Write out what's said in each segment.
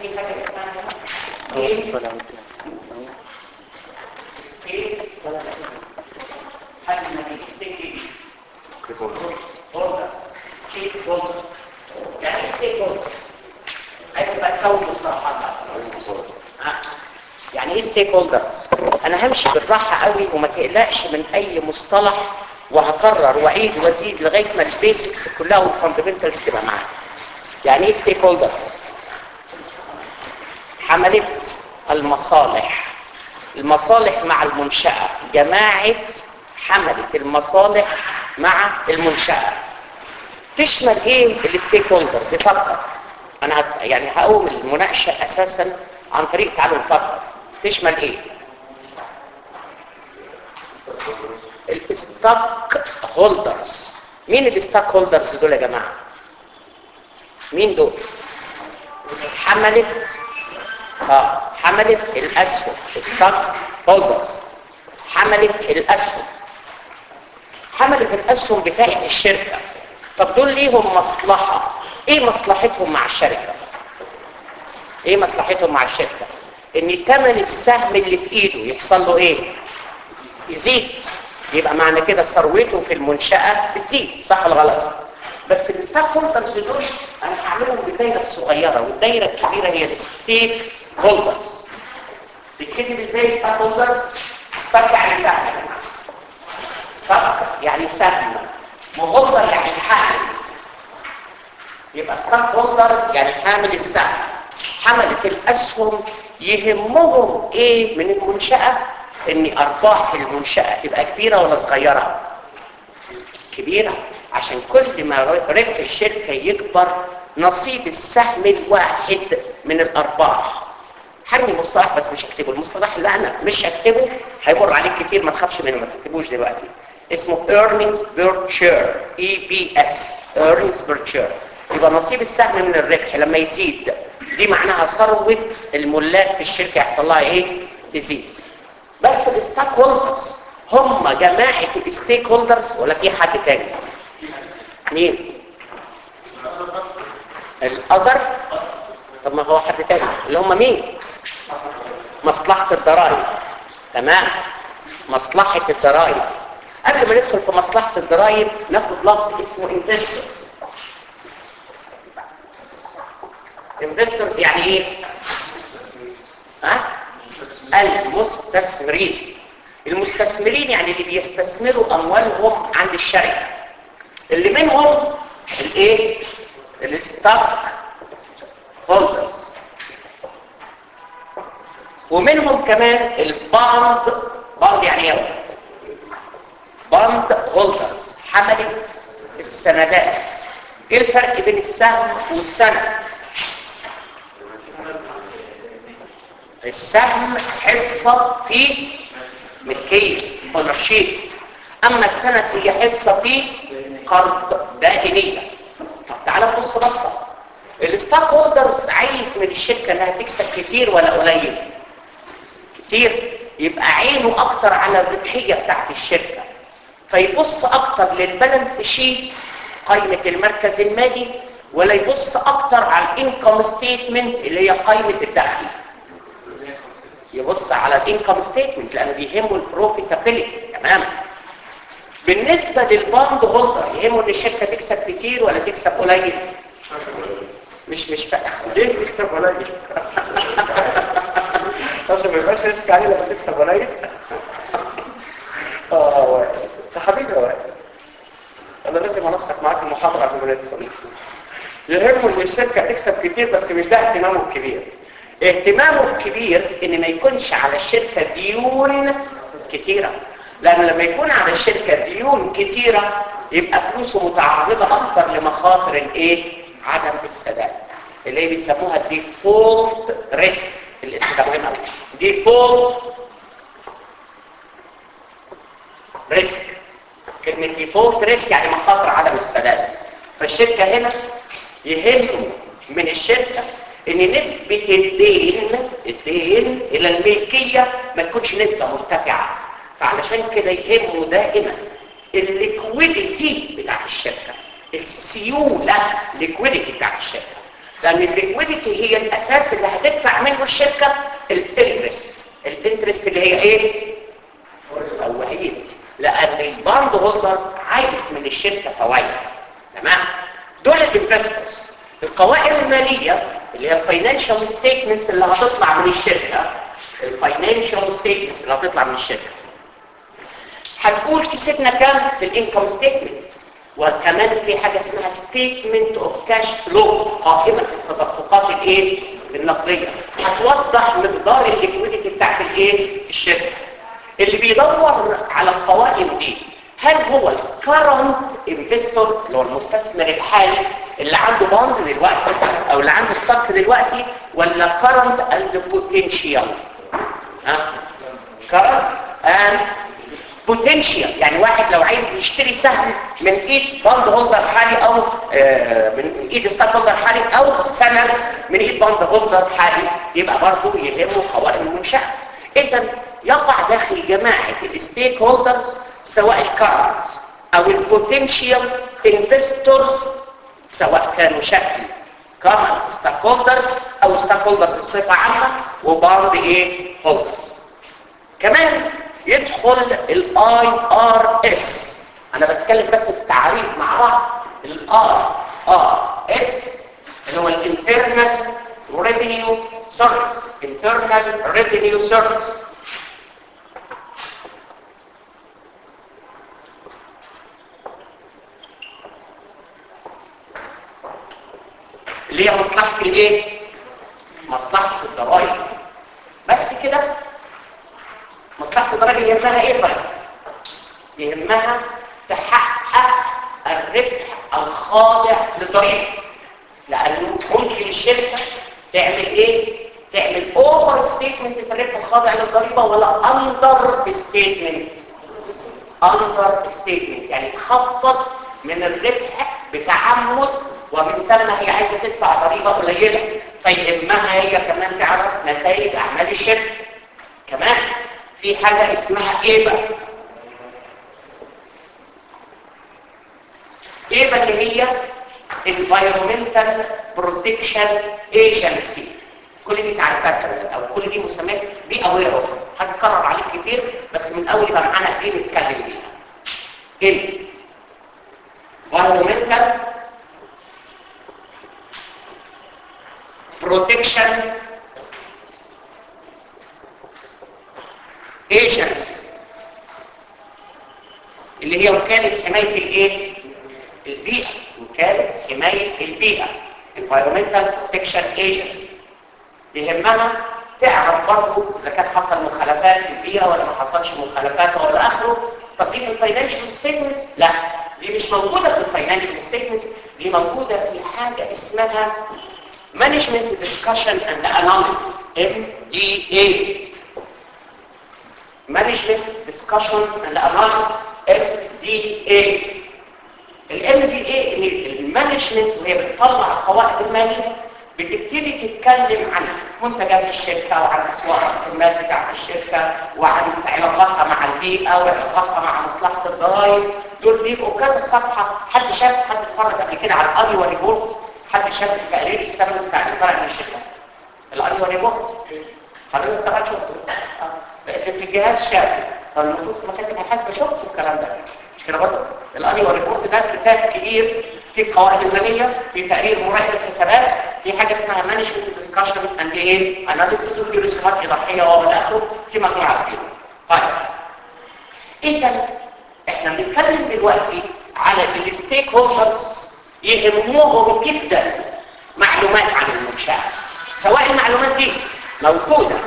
في حاجه اسمها سكيل سكيل حاجه ما دي سكيل هولدرز ستيك هولدرز يعني ايه ستيك هولدرز عايز تبقى تكون مصطلحات آه. يعني ايه ستيك هولدرز انا همشي بالراحه قوي وما تقلقش من اي مصطلح وهكرر واعيد وازيد لغايه ما البيسكس كلها والفاندمنتالز تبقى معاك يعني ايه ستيك هولدرز حمله المصالح المصالح مع المنشاه جماعه حمله المصالح مع المنشاه تشمل ايه الستيك هولدرز فكر انا هت... يعني هقوم المناقشه اساسا عن طريق تعالوا نفكر تشمل ايه الستاك هولدرز مين الستاك هولدرز دول يا جماعه مين دول حملت اه حملت الاسهم ستاك هولدرز حملت الاسهم حملت الاسهم بتاعت الشركه طب دول ليهم مصلحه ايه مصلحتهم مع الشركه ايه مصلحتهم مع الشركه ان ثمن السهم اللي في ايده يحصل له ايه يزيد يبقى معنى كده ثروته في المنشاه بتزيد صح ولا غلط بس الستاك هولدرز دول انا هعملهم بالدايره الصغيره والدايره الكبيره هي الستيك هولدرز بتكتب ازاي ستاك هولدرز ستاك يعني سهم ستاك يعني سهم وهولدر يعني حامل يبقى ستاك هولدر يعني حامل السهم حملة الأسهم يهمهم إيه من المنشأة إن أرباح المنشأة تبقى كبيرة ولا صغيرة كبيرة عشان كل ما ربح الشركة يكبر نصيب السهم الواحد من الأرباح حرمي مصطلح بس مش هكتبه المصطلح اللي أنا مش هكتبه هيمر عليك كتير ما تخافش منه ما تكتبوش دلوقتي اسمه earnings per share EPS earnings per share يبقى نصيب السهم من الربح لما يزيد دي معناها ثروه الملاك في الشركه يحصل لها ايه تزيد بس الستاك هولدرز هم جماعه الستيك هولدرز ولا في حد تاني مين الاذر طب ما هو حد تاني اللي هم مين مصلحه الضرائب تمام مصلحه الضرائب قبل ما ندخل في مصلحه الضرائب ناخد لفظ اسمه انفسترز انفسترز يعني ايه ها المستثمرين المستثمرين يعني اللي بيستثمروا اموالهم عند الشركه اللي منهم الايه الستاك هولدرز ومنهم كمان الباند باند يعني ايه باند هولدرز حملت السندات ايه الفرق بين السهم والسند السهم حصة في ملكية ونشيط أما السند هي حصة في قرض دائنية طب تعالى بص بصة الستاك هولدرز عايز من الشركة انها تكسب كتير ولا قليل كتير يبقى عينه اكتر على الربحية بتاعت الشركة فيبص اكتر للبالانس شيت قائمة المركز المالي ولا يبص اكتر على الانكم ستيتمنت اللي هي قائمة الدخل يبص على الانكم ستيتمنت لانه بيهمه البروفيتابيلتي تمام بالنسبه للباند هولدر يهمه ان الشركه تكسب كتير ولا تكسب قليل مش مش فاهم ليه تكسب قليل عشان ما يبقاش ريسك عليه لما تكسب قليل اه وائل يا حبيبي يا وائل انا لازم انسق معاك المحاضره قبل ما ندخل يهمه ان الشركه تكسب كتير بس مش ده اهتمامه الكبير اهتمامه الكبير ان ما يكونش على الشركة ديون كتيرة لان لما يكون على الشركة ديون كتيرة يبقى فلوسه متعرضة اكتر لمخاطر الايه عدم السداد اللي هي بيسموها الديفولت ريسك الاسم ده مهم قوي ديفولت ريسك كلمة ديفولت ريسك يعني مخاطر عدم السداد فالشركة هنا يهمه من الشركة ان نسبة الدين الدين الى الملكية ما تكونش نسبة مرتفعة فعلشان كده يهمه دائما الليكويديتي بتاع الشركة السيولة ليكويديتي بتاع الشركة لان الليكويديتي هي الاساس اللي هتدفع منه الشركه الانترست الانترست اللي هي ايه فوائد لان الباند هولدر عايز من الشركه فوائد تمام دول الانفستورز القوائم الماليه اللي هي الفاينانشال ستيتمنتس اللي هتطلع من الشركه الفاينانشال ستيتمنتس اللي هتطلع من الشركه هتقول كسبنا كام في الانكم ستيتمنت وكمان في حاجه اسمها ستيتمنت اوف كاش فلو قائمه التدفقات الايه النقديه هتوضح مقدار الليكويديتي بتاعت الايه الشركه اللي بيدور على القوائم دي هل هو الكرنت انفستور اللي هو المستثمر الحالي اللي عنده باند دلوقتي او اللي عنده ستوك دلوقتي ولا كرنت اند بوتنشال ها كرنت اند بوتنشال يعني واحد لو عايز يشتري سهم من ايد باند هولدر حالي او آه من ايد ستوك هولدر حالي او سند من ايد باند هولدر حالي يبقى برضه يهمه قوائم المنشاه اذا يقع داخل جماعه الستيك هولدرز سواء الكارنت او البوتنشال انفستورز سواء كانوا شكل كارنت ستاك هولدرز او ستاك هولدرز بصفه عامه وبعض ايه هولدرز كمان يدخل الاي ار اس انا بتكلم بس في التعريف مع بعض الار ار اس اللي هو الانترنال ريفينيو سيرفيس انترنال ريفينيو سيرفيس اللي هي مصلحة الايه مصلحة الضرائب بس كده مصلحة الضرائب يهمها ايه طيب يهمها تحقق الربح الخاضع للضريبة لانه ممكن الشركة تعمل ايه تعمل اوفر ستيتمنت في الربح الخاضع للضريبة ولا اندر ستيتمنت اندر ستيتمنت يعني تخفض من الربح بتعمد ومن ثم هي عايزة تدفع ضريبة قليلة فيهمها هي كمان تعرف نتائج أعمال الشركة كمان في حاجة اسمها إيه بقى إيه بقى اللي هي Environmental Protection Agency كل دي تعريفات أو كل دي مسميات دي أوير هتكرر عليك كتير بس من أول يبقى معانا إيه نتكلم بيها Environmental protection agency اللي هي وكالة حماية الايه البيئة وكالة حماية البيئة environmental protection agency يهمها تعرف برضه اذا كان حصل مخالفات في البيئة ولا ما حصلش مخالفات ولا اخره طب دي في الفاينانشال ستيتمنتس لا دي مش موجودة في الفاينانشال ستيتمنتس دي موجودة في حاجة اسمها Management Discussion and Analysis MDA Management Discussion and Analysis MDA ال MDA المانجمنت وهي بتطلع القواعد المالية بتبتدي تتكلم عن منتجات الشركة وعن أسواق رأس المال بتاعت الشركة وعن علاقاتها مع البيئة وعلاقاتها مع مصلحة الضرائب دول بيبقوا كذا صفحة حد شاف حد اتفرج قبل كده على الأنيوال ريبورت حد شاف التقرير السنوي بتاع الفرق من الشركة الأنيوال ريبورت حضرتك طبعا شفته في الجهاز شافه فالمفروض في مكاتب الحاسبة شفتوا الكلام ده مش كده برضه الأنيوال ريبورت ده كتاب كبير في قواعد المالية في تقرير مراقب الحسابات في حاجة اسمها مانجمنت ديسكشن اند ايه اناليسيس وفي رسومات إضافية ومن آخره في مجموعة كبيرة طيب إذا احنا بنتكلم دلوقتي على الستيك هولدرز يهمهم جدا معلومات عن المنشأة سواء المعلومات دي موجودة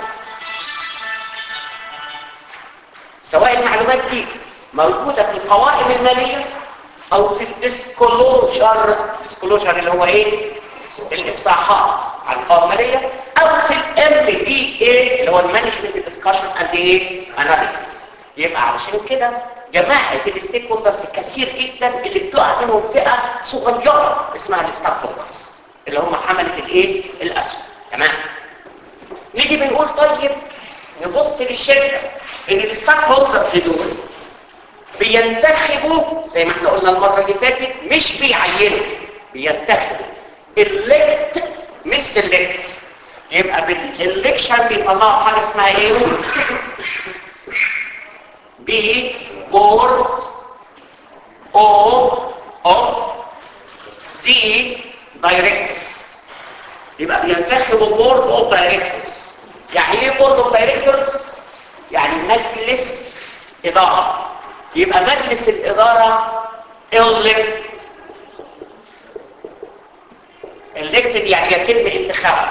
سواء المعلومات دي موجودة في القوائم المالية او في الديسكلوجر الديسكلوجر اللي هو ايه الافصاحات عن القوائم المالية او في الام دي اي اللي هو المانجمنت ديسكشن اند ايه اناليسيس يبقى علشان كده جماعة الستيك هولدرز كثير جدا اللي بتقع منهم فئة صغيرة اسمها الستيك هولدرز اللي هم حملة الايه الاسهم تمام نيجي بنقول طيب نبص للشركة ان الستيك هولدرز دول بينتخبوا زي ما احنا قلنا المرة اللي فاتت مش بيعينوا بينتخبوا elect مش سيلكت يبقى بالالكشن بيطلعوا حاجه اسمها ايه بي بورد او اوف دي دايركتورز يبقى بينتخبوا بورد اوف دايركتورز يعني ايه بورد اوف دايركتورز يعني مجلس اداره يبقى مجلس الاداره elected elected يعني يتم انتخابه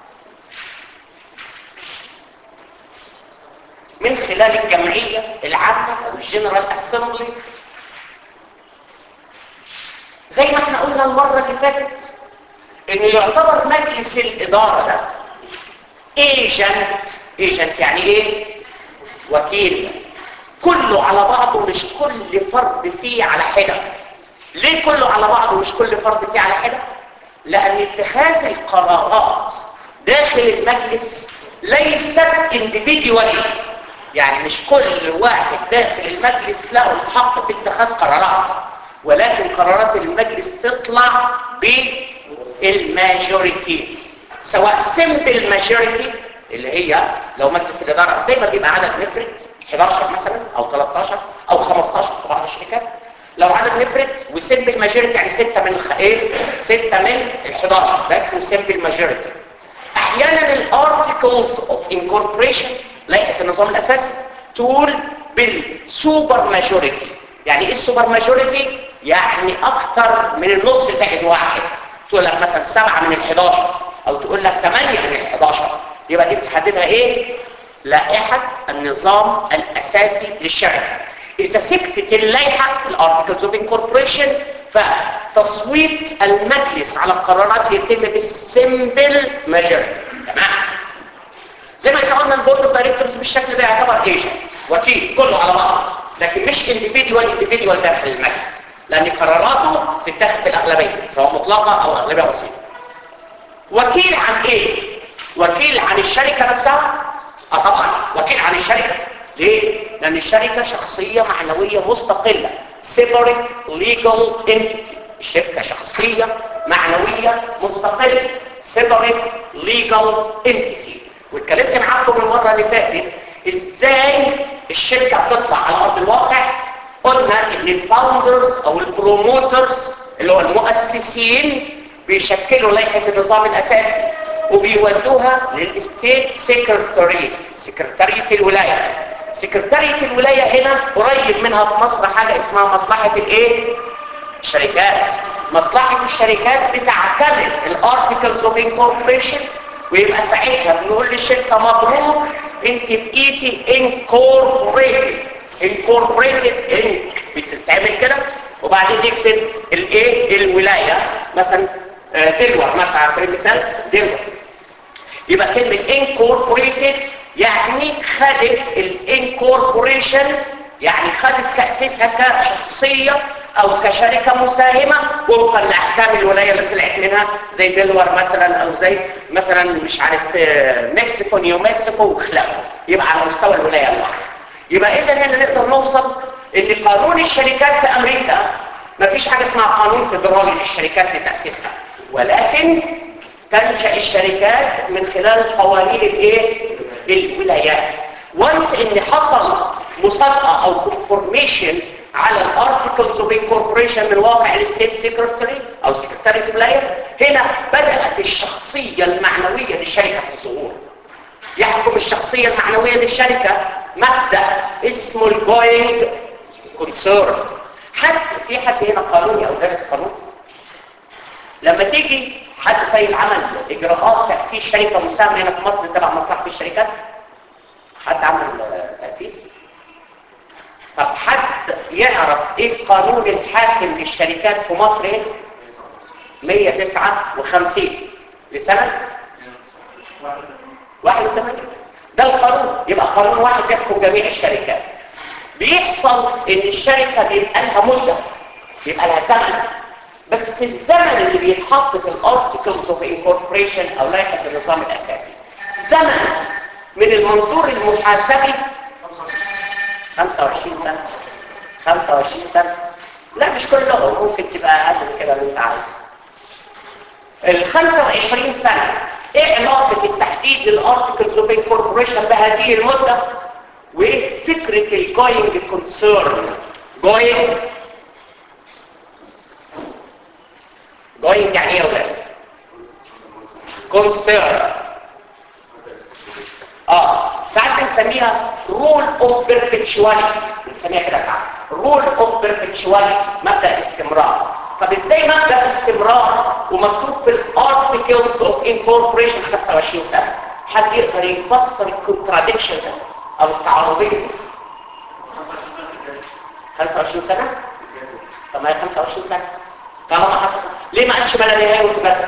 من خلال الجمعية العامة أو الجنرال اسمبلي زي ما احنا قلنا المرة اللي فاتت انه يعتبر مجلس الإدارة ده ايجنت ايجنت يعني ايه وكيل كله على بعضه مش كل فرد فيه على حدة ليه كله على بعضه مش كل فرد فيه على حدة لأن اتخاذ القرارات داخل المجلس ليست individually يعني مش كل واحد داخل المجلس له الحق في اتخاذ قرارات ولكن قرارات المجلس تطلع بالماجوريتي سواء سمبل ماجوريتي اللي هي لو مجلس الإدارة دايما بيبقى عدد مفرد 11 مثلا او 13 او 15 في بعض الشركات لو عدد مفرد وسمبل ماجوريتي يعني 6 من الخ... ايه 6 من ال 11 ده اسمه سمبل ماجوريتي احيانا الارتكلز اوف انكوربريشن لائحه النظام الاساسي تقول بالسوبر ماجوريتي يعني ايه السوبر ماجوريتي يعني اكتر من النص زائد واحد تقول لك مثلا 7 من ال 11 او تقول لك 8 من ال 11 يبقى دي بتحددها ايه لائحة النظام الأساسي للشركة إذا سكتت اللائحة الارتكلز اوف انكوربريشن فتصويت المجلس على القرارات يتم بالسمبل ماجوريتي تمام زي ما احنا قلنا البورد اوف دايركتورز بالشكل ده يعتبر ايجنت وكيل كله على بعض لكن مش انديفيدوال انديفيدوال داخل المجلس لان قراراته تتاخد بالاغلبيه سواء مطلقه او اغلبيه بسيطه وكيل عن ايه وكيل عن الشركه نفسها اه طبعا وكيل عن الشركة ليه؟ لأن الشركة شخصية معنوية مستقلة separate legal entity الشركة شخصية معنوية مستقلة separate legal entity واتكلمت معاكم المرة اللي فاتت ازاي الشركة بتطلع على أرض الواقع قلنا ان الفاوندرز او البروموترز اللي هو المؤسسين بيشكلوا لائحة النظام الأساسي وبيودوها للستيت سيكرتاري سكرتارية الولاية سكرتارية الولاية هنا قريب منها في مصر حاجة اسمها مصلحة الايه الشركات مصلحة الشركات بتعتمد الارتكلز اوف انكوربريشن ويبقى ساعتها بنقول للشركة مبروك انت بقيتي انكوربريتد انكوربريتد انك بتتعمل كده وبعدين نكتب الايه الولاية مثلا دلور مثلا على سبيل المثال دلور يبقى كلمة incorporated يعني خدت الانكوربوريشن يعني خدت تأسيسها كشخصية او كشركة مساهمة وفقا لاحكام الولاية اللي طلعت منها زي دلور مثلا او زي مثلا مش عارف مكسيكو نيو مكسيكو وخلافه يبقى على مستوى الولاية الواحدة يبقى اذا هنا نقدر نوصل ان قانون الشركات في امريكا مفيش حاجة اسمها قانون فيدرالي للشركات لتأسيسها ولكن تنشأ الشركات من خلال قوانين الايه الولايات وانس ان حصل مصادقه او كونفورميشن على الارتكلز اوف انكوربريشن من واقع الستيت سيكرتري او سكرتارية الولايه هنا بدات الشخصيه المعنويه للشركه في الظهور يحكم الشخصيه المعنويه للشركه مبدا اسمه الجوينج كونسيرن حد في حد هنا قانوني او دارس قانون لما تيجي حد فايل عمل اجراءات تاسيس شركه مساهمه هنا في مصر تبع مصلحه الشركات حد عمل تاسيس طب حد يعرف ايه القانون الحاكم للشركات في مصر هنا 159 لسنه 81 ده القانون يبقى قانون واحد يحكم جميع الشركات بيحصل ان الشركه بيبقى لها مده بيبقى لها زمن بس الزمن اللي بيتحط في الارتكلز اوف انكوربريشن او لائحه النظام الاساسي زمن من المنظور المحاسبي 25 سنه 25 سنه لا مش كلهم ممكن تبقى اقل من كده اللي انت عايز ال 25 سنة ايه علاقة التحديد للارتكلز اوف انكوربوريشن بهذه المدة وفكرة الجوينج كونسيرن جوينج جوينج يعني ايه يا ولاد؟ كونسيرن اه ساعات بنسميها رول اوف بيربتشواليتي بنسميها كده ساعات رول اوف بيربتشواليتي مبدا الاستمرار طب ازاي مبدا الاستمرار ومكتوب في الارتكلز اوف انكوربوريشن 25 سنه حد يقدر يفسر الكونتراديكشن ده او التعارضيه دي 25 سنه طب ما هي 25 سنه طالما حط ليه ما قالش بلا نهايه وتبدل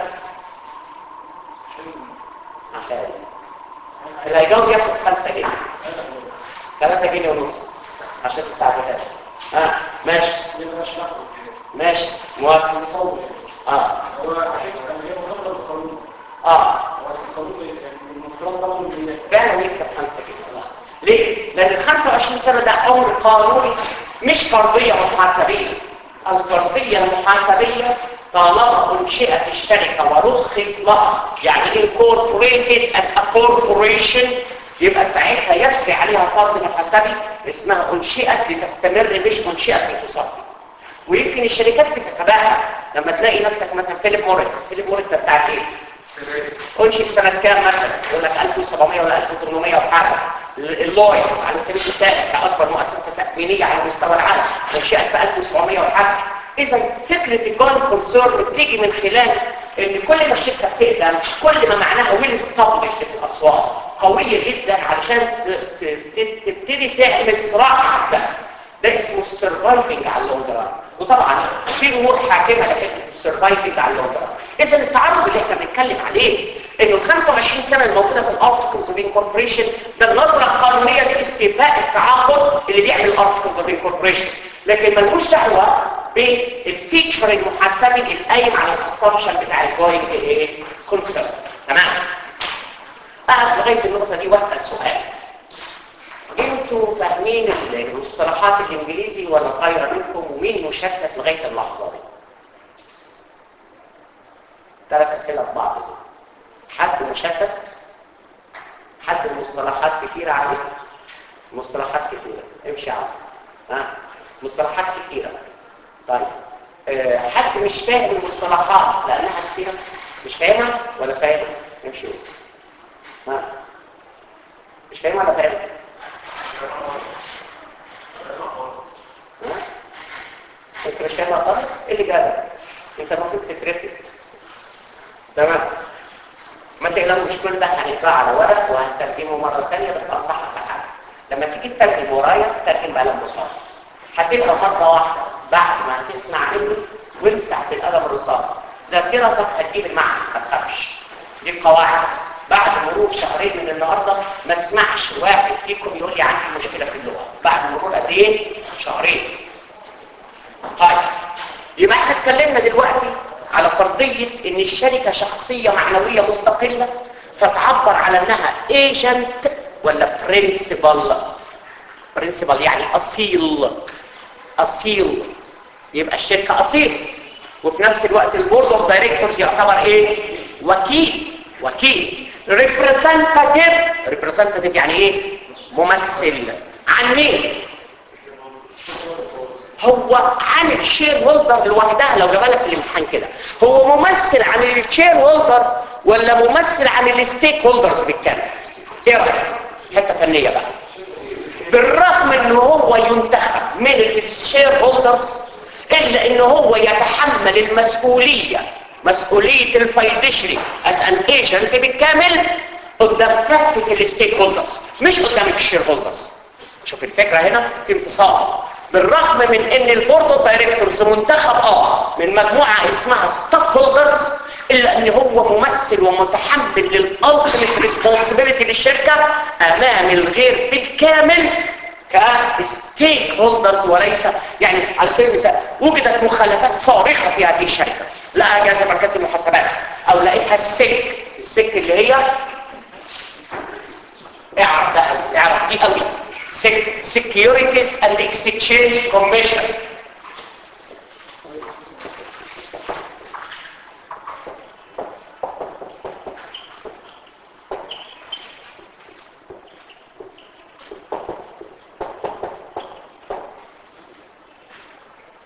عشان اللي هيجاوب ياخد 5 جنيه 3 جنيه ونص عشان التعبيرات ها ماشي ماشي موافق نصور اه هو عشان هي مطلقه بالقانون اه هو أصل القانون المفترض طبعا من فعلا يكسب 5 جنيه ليه؟ لأن ال 25 سنة ده أمر قانوني مش فرضية محاسبية الفرضية المحاسبية طالما أنشئت الشركة ورخص لها يعني incorporated as a corporation يبقى ساعتها يسري عليها فرض محاسبي اسمها أنشئت لتستمر مش أنشئت لتصفي ويمكن الشركات بتتباهى لما تلاقي نفسك مثلا فيليب موريس فيليب موريس ده بتاع ايه؟ انشئ سنة كام مثلا يقول لك 1700 ولا 1800 وحاجة اللويس على سبيل المثال كأكبر مؤسسة تأمينية على مستوى العالم انشئت في 1700 وحاجة إذا فكرة الجون كونسيرن بتيجي من خلال ان كل ما الشركة بتقدم كل ما معناها ويل استابلش في الأسواق قوية جدا علشان ت- ت- ت- تبتدي تعمل صراع أحسن ده اسمه السرفايفنج على اللونجران وطبعا في امور حاكمه لحته السرفايفنج على اللونجران اذا التعرض اللي احنا بنتكلم عليه انه ال 25 سنه الموجوده في الارتكلز اوف انكوربريشن ده النظره القانونيه لاستيفاء التعاقد اللي بيعمل الارتكلز اوف انكوربريشن لكن ملوش دعوه بالفيتشر المحاسبي القايم على الاسامبشن بتاع الجوينج ايه كونسيرن تمام اقعد لغايه النقطه دي واسال سؤال انتوا فاهمين المصطلحات الانجليزي ولا طايره منكم ومين مشتت لغايه اللحظه دي ثلاث اسئله في بعض دول. حد مشتت حد المصطلحات كتيره عليه مصطلحات كتيره امشي على ها مصطلحات كتيره طيب أه حد مش فاهم المصطلحات لانها كتيره مش فاهمها ولا فاهمها امشي ها مش فاهمها ولا فاهمها انت مش فاهمها خالص ايه اللي جابك انت المفروض تترفد تمام ما تقلقوش كل ده هنقراه على ورق وهنترجمه مره ثانيه بس انصحك بحاجه لما تيجي تترجم ورايا ترجم بقلم رصاص هتقرا مره واحده بعد ما تسمع مني وامسح بالقلم الرصاص ذاكرتك هتجيب المعنى ما تخافش دي قواعد بعد مرور شهرين من النهارده ما اسمعش واحد فيكم يقول لي عندي مشكله في اللغه بعد مرور قد ايه شهرين طيب يبقى احنا اتكلمنا دلوقتي على فرضيه ان الشركه شخصيه معنويه مستقله فتعبر على انها ايجنت ولا برنسبل برنسبل يعني اصيل اصيل يبقى الشركه اصيل وفي نفس الوقت البورد اوف دايركتورز يعتبر ايه وكيل وكيل ريبريزنتاتيف ريبريزنتاتيف يعني ايه ممثل عن مين هو عن الشير هولدر لوحدها لو جابها لك في الامتحان كده هو ممثل عن الشير هولدر ولا ممثل عن الستيك هولدرز بالكامل ايه رايك حته فنيه بقى بالرغم ان هو ينتخب من الشير هولدرز الا ان هو يتحمل المسؤوليه مسؤوليه الفايدشري از ان ايجنت بالكامل قدام كافه الستيك هولدرز مش قدام الشير هولدرز شوف الفكره هنا في انفصال بالرغم من ان البورد اوف دايركتورز منتخب اه من مجموعه اسمها ستوك هولدرز الا ان هو ممثل ومتحمل للالتيميت ريسبونسبيلتي للشركه امام الغير بالكامل كستيك هولدرز وليس يعني على سبيل المثال وجدت مخالفات صارخه في هذه الشركه لا جهاز مركز المحاسبات او لقيتها السك السك اللي هي اعرف بقى اعرف دي قوي Securities and Exchange Commission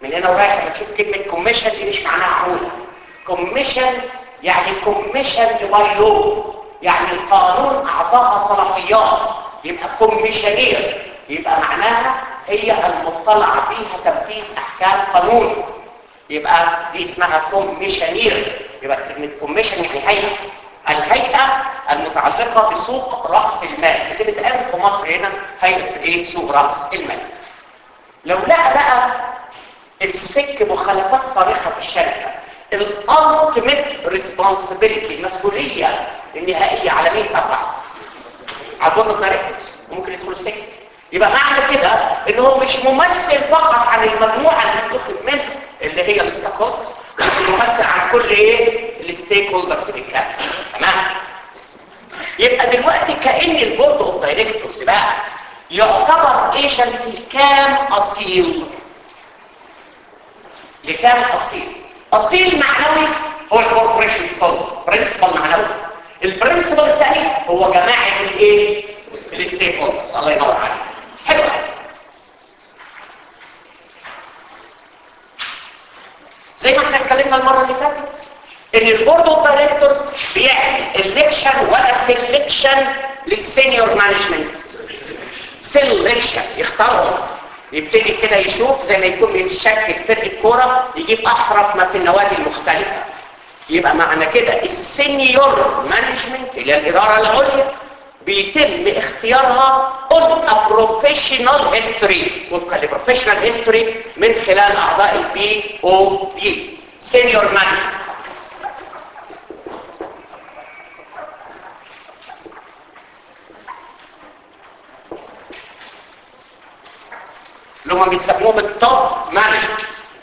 من هنا ورايح لما تشوف كلمه كوميشن دي مش معناها عموله كوميشن يعني كوميشن باي لو يعني القانون اعطاها صلاحيات يبقى كوميشنير يبقى معناها هي المطلع بيها تنفيذ احكام قانون يبقى دي اسمها كوميشنير يبقى كلمه كوميشن يعني هيئه الهيئه المتعلقه بسوق راس المال اللي بتقابل في مصر هنا هيئه ايه سوق راس المال لو لقى بقى السك مخالفات صارخه في الشركه الالتيميت ريسبونسبيلتي المسؤوليه النهائيه على مين تقع على البورد اوف دايركتورز وممكن يدخل السجن يبقى معنى كده ان هو مش ممثل فقط عن المجموعه اللي بتاخد منها اللي هي الستيك هولدرز لكن ممثل عن كل ايه الستيك هولدرز بالكامل تمام يبقى دلوقتي كان البورد اوف دايركتورز بقى يعتبر ايجنت لكام اصيل لكام اصيل اصيل معنوي هو الكوربوريشن سول برنسبل معنوي البرنسبل الثاني هو جماعه الايه الستيك هولدرز الله ينور عليك حلو زي ما احنا اتكلمنا المره اللي فاتت ان البورد اوف دايركتورز بيعمل الكشن ولا سيلكشن للسينيور مانجمنت سيلكشن يختارهم يبتدي كده يشوف زي ما يكون بيشكل فرقه كوره يجيب احرف ما في النوادي المختلفه يبقى معنى كده السينيور مانجمنت اللي هي الاداره العليا بيتم اختيارها on a professional history وفقا لبروفيشنال history من خلال اعضاء البي او دي senior management اللي هم بيسموهم التوب مانجمنت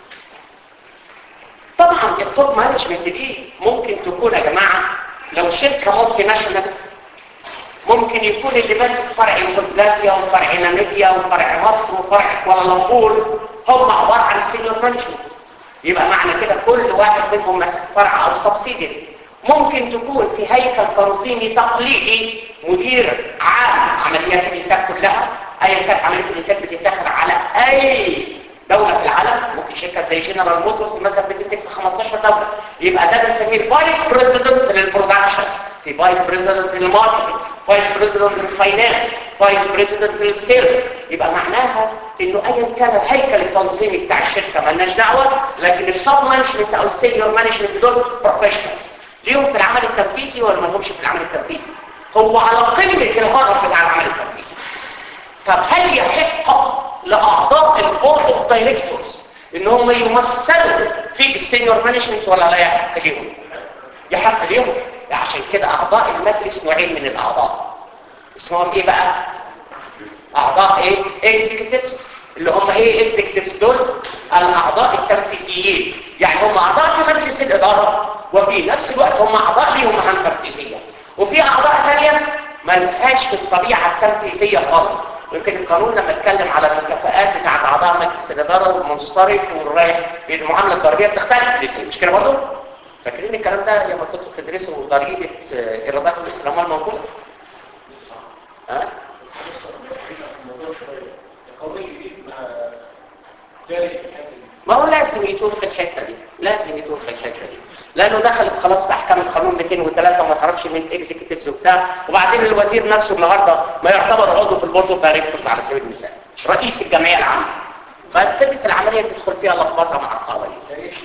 طبعا التوب مانجمنت دي ممكن تكون يا جماعه لو شركه مالتي ناشونال ممكن يكون اللي ماسك فرع يوغوسلافيا وفرع ناميبيا وفرع مصر وفرع كوالالمبور هم عباره عن السينيور مانجمنت يبقى معنى كده كل واحد منهم ماسك فرع او سبسيدري ممكن تكون في هيكل تنظيمي تقليدي مدير عام عمليات الانتاج كلها ايا كانت عمليه الانتاج بتتاخد على اي دولة في العالم ممكن شركة زي جنرال موتورز مثلا بتنتج في 15 دولة يبقى ده بنسميه الفايس بريزيدنت للبرودكشن في فايس بريزيدنت للماركتنج فايس بريزيدنت للفاينانس فايس بريزيدنت للسيلز يبقى معناها انه ايا كان الهيكل التنظيمي بتاع الشركه مالناش دعوه لكن التوب مانجمنت او السينيور مانجمنت دول بروفيشنالز ليهم في العمل التنفيذي ولا ما لهمش في العمل التنفيذي هو على قمه الهرم بتاع العمل التنفيذي طب هل يحق لاعضاء البورد اوف دايركتورز ان هم يمثلوا في السينيور مانجمنت ولا لا يحق ليهم يحق ليهم عشان كده اعضاء المجلس نوعين من الاعضاء اسمهم ايه بقى اعضاء ايه اكزيكتيفز اللي هم ايه اكزيكتيفز دول الاعضاء التنفيذيين يعني هم اعضاء في مجلس الاداره وفي نفس الوقت هم اعضاء ليهم مهام تنفيذيه وفي اعضاء ثانيه ما لهاش في الطبيعه التنفيذيه خالص يمكن القانون لما اتكلم على المكافآت بتاعت اعضاء مجلس الاداره والمنصرف والرايح المعامله الضريبيه بتختلف الاثنين مش كده برضه فاكرين الكلام ده لما كنتوا بتدرسوا ضريبه ايرادات الاموال موجوده ها ما هو لازم يتوه في الحته دي لازم يتوه في الحته دي لانه دخلت خلاص في احكام القانون 203 وما تعرفش من اكزيكتيفز وبتاع وبعدين الوزير نفسه النهارده ما يعتبر عضو في البورد اوف دايركتورز على سبيل المثال رئيس الجمعيه العامه فابتدت العمليه تدخل فيها لخبطه مع القوانين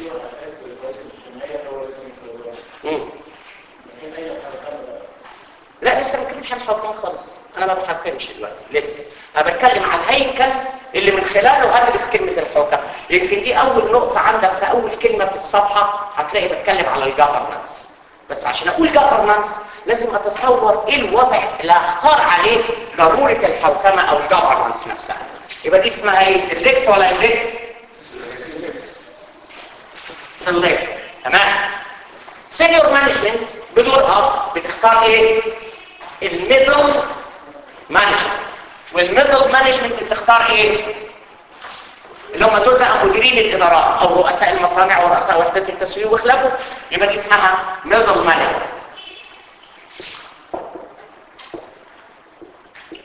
لا لسه ما بتكلمش عن الحكام خالص انا ما بحكمش دلوقتي لسه انا بتكلم عن الهيكل اللي من خلاله ادرس كلمه الحكم يمكن دي اول نقطه عندك في اول كلمه في الصفحه هتلاقي بتكلم على الجفرنانس بس عشان اقول جفرنانس لازم اتصور ايه الوضع اللي هختار عليه ضروره الحوكمه او الجفرنانس نفسها يبقى دي اسمها ايه سيلكت ولا الكت سيلكت تمام سينيور مانجمنت بدورها بتختار ايه الميدل مانجمنت والميدل مانجمنت بتختار ايه اللي هم دول بقى مديرين الادارات او رؤساء المصانع ورؤساء وحدات التسويق وخلافه يبقى دي اسمها ميدل مانجمنت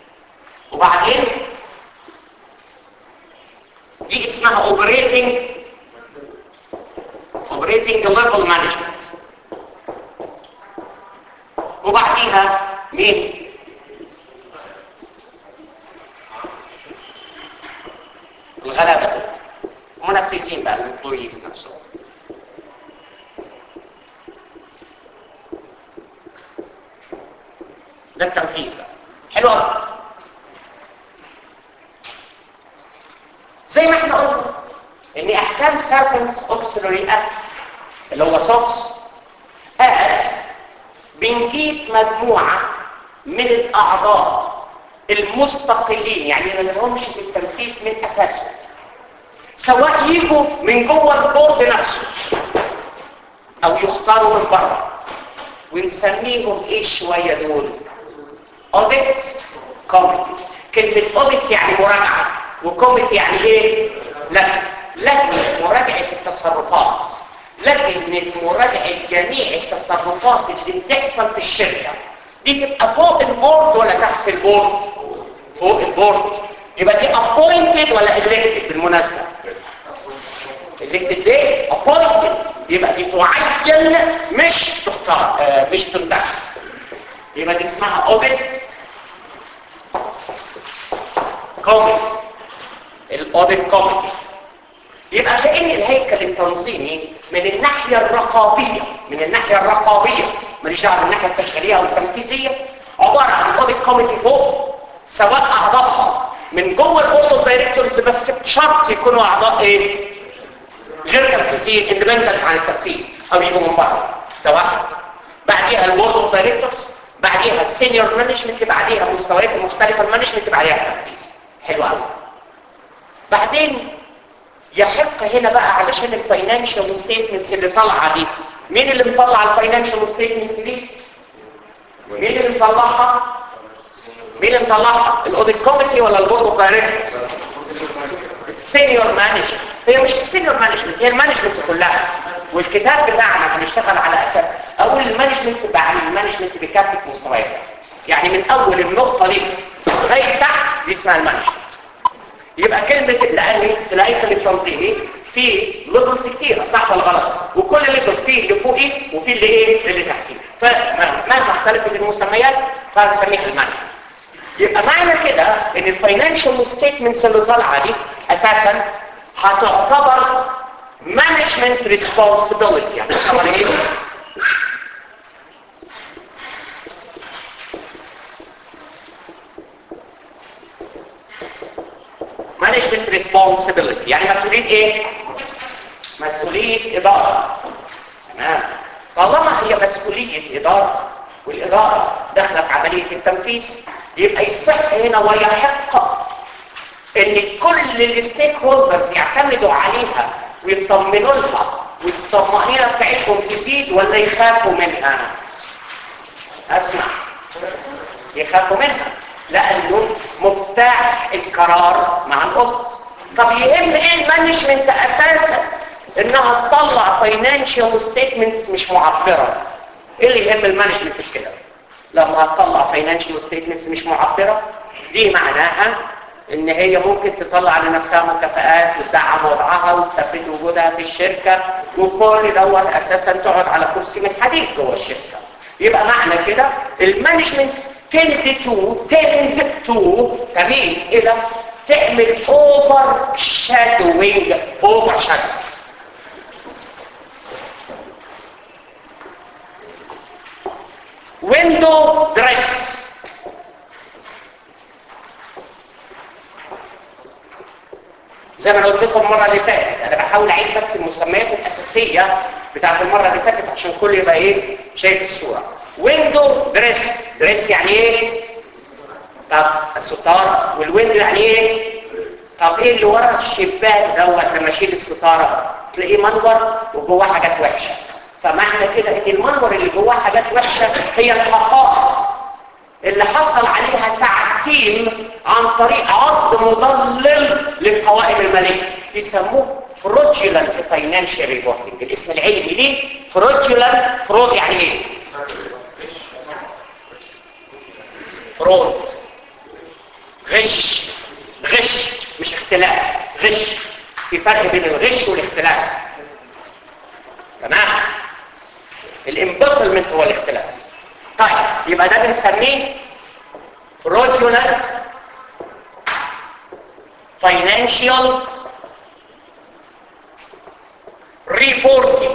وبعدين دي اسمها اوبريتنج ريسيفبل مانجمنت وبعديها مين الغلابه دول منفذين بقى الامبلويز نفسهم ده التنفيذ بقى حلو قوي زي ما احنا قلنا ان احكام سيرفنس اوكسلوري اكت اللي هو سوكس قال بنجيب مجموعه من الاعضاء المستقلين يعني ما لهمش في التنفيذ من اساسه سواء يجوا من جوه البورد نفسه او يختاروا من بره ونسميهم ايه شويه دول اوديت كوميتي كلمه اوديت يعني مراجعه وكوميتي يعني ايه لا لجنه مراجعه التصرفات لجنه مراجعه جميع التصرفات اللي بتحصل في الشركه دي تبقى فوق البورد ولا تحت البورد فوق البورد يبقى دي appointed ولا elected بالمناسبه elected ليه appointed يبقى دي تعين مش تختار آه مش تنتخب يبقى دي اسمها audit committee الاوديت كوميتي يبقى كأن الهيكل التنظيمي من الناحية الرقابية من الناحية الرقابية ماليش دعوه بالناحية التشغيلية او التنفيذية عبارة عن اوديت كوميتي فوق سواء اعضائها من جوه البورد اوف دايركتورز بس بشرط يكونوا اعضاء ايه غير تنفيذيين اندبندنت عن التنفيذ او يجوا من بره ده واحد بعديها البورد اوف دايركتورز بعديها السينيور مانجمنت بعديها مستويات المختلفه المانجمنت بعديها التنفيذ حلو قوي بعدين يحق هنا بقى علشان الفاينانشال ستيتمنتس اللي طالعه دي مين اللي مطلع الفاينانشال ستيتمنتس دي مين اللي مطلعها مين اللي مطلعها الاوديت كوميتي ولا البورد اوف دايركتورز السينيور مانجمنت هي مش السينيور مانجمنت هي المانجمنت كلها والكتاب بتاعنا هنشتغل على اساس اول المانجمنت بتاع المانجمنت بكافه مستوياتها يعني من اول النقطه دي لغايه تحت دي اسمها المانجمنت يبقى كلمه لان في الهيكل التنظيمي في ليفلز كتيره صح ولا غلط وكل ليفل فيه اللي فوقيه وفيه اللي ايه اللي تحتيه فمهما اختلفت المسميات فهنسميها المانجمنت يبقى معنى كده ان الفاينانشال ستيتمنتس اللي طالعه دي اساسا هتعتبر مانجمنت ريسبونسبيلتي يعني تعتبر ايه مانجمنت ريسبونسبيلتي يعني مسؤوليه ايه مسؤوليه اداره تمام طالما هي مسؤوليه اداره والاداره داخله في عمليه التنفيذ يبقى يصح هنا ويحق ان كل الستيك هولدرز يعتمدوا عليها ويطمنوا لها والطمأنينة بتاعتهم تزيد ولا يخافوا منها اسمع يخافوا منها لانه مفتاح القرار مع القط طب يهم ايه المانجمنت اساسا انها تطلع فاينانشال ستيتمنتس مش معبره ايه اللي يهم المانجمنت في كده لما هتطلع فاينانشال ستيتمنتس مش معبره دي معناها ان هي ممكن تطلع لنفسها مكافآت وتدعم وضعها وتثبت وجودها في الشركة وكل دوت اساسا تقعد على كرسي من حديد جوه الشركة يبقى معنى كده المانجمنت تند تو تند تو تميل الى تعمل اوفر شادوينج اوفر شادو ويندو دريس زي ما انا قلت لكم المره اللي فاتت انا بحاول اعيد بس المسميات الاساسيه بتاعت المره اللي فاتت عشان الكل يبقى ايه شايف الصوره ويندو دريس دريس يعني ايه طب الستاره والويندو يعني ايه طب ايه اللي ورا الشباك دوت لما اشيل الستاره تلاقيه منور وجواه حاجات وحشه فمعنى كده ان المنور اللي جواه حاجات وحشه هي الحقائق اللي حصل عليها تعتيم عن طريق عرض مضلل للقوائم الماليه يسموه fraudulent financial reporting الاسم العلمي ليه fraudulent fraud يعني ايه فرود غش غش مش اختلاس غش في فرق بين الغش والاختلاس تمام الامبسلمنت هو الاختلاس طيب يبقى ده بنسميه fraudulent financial reporting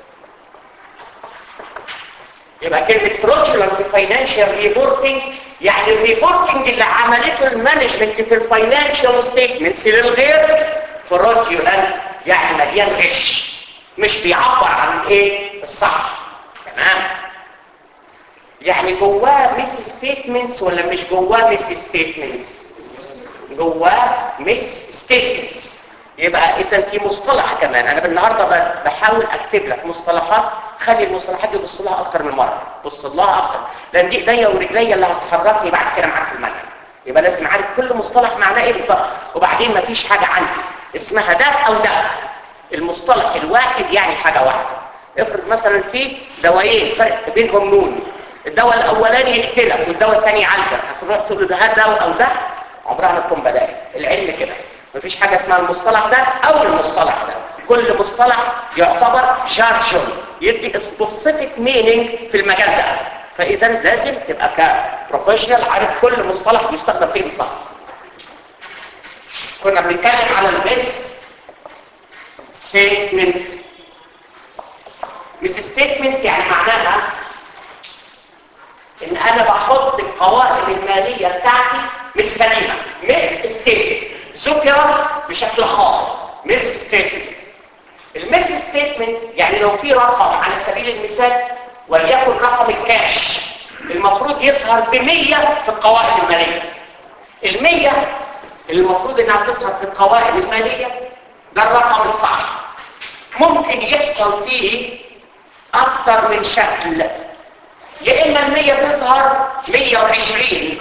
يبقى كلمة fraudulent financial reporting يعني الريبورتنج اللي عملته المانجمنت في الفاينانشال ستيتمنتس للغير fraudulent يعني مليان غش مش بيعبر عن ايه الصح تمام يعني جواه ميس ستيتمنتس ولا مش جواه ميس ستيتمنتس جواه ميس ستيتمنتس يبقى اذا في مصطلح كمان انا النهارده ب- بحاول اكتب لك مصطلحات خلي المصطلحات دي بص لها اكتر من مره بص لها اكتر لان دي ايديا ورجليا اللي هتحركني بعد كده معاك في المنهج يبقى لازم عارف كل مصطلح معناه ايه بالظبط وبعدين مفيش حاجه عندي اسمها ده او ده المصطلح الواحد يعني حاجه واحده افرض مثلا في دوايين فرق بينهم نون الدواء الاولاني يقتلك والدواء الثاني يعالجك هتروح تقول له ده دواء او ده عمرها ما تكون بدائل العلم كده مفيش حاجه اسمها المصطلح ده او المصطلح ده كل مصطلح يعتبر جارجون يدي سبيسيفيك مينينج في المجال ده فاذا لازم تبقى كبروفيشنال عارف كل مصطلح بيستخدم فيه بالظبط كنا بنتكلم على المس ستيتمنت مس ستيتمنت يعني معناها ان انا بحط القوائم الماليه بتاعتي مش سليمه مس ستيتمنت ذكرت بشكل خاطئ مس ستيتمنت المس ستيتمنت يعني لو في رقم على سبيل المثال وليكن رقم الكاش المفروض يظهر ب 100 في القوائم الماليه ال 100 اللي المفروض انها تظهر في القوائم الماليه ده الرقم الصح ممكن يحصل فيه اكتر من شكل يا اما المية تظهر 120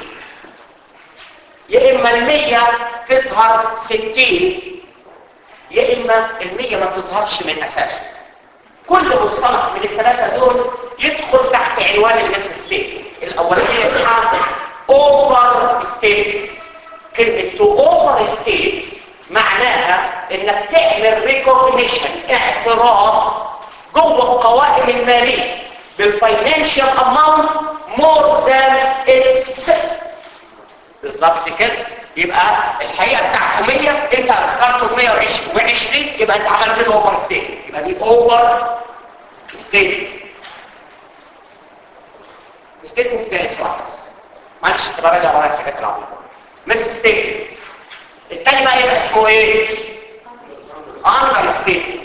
يا اما المية تظهر 60 يا اما المية ما تظهرش من اساسه كل مصطلح من الثلاثة دول يدخل تحت عنوان المس ستيتمنت الاولانية اسمها اوفر ستيتمنت كلمة تو اوفر ستيت معناها انك تعمل ريكوجنيشن اعتراف جوه القوائم الماليه بالفاينانشال اماونت مور ذان اتس بالظبط كده يبقى الحقيقه بتاعته 100 انت ذكرته 120 يبقى انت عملت له اوفر ستيت يبقى دي اوفر ستيت ستيتمنت ده اسمع بس معلش تبقى راجع ورايا الحاجات العبيطه مس ستيتمنت التاني بقى يبقى اسمه ايه؟ اندر ستيتمنت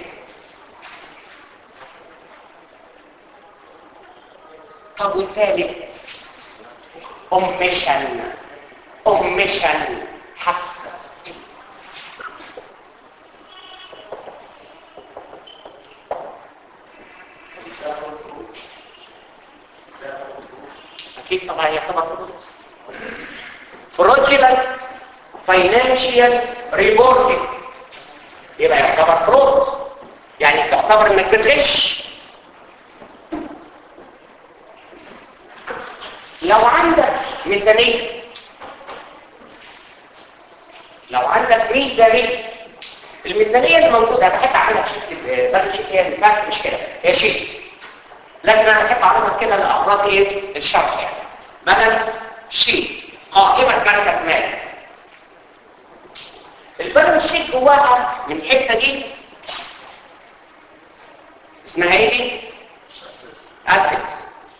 طب والتالت اوميشن اوميشن حسب اكيد طبعا يعتبر فروض fraudulent financial reporting يبقى يعتبر فرود يعني تعتبر انك بتغش لو عندك ميزانية لو عندك ميزانية الميزانية اللي موجودة أنا بحب أعملها بشكل بالانس شيت هي اللي فات مش كده هي شيت لكن أنا بحب أعملها كده لأغراض إيه الشرح يعني بالانس شيت قائمة مركز مالي البالانس شيت جواها من الحتة دي اسمها ايه دي؟ assets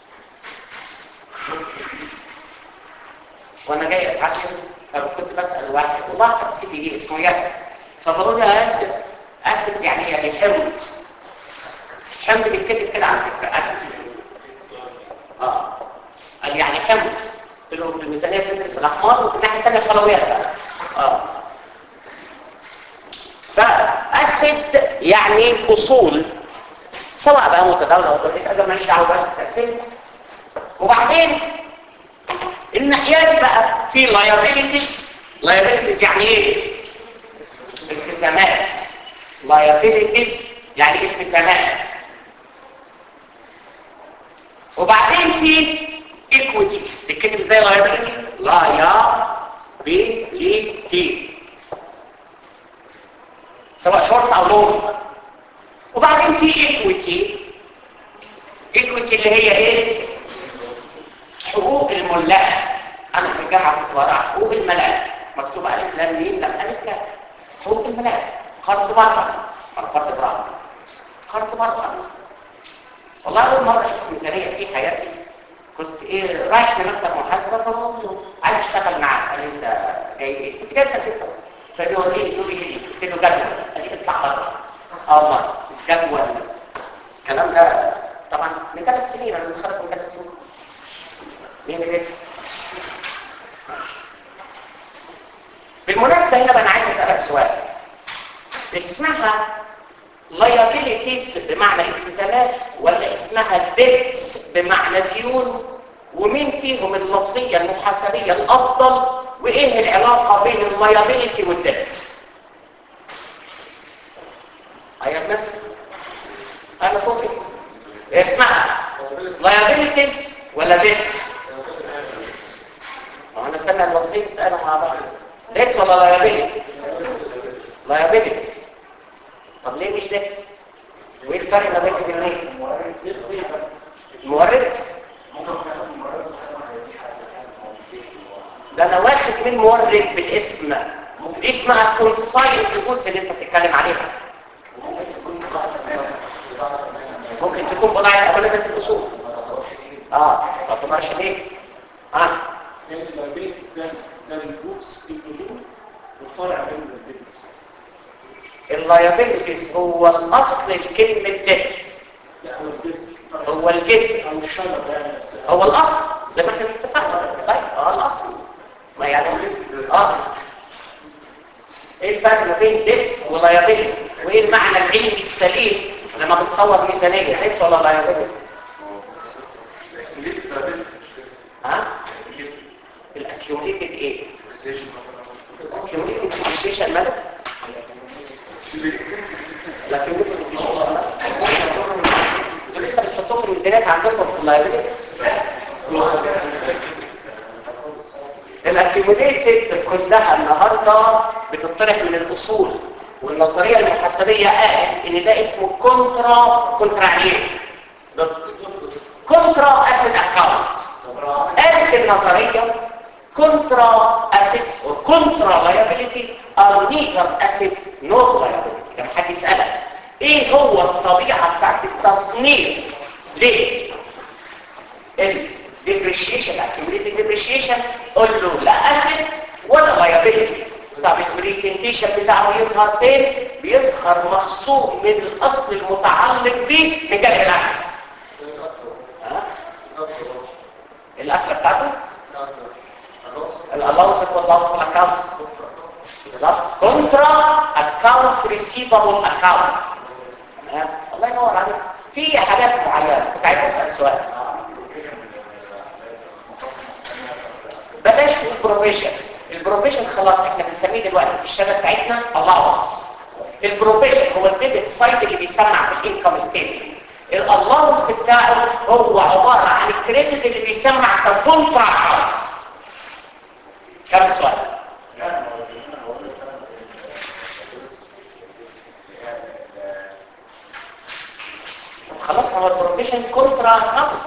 وانا جاي اتعلم فكنت بسال واحد وواحد سيدي دي اسمه ياسر فبقول له يا ياسر اسد يعني يعني حمض حمض بيتكتب كده على فكره اسد اه قال يعني حمض قلت له في الميزانيه بتدرس الاحماض وفي الناحيه الثانيه الحلويات بقى اه فاسد يعني اصول سواء بقى متداوله او غير كده ماليش دعوه بس بالتقسيم وبعدين الناحيه دي بقى في liabilities liabilities يعني ايه التزامات liabilities يعني التزامات وبعدين في equity تتكتب ازاي liability liability سواء شورت او لون وبعدين في equity ايكويتي اللي هي ايه حقوق الملاك انا في الجامعه كنت بقرا حقوق الملاك مكتوب الف لام ميم لام الف لام حقوق الملاك قرض بره انا قرض بره قرض بره والله اول مره اشوف ميزانيه في حياتي كنت ايه رايح لمكتب محاسبه فبقول له عايز اشتغل معاك قال لي انت جاي ايه كنت جايب تكليف فبيوريني يقول لي لي قلت له جدول قال لي اطلع بره اه والله جدول الكلام ده طبعا من ثلاث سنين انا متخرج من ثلاث سنين مين اللي بالمناسبة هنا أنا عايز أسألك سؤال اسمها liabilities بمعنى التزامات ولا اسمها debts بمعنى ديون ومين فيهم اللفظية المحاسبية الأفضل وإيه العلاقة بين اللايابيليتي والدبت أيضا أنا فوق اسمها liabilities ولا debt انا سمع اللفظين انا مع بعض ديت ولا لايبيلتي لايبيلتي طب ليه مش ديت وايه الفرق ما بين الاثنين المورد ده انا واخد من مورد بالاسم دي اسمها كونسايد الجودز اللي انت بتتكلم عليها ممكن تكون بضاعه اولاد في الاصول اه طب ما ليه اه كان البيت ده ده البوكس الوجود والفرع بين البيت اللايبيلتيز هو الاصل لكلمه ديت لا هو الجسم هو الجسم او الشجر يعني نفسها هو الاصل زي ما احنا اتفقنا طيب اه الاصل ما يعني اه ايه الفرق ما بين ديت ولايبيلتي وايه المعنى العلمي السليم لما بتصور ميزانيه ديت ولا لايبيلتي ها الاكيوميتد ايه الاكيوميتد ديبريشيشن مالك الاكيوميتد ديبريشيشن انتوا لسه بتحطوه في الميزانيات عندكم في اللايبيلتيز الاكيوميليتد كلها النهارده بتطرح من الاصول والنظريه المحاسبيه قالت ان ده اسمه كونترا كونترا ايه كونترا اسيد اكاونت قالت النظريه كونترا اسيدز وكونترا لايبيليتي ار نيذر اسيدز نور لايبيليتي كان حد يسالك ايه هو الطبيعه بتاعت التصنيف ليه الديبريشيشن accumulated depreciation قول له لا اسيد ولا لايبيليتي طب البريزنتيشن بتاعه يظهر فين بيظهر مخصوم من الاصل المتعلق به من جانب الاسيد ها الاكله بتاعته الالاوس والله الاكونتس بالظبط كونترا اكونتس ريسيفبل اكونت الله ينور عليك في حاجات معينه كنت عايز اسال سؤال بلاش البروفيشن البروفيشن خلاص احنا بنسميه دلوقتي في الشهاده بتاعتنا الاونس البروفيشن هو الديبت سايد اللي بيسمع في الانكم ستيتمنت الالاونس بتاعه هو عباره عن الكريدت اللي بيسمع ككونترا اكونت كم سؤال خلاص هو البروفيشن كونترا اكونت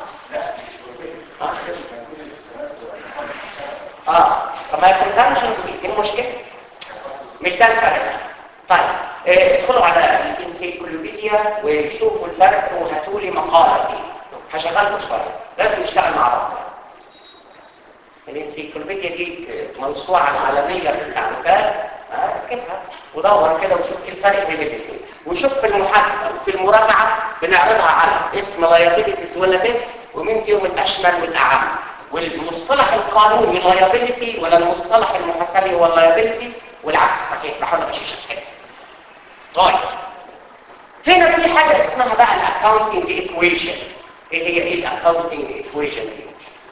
اه طب ما الكونتنشنسي دي المشكله مش ده الفرق طيب آه، ادخلوا على الانسيكلوبيديا وشوفوا الفرق وهاتوا لي مقاله فيه هشغلكم شويه لازم نشتغل مع بعض الانسيكلوبيديا دي موسوعه العالميه للتعريفات ركبها ودور كده وشوف ايه الفرق بين الاثنين وشوف في المحاسبه وفي المراجعه بنعرضها على اسم لايبيليتيز ولا بنت ومين فيهم الاشمل والاعم والمصطلح القانوني liability ولا المصطلح المحاسبي هو liability والعكس صحيح بحاول اشيش الحته طيب هنا في حاجه اسمها بقى الاكاونتنج ايكويشن ايه هي ايه الاكاونتنج ايكويشن دي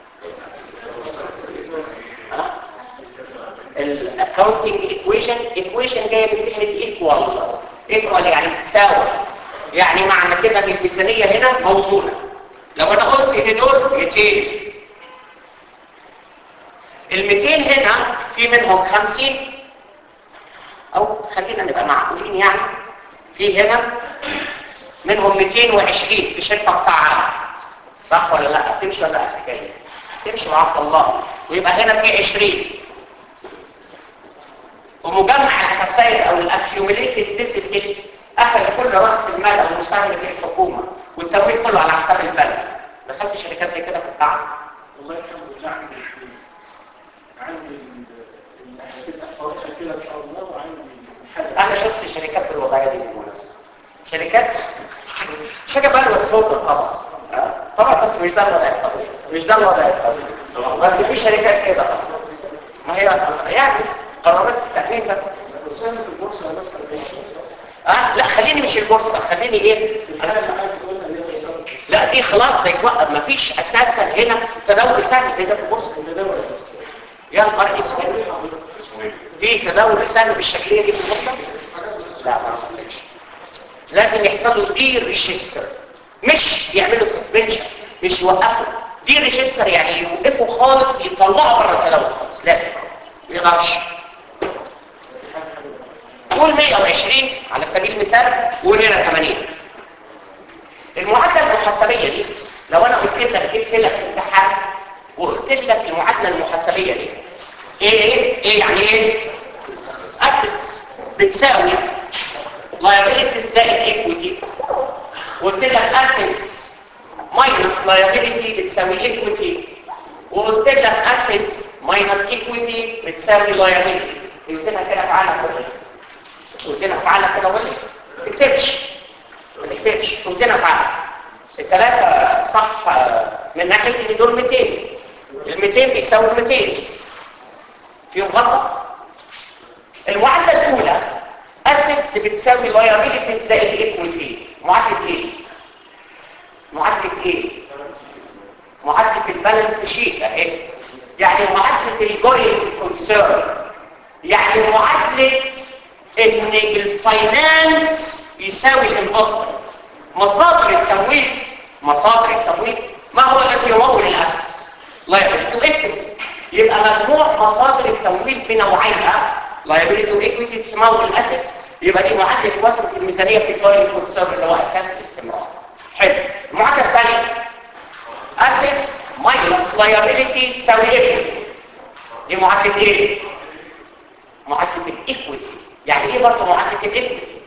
الاكاونتنج ايكويشن ايكويشن جايه من كلمه ايكوال ايكوال يعني تساوي يعني معنى كده ان الميزانيه هنا موزونه لو انا قلت ان دول 200 ال 200 هنا في منهم 50 او خلينا نبقى معقولين يعني في هنا منهم 220 في شركه قطاع عام صح ولا لا تمشي ولا لا الحكايه تمشي معاك الله ويبقى هنا في 20 ومجمع الخسائر او الاكيوميليتد ديفيسيت اخذ كل راس المال او مساهمه الحكومه والتمويل كله على حساب البلد دخلت شركات زي كده في الدعم والله الحمد لله عندي الاثنين عندي ال- هتبقى فوائد كده ان شاء الله وعندي الحلقه انا شفت شركات بالوضعيه دي بالمناسبه شركات حاجه بقى الوسوطه طبعا ها؟ طبعا بس مش ده الوضع الطبيعي مش ده الوضع الطبيعي بس في شركات كده ما هي يعني قرارات التأمين ده بس انا في البورصه مثلا ماشي اه لا خليني مش البورصه خليني ايه الحاله اللي عايز تقولها اللي هي الشرط لا دي خلاص ده يتوقف مفيش اساسا هنا تداول سهم زي ده في البورصه التداول الاستثماري يا نهار اسود في تداول سهم بالشكليه دي في البورصه لا ما حصلش لازم يحصل له دي ريجستر مش يعملوا سسبنشن مش يوقفوا دي ريجستر يعني يوقفوا خالص يطلعوا بره التداول خالص لازم ما يقدرش قول 120 على سبيل المثال وقول هنا 80 المعادله المحاسبيه دي لو انا قلت لك جبت لك امتحان وقلت لك المعادله المحاسبيه دي ايه ايه يعني ايه اسيتس بتساوي liabilities زائد equity وقلت لك assets minus liability بتساوي equity وقلت لك assets minus equity بتساوي liability يوزنها كده تعالى كده توزنها تعالى كده ولا ما تكتبش ما تكتبش توزنها تعالى الثلاثة صح من ناحية ان دول 200 ال 200 بيساوي 200 فيهم غلطة المعادلة الأولى assets بتساوي liabilities زائد equity معادلة ايه؟ معادلة ايه؟ معادلة البالانس شيت اهي يعني معادلة الجوينج كونسيرن يعني معادلة ان الفاينانس يساوي الانفستمنت مصادر التمويل مصادر التمويل ما هو الذي يمول الاسس liability وايكويتي يبقى مجموع مصادر التمويل بنوعيها liability وايكويتي تمول الاسس يبقى دي معادله وزن في الميزانيه في الدوري كونسيرن اللي هو اساس الاستمرار حلو المعادله الثانيه assets minus liability تساوي equity دي معادله ايه معادله الايكويتي يعني ايه برضه معادله الايكويتي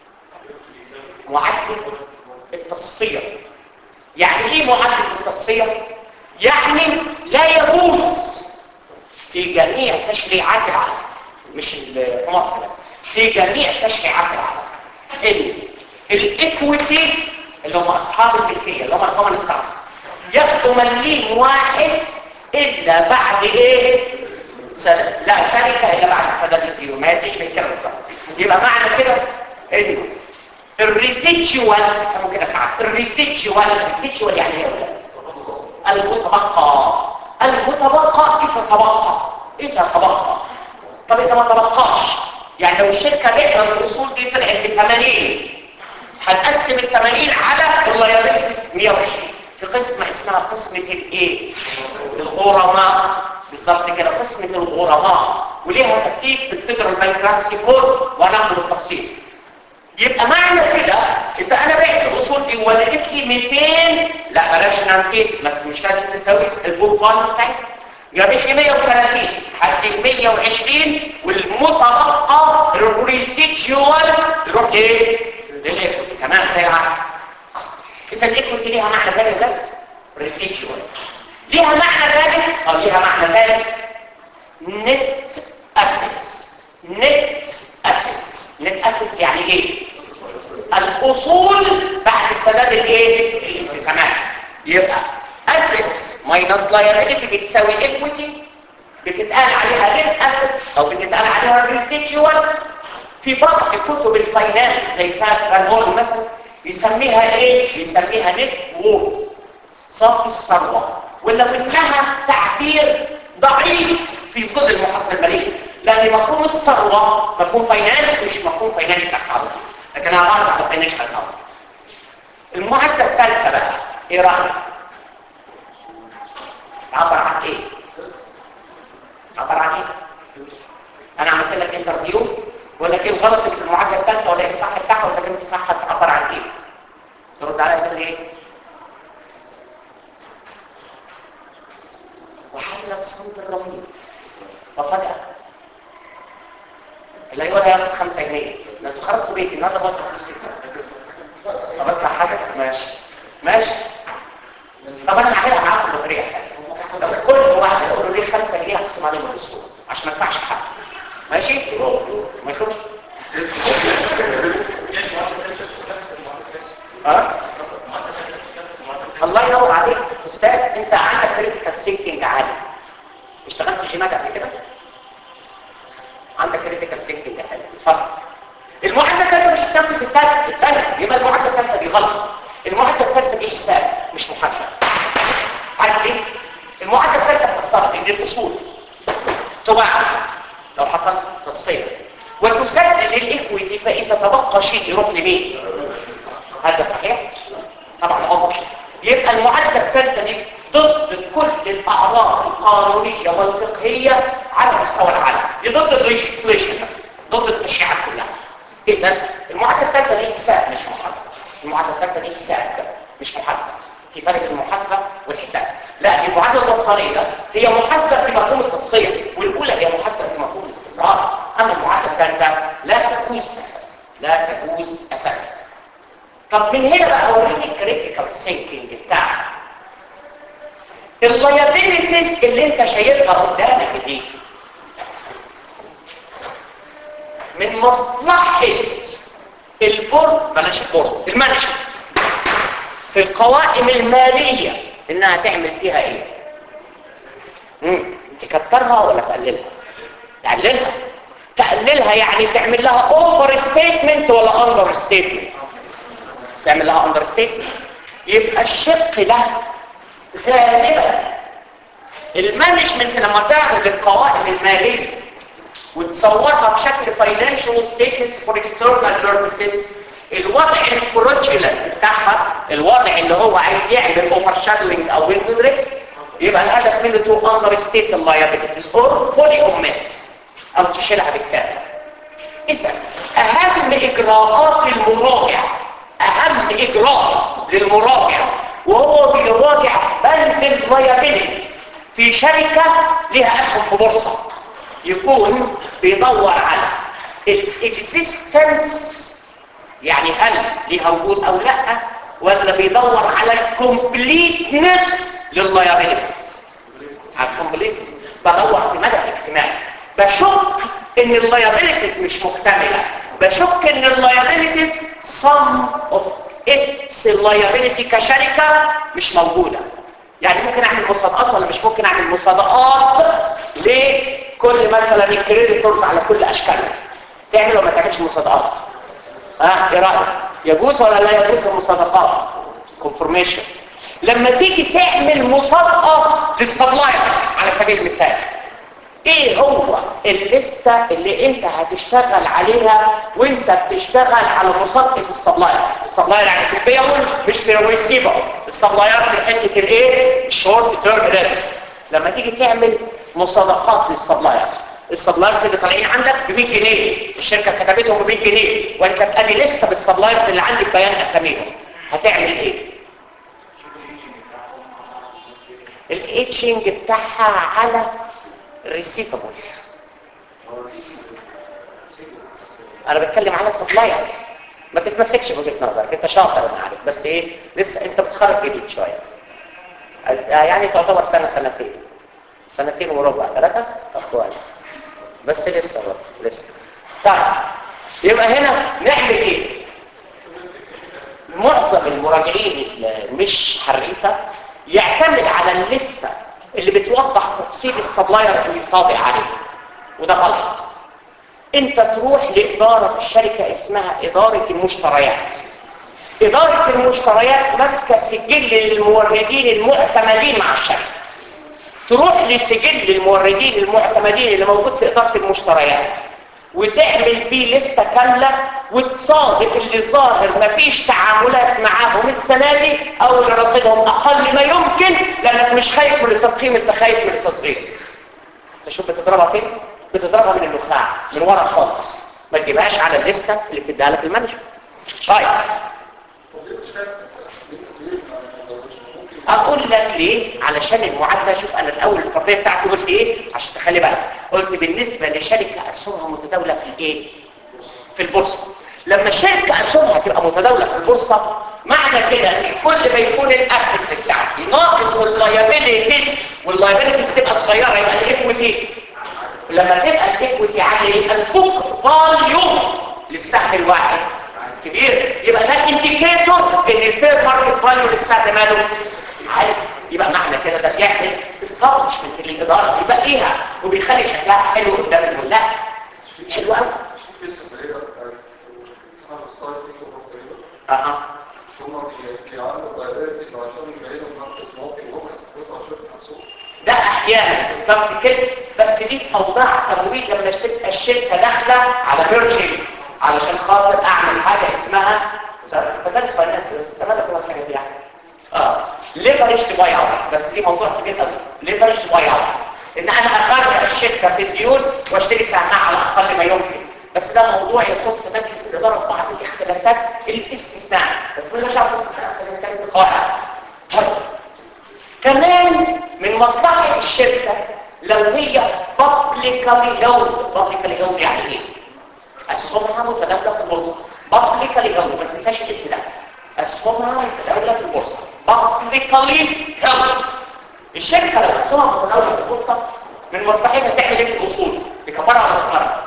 معادله التصفيه يعني ايه معادله التصفيه يعني لا يجوز في جميع تشريعات العالم مش ال- في مصر بس في جميع تشريعات العالم ان الايكويتي اللي هم اصحاب الملكيه اللي هم الكومن ستارز ياخدوا مليم واحد الا بعد ايه سنه لا تركه الا بعد سداد الديون ما يجيش من كده بالظبط يبقى معنى كده انه الريسيتشوال بيسموه كده ساعات الريسيتشوال الريسيتشوال يعني ايه يا ولاد المتبقى المتبقى اذا تبقى اذا تبقى طب اذا ما تبقاش يعني لو الشركه بعت الاصول دي طلعت ب 80 هنقسم ال 80 على اللايبيلتيز 120 في قسمه اسمها قسمه الايه الغرماء بالظبط كده قسمه الغرماء وليها ترتيب في الفيدرال بانكرابسي كود وناخد التفصيل يبقى معنى كده اذا انا بعت الاصول دي ولقيت لي 200 لا بلاش انا 200 بس مش لازم تساوي البوك فاليو بتاعي جابت لي 130 هديك 120 والمتبقى الريسيتشوال يروح ايه؟ للايكوتي كمان زي العسل اذا الايكوتي ليها معنى ثالث ده ريسيتشوال ليها معنى ثالث اه ليها معنى ثالث نت اسيتس نت اسيتس نت اسيتس يعني ايه الاصول بعد سداد الايه الالتزامات يبقى اسيتس ماينس لايبيلتي بتساوي ايكويتي بتتقال عليها نت اسيتس او بتتقال عليها ريسيتشوال في بعض في كتب الفاينانس زي بتاعت فان مثلا يسميها ايه يسميها نت وورث صافي الثروه ولو انها تعبير ضعيف في ظل المحاسبه الماليه لان مفهوم الثروه مفهوم فاينانس مش مفهوم فاينانشال اكاونت لكن انا اعرف على فاينانشال اكاونت المعادله الثالثه بقى ايه رايك عبر عن ايه عبر عن ايه انا عملت لك انترفيو بقول لك ايه الغلط اللي في المعادله الثالثه ولا ايه الصح بتاعها واذا كنت صح تعبر عن ايه ترد عليا تقول ايه الى الصمت الرهيب وفجاه اللي يقول هياخد 5 جنيه لو انتوا خرجتوا بيتي النهارده بدفع فلوس كتير طب ادفع حاجه ماشي ماشي طب انا هعملها معاكم بطريقه ثانيه طب كل واحد يقول له ليه 5 جنيه هقسم عليهم بالسوق عشان ما ادفعش حاجه ماشي ما يكونش ها الله ينور عليك استاذ انت عندك كريتيكال ثينكينج عالي اشتغلت جيمات قبل كده عندك كريتيكال ثينكينج عالي اتفضل المعادله الثالثه مش التنفيذ الثالث الثالث يبقى المعادله الثالثه دي غلط المعادله الثالثه دي حساب مش محاسبه عارف ليه المعادله الثالثه بتفترض ان الاصول تباع لو حصل تصفيه وتسدد الايكويتي فاذا تبقى شيء يروح لمين هذا صحيح طبعا عمر يبقى المعادله الثالثه دي ضد كل الاعراض القانونيه والفقهيه على مستوى العالم دي ضد الريجستريشن ضد التشريعات كلها اذا المعادله الثالثه دي حساب مش محاسبه المعادله الثالثه دي حساب مش محاسبه في فرق بين المحاسبه والحساب لا المعادله الوسطانيه هي محاسبه في مفهوم التصفيه والاولى هي محاسبه في مفهوم الاستمرار اما المعادله الثالثه لا تجوز اساسا لا تجوز اساسا طب من هنا بقى اوريك الكريتيكال ثينكينج بتاعك اللايبيليتيز اللي انت شايفها قدامك دي من مصلحه البورد بلاش البورد المانجمنت في القوائم الماليه انها تعمل فيها ايه امم تكترها ولا تقللها تقللها تقللها يعني تعمل لها اوفر ستيتمنت ولا اندر ستيتمنت تعمل لها اندر ستيتمنت يبقى الشق ده غالبا المانجمنت لما تعرض القوائم الماليه وتصورها بشكل فاينانشال ستيتمنتس فور اكسترنال بيربسز الوضع الفروجولنت بتاعها الوضع اللي هو عايز يعمل اوفر شادلينج او ويندو ريسك يبقى الهدف منه تو اندر ستيت اللايبيلتيز اور فولي اوميت او تشيلها بالكامل اذا اهم اجراءات المراجع اهم اجراء للمراجع وهو بيراجع بند اللايبيلتي في شركه لها اسهم في بورصه يكون بيدور على الاكزيستنس يعني هل ليها وجود او لا ولا بيدور على الكومبليتنس لللايبيلتيز على الكومبليتنس بدور في مدى الاجتماع بشك ان اللايبيلتيز مش مكتمله بشك ان اللايبيلتيز some of its liability كشركه مش موجوده يعني ممكن اعمل مصادقات ولا مش ممكن اعمل مصادقات لكل مثلا الكريديتورز على كل اشكالها تعمل ولا ما تعملش مصادقات ها ايه رايك يجوز ولا لا يجوز المصادقات كونفورميشن لما تيجي تعمل مصادقه للسبلايرز على سبيل المثال ايه هو الليسته اللي انت هتشتغل عليها وانت بتشتغل على مصادقه السبلاير السبلاير يعني في البيعول مش في الريسيفر السبلاير في حته الايه الشورت تيرم ريت لما تيجي تعمل مصادقات للسبلايرز السبلايرز اللي طالعين عندك ب 100 جنيه الشركه كتبتهم ب 100 جنيه وانت بتقلي لسته بالسبلايرز اللي عندك بيان اساميهم هتعمل ايه الايتشنج بتاعها على الريسيفبلز انا بتكلم على سبلاير ما تتمسكش بوجهه نظرك انت شاطر انا عارف بس ايه لسه انت بتخرج جديد شويه يعني تعتبر سنه سنتين سنتين وربع ثلاثه طب كويس بس لسه برضه لسه طيب يبقى هنا نعمل ايه معظم المراجعين اللي مش حريفه يعتمد على الليسته اللي بتوضح تفصيل السبلاير اللي صادق عليه وده غلط انت تروح لإدارة في الشركة اسمها إدارة المشتريات إدارة المشتريات ماسكة سجل للموردين المعتمدين مع الشركة تروح لسجل الموردين المعتمدين اللي موجود في إدارة المشتريات وتعمل فيه لستة كاملة وتصادق اللي ظاهر مفيش تعاملات معاهم السنة دي او اللي رصيدهم اقل ما يمكن لانك مش خايف من التضخيم انت خايف من التصغير تشوف بتضربها فين بتضربها من النخاع من ورا خالص ما تجيبهاش على الليستة اللي بتديها لك المانجمنت طيب اقول لك ليه علشان المعادله شوف انا الاول الفرضيه بتاعتي قلت ايه عشان تخلي بالك قلت بالنسبه لشركه اسهمها متداوله في الايه في البورصه لما الشركه اسهمها تبقى متداوله في البورصه معنى كده ان كل ما يكون الاسيتس بتاعتي ناقص اللايبيليتيز واللايبيليتيز تبقى صغيره يبقى الايكويتي لما تبقى الايكويتي عاليه يبقى البوك فاليو للسهم الواحد كبير يبقى ده انديكيتور ان الفير ماركت فاليو للسهم ماله عالي يبقى معنى كده ده بيعمل استابلشمنت للاداره يبقيها وبيخلي شكلها حلو قدام الملاك حلو قوي لسه تقريبا اسمها الستار دي تقريبا اها مش هما بي- بيعملوا دايركتس عشان يبينوا نقص مواطن وهم يستفيدوا عشان نفسهم ده احيانا بالظبط كده بس دي في اوضاع تمويل لما تبقى الشركه داخله على ميرجنج علشان خاطر اعمل حاجه اسمها تدرس فاينانس بس تمام كل الحاجات دي يعني اه ليفرج باي اوت بس دي موضوع كبير قوي ليفرج باي اوت ان انا اخرج الشركه في الديون واشتري سهمها على اقل ما يمكن بس ده موضوع يخص مجلس الاداره في بعض الاختلافات الاستثناء بس مش دعوه بالاستثناء خلينا نتكلم في القواعد طيب كمان من مصلحة الشركة لو هي publicly held publicly held يعني ايه؟ أسهمها متداولة في البورصة publicly held ما تنساش الاسم ده أسهمها متداولة في البورصة publicly held الشركة لو أسهمها متداولة في البورصة من مصلحتها تعمل ايه في الأصول؟ تكبرها على صغرها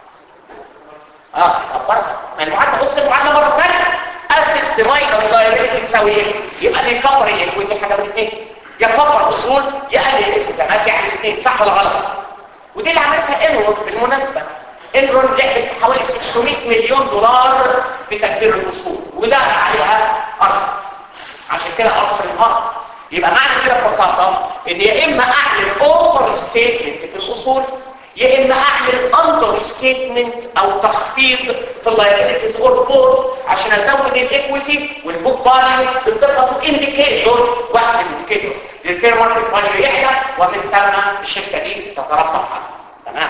اه كبرها ما المعادله بص المعادله مره ثانيه اسيتس ماينس لايبيلتي تساوي ايه يبقى اللي يكبر الايكويتي حاجه من اثنين يكبر اصول يقلل الالتزامات يعني اثنين صح ولا غلط ودي اللي عملتها انرون بالمناسبه انرون لعبت حوالي 600 مليون دولار في تكبير الاصول وده عليها ارسل عشان كده ارسل النهارده يبقى معنى كده ببساطه ان يا اما اعمل اوفر ستيتمنت في الاصول يا اما اعمل اندر ستيتمنت او تخفيض في اللايبيلتيز اور بورد عشان ازود الايكويتي والبوك فاليو بصفه انديكيتور واحد من الانديكيتور للفير ماركت فاليو يحلى ومن ثم الشركه دي تتربح عنها تمام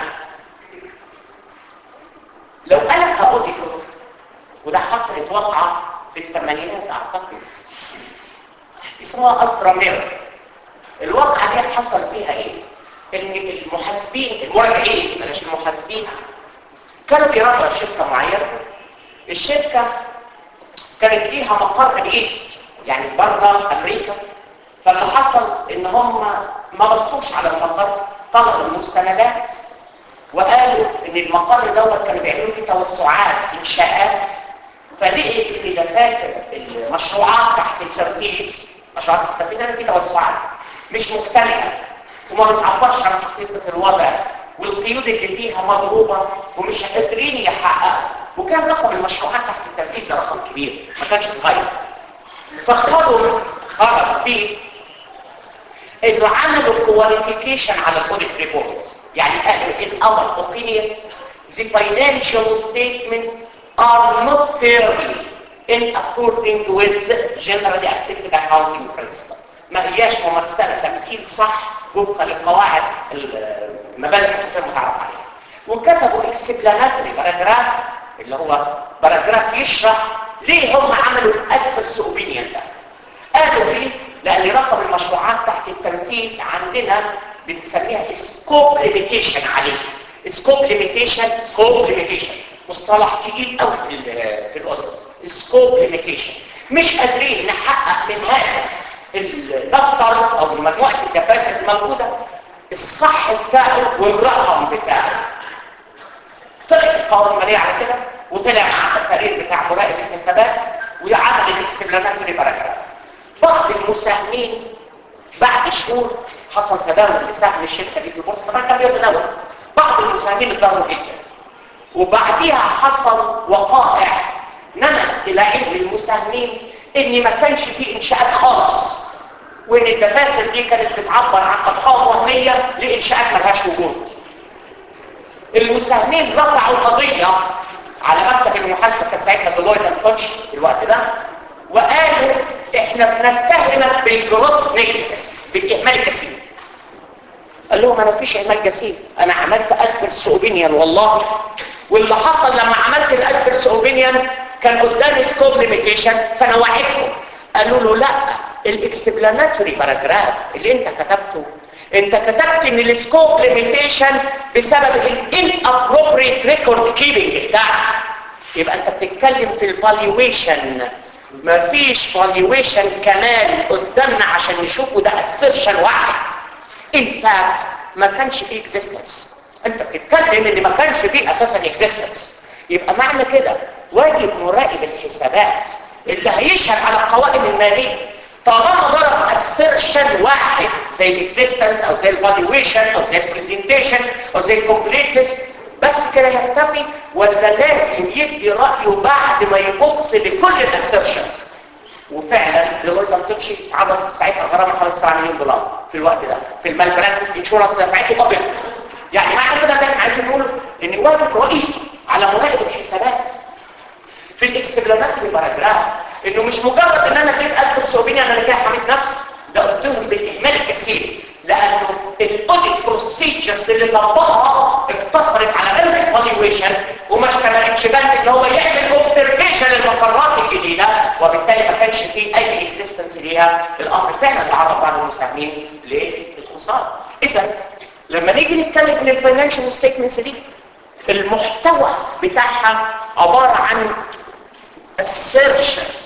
لو انا كاوديتور وده حصلت واقعه في الثمانينات اعتقد اسمها الترا ميرور الواقعه دي حصل فيها ايه ان المحاسبين المراجعين بلاش المحاسبين كانوا بيراجعوا شركه معينه الشركه كانت ليها مقر بعيد يعني بره امريكا فاللي حصل ان هم ما بصوش على المقر طلبوا المستندات وقالوا ان المقر دوت كانوا بيعملوا فيه توسعات انشاءات فلقيت ان دفاتر المشروعات تحت التركيز مشروعات تحت التركيز فيه توسعات مش مكتمله وما بتعبرش عن حقيقة الوضع والقيود اللي فيها مضروبة ومش قادرين يحققوا وكان رقم المشروعات تحت التنفيذ ده رقم كبير ما كانش صغير فخدوا خرج فيه انه عملوا كواليفيكيشن على الاوديت ريبورت يعني قالوا in our opinion the financial statements are not fairly in according with generally accepted accounting principle ما هياش ممثلة تمثيل صح وفقا للقواعد المبادئ الحساب المتعارف عليها وكتبوا اكسبلاناتوري باراجراف اللي هو باراجراف يشرح ليه هم عملوا الادفرس اوبينيون ده قالوا ليه لان رقم المشروعات تحت التنفيذ عندنا بنسميها سكوب ليميتيشن عليه سكوب ليميتيشن سكوب ليميتيشن مصطلح تقيل قوي في ال في الاوديت سكوب ليميتيشن مش قادرين نحقق من هذا الدفتر او مجموعه الدفاتر الموجوده الصح بتاعه والرقم بتاعه طلع القوائم الماليه على كده وطلع مع التقرير بتاع مراقب الحسابات وعمل الاكسبلاناتوري باراجراف بعض المساهمين بعد شهور حصل تداول لسهم الشركه دي في البورصه طبعا كان بيتداول بعض المساهمين اتضروا جدا وبعديها حصل وقائع نمت الى علم المساهمين ان ما كانش فيه انشاءات خالص وان الدفاتر دي كانت بتعبر عن ارقام وهميه لانشاءات ملهاش وجود المساهمين رفعوا قضيه على مكتب المحاسبه كان ساعتها ديلويت اند كوتش في الوقت ده وقالوا احنا بنتهمك بالجروس نيجاتيفز بالاهمال الجسيم قال لهم انا فيش اهمال جسيم انا عملت ادفرس اوبينيون والله واللي حصل لما عملت الادفرس اوبينيون كان قدامي سكوب ليميتيشن فانا وعدتهم قالوا له لا الاكسبلاناتوري باراجراف اللي انت كتبته انت كتبت ان السكوب ليميتيشن بسبب الانابروبريت ريكورد كيبنج بتاعك يبقى انت بتتكلم في الفالويشن مفيش فالويشن كمال قدامنا عشان نشوفه ده assertion واحد in fact ما كانش فيه existence انت بتتكلم ان ما كانش فيه اساسا existence يبقى معنى كده واجب مراقب الحسابات اللي هيشهد على القوائم الماليه طالما ضرب assertion واحد زي الاكزيستنس او زي الفالويشن او زي البرزنتيشن او زي الكومبليتنس بس كده يكتفي ولا لازم يدي رايه بعد ما يبص لكل الاسيرشنز وفعلا لغايه ما تمشي عملت ساعتها غرامه حوالي 7 مليون دولار في الوقت ده في المال براكتس انشورنس دفعته قبل يعني معنى كده ده احنا عايزين نقول ان واجب رئيسي على مراقب الحسابات في الاكستبلاناتري باراجراف انه مش مجرد ان انا اديت 1900 انا كده حميت نفسي ده قلتهم بالاهمال الكثير لانه الاوديت بروسيجرز اللي طبقها اقتصرت على علم الفالويشن وما اشتغلتش بس ان هو يعمل اوبزرفيشن للمقرات الجديده وبالتالي ما كانش فيه اي اكزيستنس ليها الامر فعلا اللي عرض بعض المساهمين للخساره اذا لما نيجي نتكلم من الفاينانشال ستيتمنتس دي المحتوى بتاعها عباره عن assertions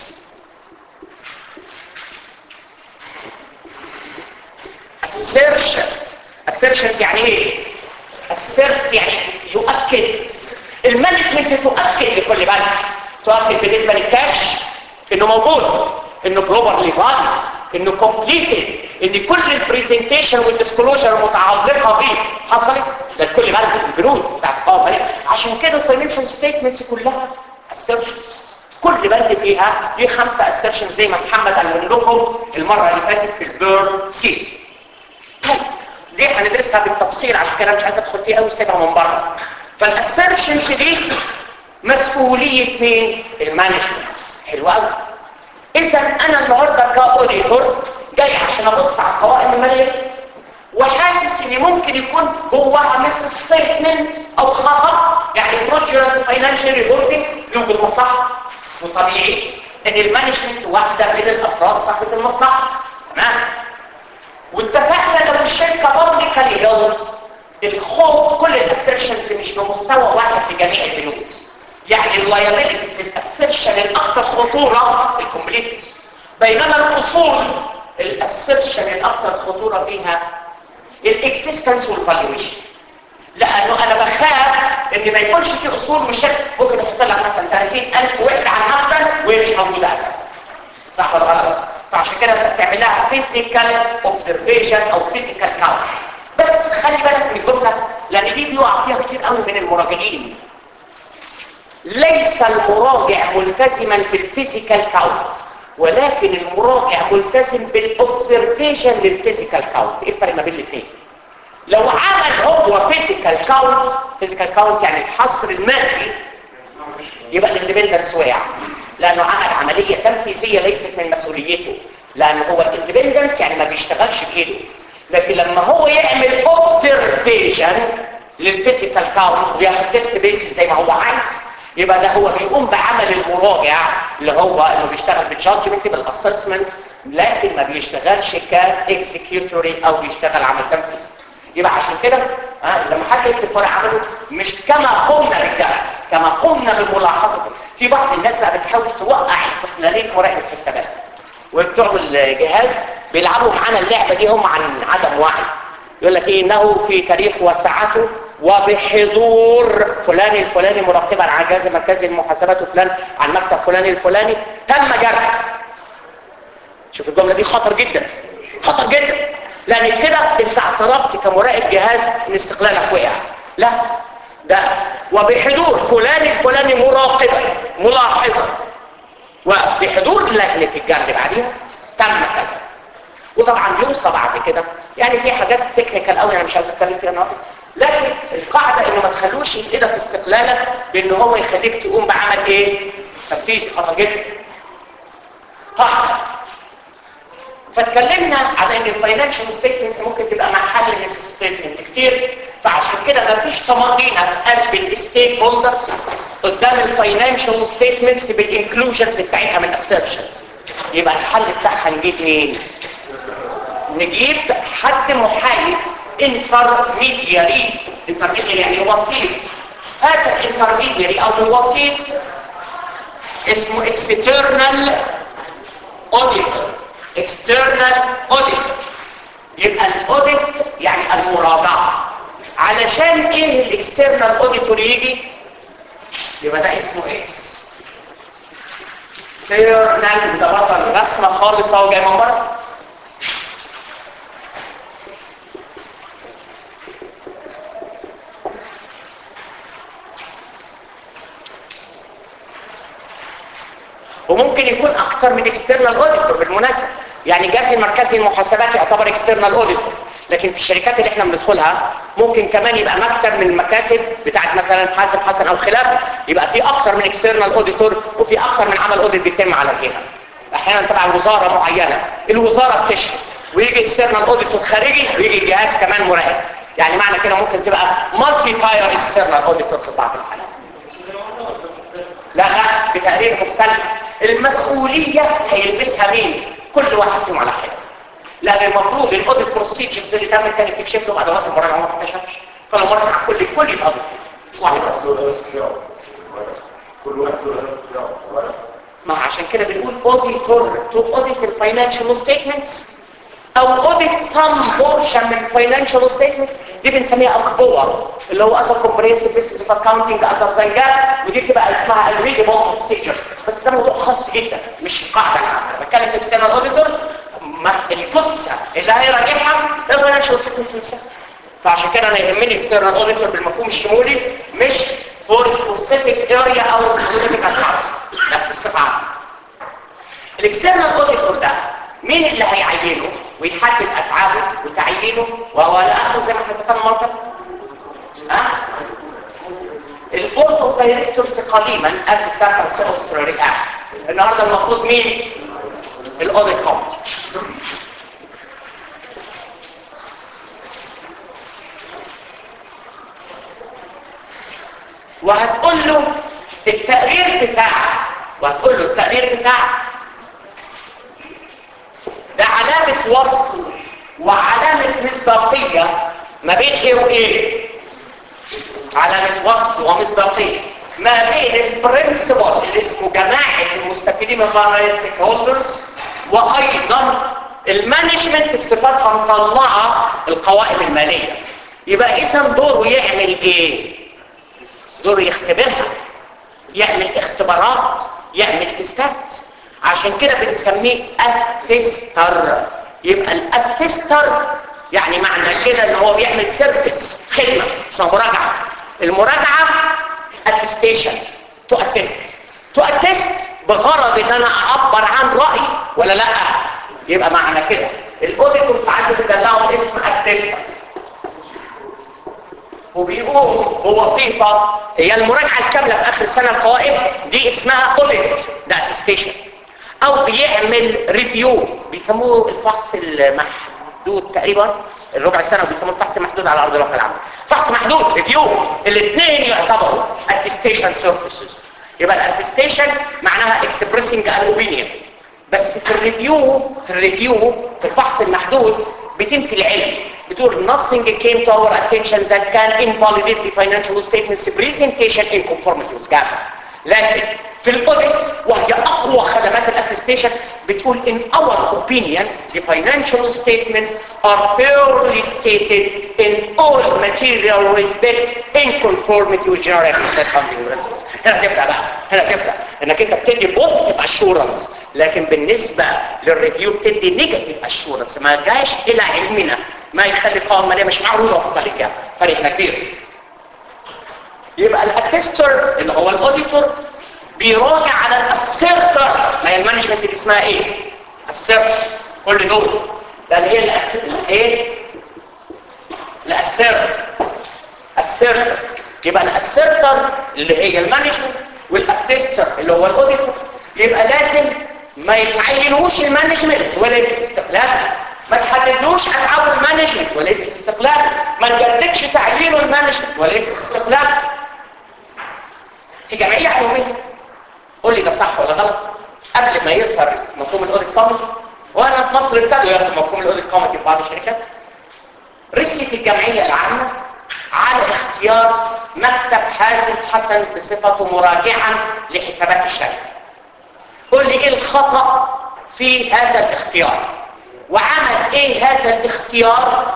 assertions assertions يعني ايه assert يعني يؤكد المانجمنت تؤكد لكل بنك تؤكد بالنسبه للكاش انه موجود انه بروبرلي فاليد انه كومبليتد ان كل البرزنتيشن والديسكلوجر المتعلقه بيه حصلت ده لكل بنك البنود بتاعت القوائم عشان كده الفاينانشال ستيتمنتس كلها assertions كل بند فيها ليه خمسه assertions زي ما محمد قال لكم المره اللي فاتت في البيرن سيل طيب دي هندرسها بالتفصيل عشان كده مش عايز ادخل فيها قوي سيبها من بره فالاسيرشنز دي مسؤوليه مين المانجمنت حلو قوي اذا انا النهارده كاوديتور جاي عشان ابص على القوائم الماليه وحاسس ان ممكن يكون جواها مس ستيتمنت او خطا يعني بروجرال فاينانشال ريبورتنج يوجد مصلحه وطبيعي ان المانجمنت واحده من الافراد صاحبه المصلحه تمام واتفقنا لو الشركه بابليكالي هيلد الخوف كل الاسيرشنز مش بمستوى واحد لجميع البنود يعني اللايبيلتيز الاسيرشن الاكثر خطوره الكومبليت بينما الاصول الاسيرشن الاكثر خطوره فيها الاكزيستنس والفالويشن لانه انا بخاف ان ما يكونش في اصول والشركه ممكن يحط لك مثلا 30000 وحده على المخزن وهي مش موجوده اساسا صح ولا غلط فعشان كده انت بتعمل لها فيزيكال اوبزرفيشن او فيزيكال كاونت بس خلي بالك من الجمله لان دي بيقع فيها كتير قوي من المراجعين ليس المراجع ملتزما في الفيزيكال كاونت ولكن المراجع ملتزم بالاوبزرفيشن للفيزيكال كاونت ايه الفرق ما بين الاثنين لو عمل هو فيزيكال كاونت فيزيكال كاونت يعني الحصر المادي يبقى الاندبندنس وقع لانه عمل عمليه تنفيذيه ليست من مسؤوليته لان هو الاندبندنس يعني ما بيشتغلش بايده لكن لما هو يعمل اوبزرفيشن للفيزيكال كاونت وياخد تيست بيسز زي ما هو عايز يبقى ده هو بيقوم بعمل المراجع اللي هو انه بيشتغل بالجادجمنت بالاسسمنت لكن ما بيشتغلش كاكزيكيوتوري او بيشتغل عمل تنفيذي يبقى عشان كده آه لما حد يكتب فرع عمله مش كما قمنا بالجهد كما قمنا بالملاحظه في بعض الناس بقى بتحاول توقع استقلاليه مراقب الحسابات وبتوع الجهاز بيلعبوا معانا اللعبه دي هم عن عدم وعي يقول لك ايه انه في تاريخ وسعته وبحضور فلان الفلاني مراقبا على جهاز مركزي المحاسبات وفلان عن مكتب فلان الفلاني تم جرح شوف الجمله دي خطر جدا خطر جدا لان كده انت اعترفت كمراقب جهاز ان استقلالك وقع لا ده وبحضور فلان الفلاني مراقبا ملاحظا وبحضور اللجنه الجرد بعديها تم كذا وطبعا يوصى بعد كده يعني في حاجات تكنيكال قوي انا مش عايز اتكلم فيها النهارده لكن القاعده انه ما تخلوش يفقدك استقلالك بان هو يخليك تقوم بعمل ايه تنفيذي خطر جدا ها فاتكلمنا على ان الفاينانشال ستيتمنتس ممكن تبقى محل للستيتمنت كتير فعشان كده مفيش طمانينه في قلب الستيك هولدرز قدام الفاينانشال ستيتمنتس بالانكلوجنز بتاعتها من assertions يبقى الحل بتاعها نجيب مين نجيب حد محايد انترميدياري انترميدياري يعني وسيط هذا الانترميدياري او الوسيط اسمه external auditor external auditor يبقى الاوديت يعني المراجعة علشان ايه الاكسترنال اوديتور يجي يبقى ده اسمه اكس external ده بطل رسمة خالصة وجاي من بره وممكن يكون اكتر من اكسترنال اوديتور بالمناسبه يعني الجهاز المركزي للمحاسبات يعتبر اكسترنال اوديتور لكن في الشركات اللي احنا بندخلها ممكن كمان يبقى مكتب من المكاتب بتاعت مثلا حاسب حسن او خلافه يبقى في اكتر من اكسترنال اوديتور وفي اكتر من عمل اوديت بيتم على الجهه احيانا تبع وزاره معينه الوزاره بتشرف ويجي اكسترنال اوديتور خارجي ويجي الجهاز كمان مراقب يعني معنى كده ممكن تبقى مالتي تاير اكسترنال اوديتور في بعض الحالات لا لا بتقرير مختلف المسؤولية هيلبسها مين كل واحد فيهم على حاجة لأن المفروض الاوديت بروسيجرز اللي تم كانت تكشف له بعد وقت المراجعة ما اكتشفش فلو مرة على كل الكل يبقى مش واحد بس كل واحد له الهدف بتاعه ما عشان كده بنقول auditor to audit the financial statements او audit some portion من financial statements دي بنسميها اقبوة اللي هو اثر comprehensive basis of accounting اثر زنجات ودي بتبقى اسمها الريدبل procedure بس ده موضوع خاص جدا مش قاعدة انا بتكلم في external auditor ما القصة اللي هيراجعها الفاينانشال statements نفسها فعشان كده انا يهمني external auditor بالمفهوم الشمولي مش for specific area او specific account لا بصفة عامة الاكسترنال اوديتور ده مين اللي هيعينه ويحدد افعاله وتعيينه وهو الاخر زي ما احنا اتفقنا مره ها البورد اوف دايركتورز قديما قبل سنه اوسترالي اكت النهارده المفروض مين الاوديت كوميتي وهتقول له التقرير بتاعك وهتقول له التقرير بتاعك ده علامة وصل وعلامة مصداقية ما بين ايه وايه علامة وصل ومصداقية ما بين البرنسبل اللي اسمه جماعة المستفيدين من ستيك هولدرز وايضا المانجمنت بصفتها مطلعة القوائم المالية يبقى اذا دوره يعمل ايه دوره يختبرها يعمل اختبارات يعمل تستات عشان كده بنسميه اتستر يبقى الاتستر يعني معنى كده ان هو بيعمل سيرفيس خدمه اسمها مراجعه المراجعه اتستيشن تو اتست تو اتست بغرض ان انا اعبر عن رايي ولا لا يبقى معنى كده الاوديتور ساعات بتدلعوا اسم اتستر وبيقوم بوظيفه هي المراجعه الكامله في اخر السنه القوائم دي اسمها اوديت ده اتستيشن او بيعمل ريفيو بيسموه الفحص المحدود تقريبا الربع سنه بيسموه الفحص المحدود على ارض الواقع العام فحص محدود ريفيو الاثنين يعتبروا اتستيشن سيرفيسز يبقى الاتستيشن معناها اكسبريسنج ان اوبينيون بس في الريفيو في الريفيو في الفحص المحدود بتنفي العلم بتقول nothing came to our attention that can invalidate the financial statements presentation in conformity with GAAP لكن في الاوديت وهي اقوى خدمات الاتستيشن بتقول in our opinion the financial statements are fairly stated in all material respect in conformity with general accounting principles هنا تفرق بقى هنا تفرق انك انت بتدي بوزيتيف اشورنس لكن بالنسبه للريفيو بتدي نيجاتيف اشورنس ما جاش الى علمنا ما يخلي القوائم الماليه مش معروضه في طريقها فرق كبير يبقى الاتستر اللي هو الاوديتور بيراجع على الاسيرتر ما هي المانجمنت اللي اسمها ايه السيرتر كل دول لان هي ايه الاسيرتر السيرتر يبقى الاسيرتر اللي هي المانجمنت والاتستر اللي هو الاوديتور يبقى لازم ما يتعينوش المانجمنت ولا الاستقلال ما تحددوش افعال المانجمنت ولا الاستقلال ما نجددش تعيينه المانجمنت ولا الاستقلال في جمعيه حكوميه قول لي ده صح ولا غلط قبل ما يظهر مفهوم الاوديت كوميتي وانا في مصر ابتدوا ياخدوا مفهوم الاوديت كوميتي في بعض الشركات رسيت الجمعيه العامه على اختيار مكتب حازم حسن بصفته مراجعا لحسابات الشركه قل لي ايه الخطا في هذا الاختيار وعمل ايه هذا الاختيار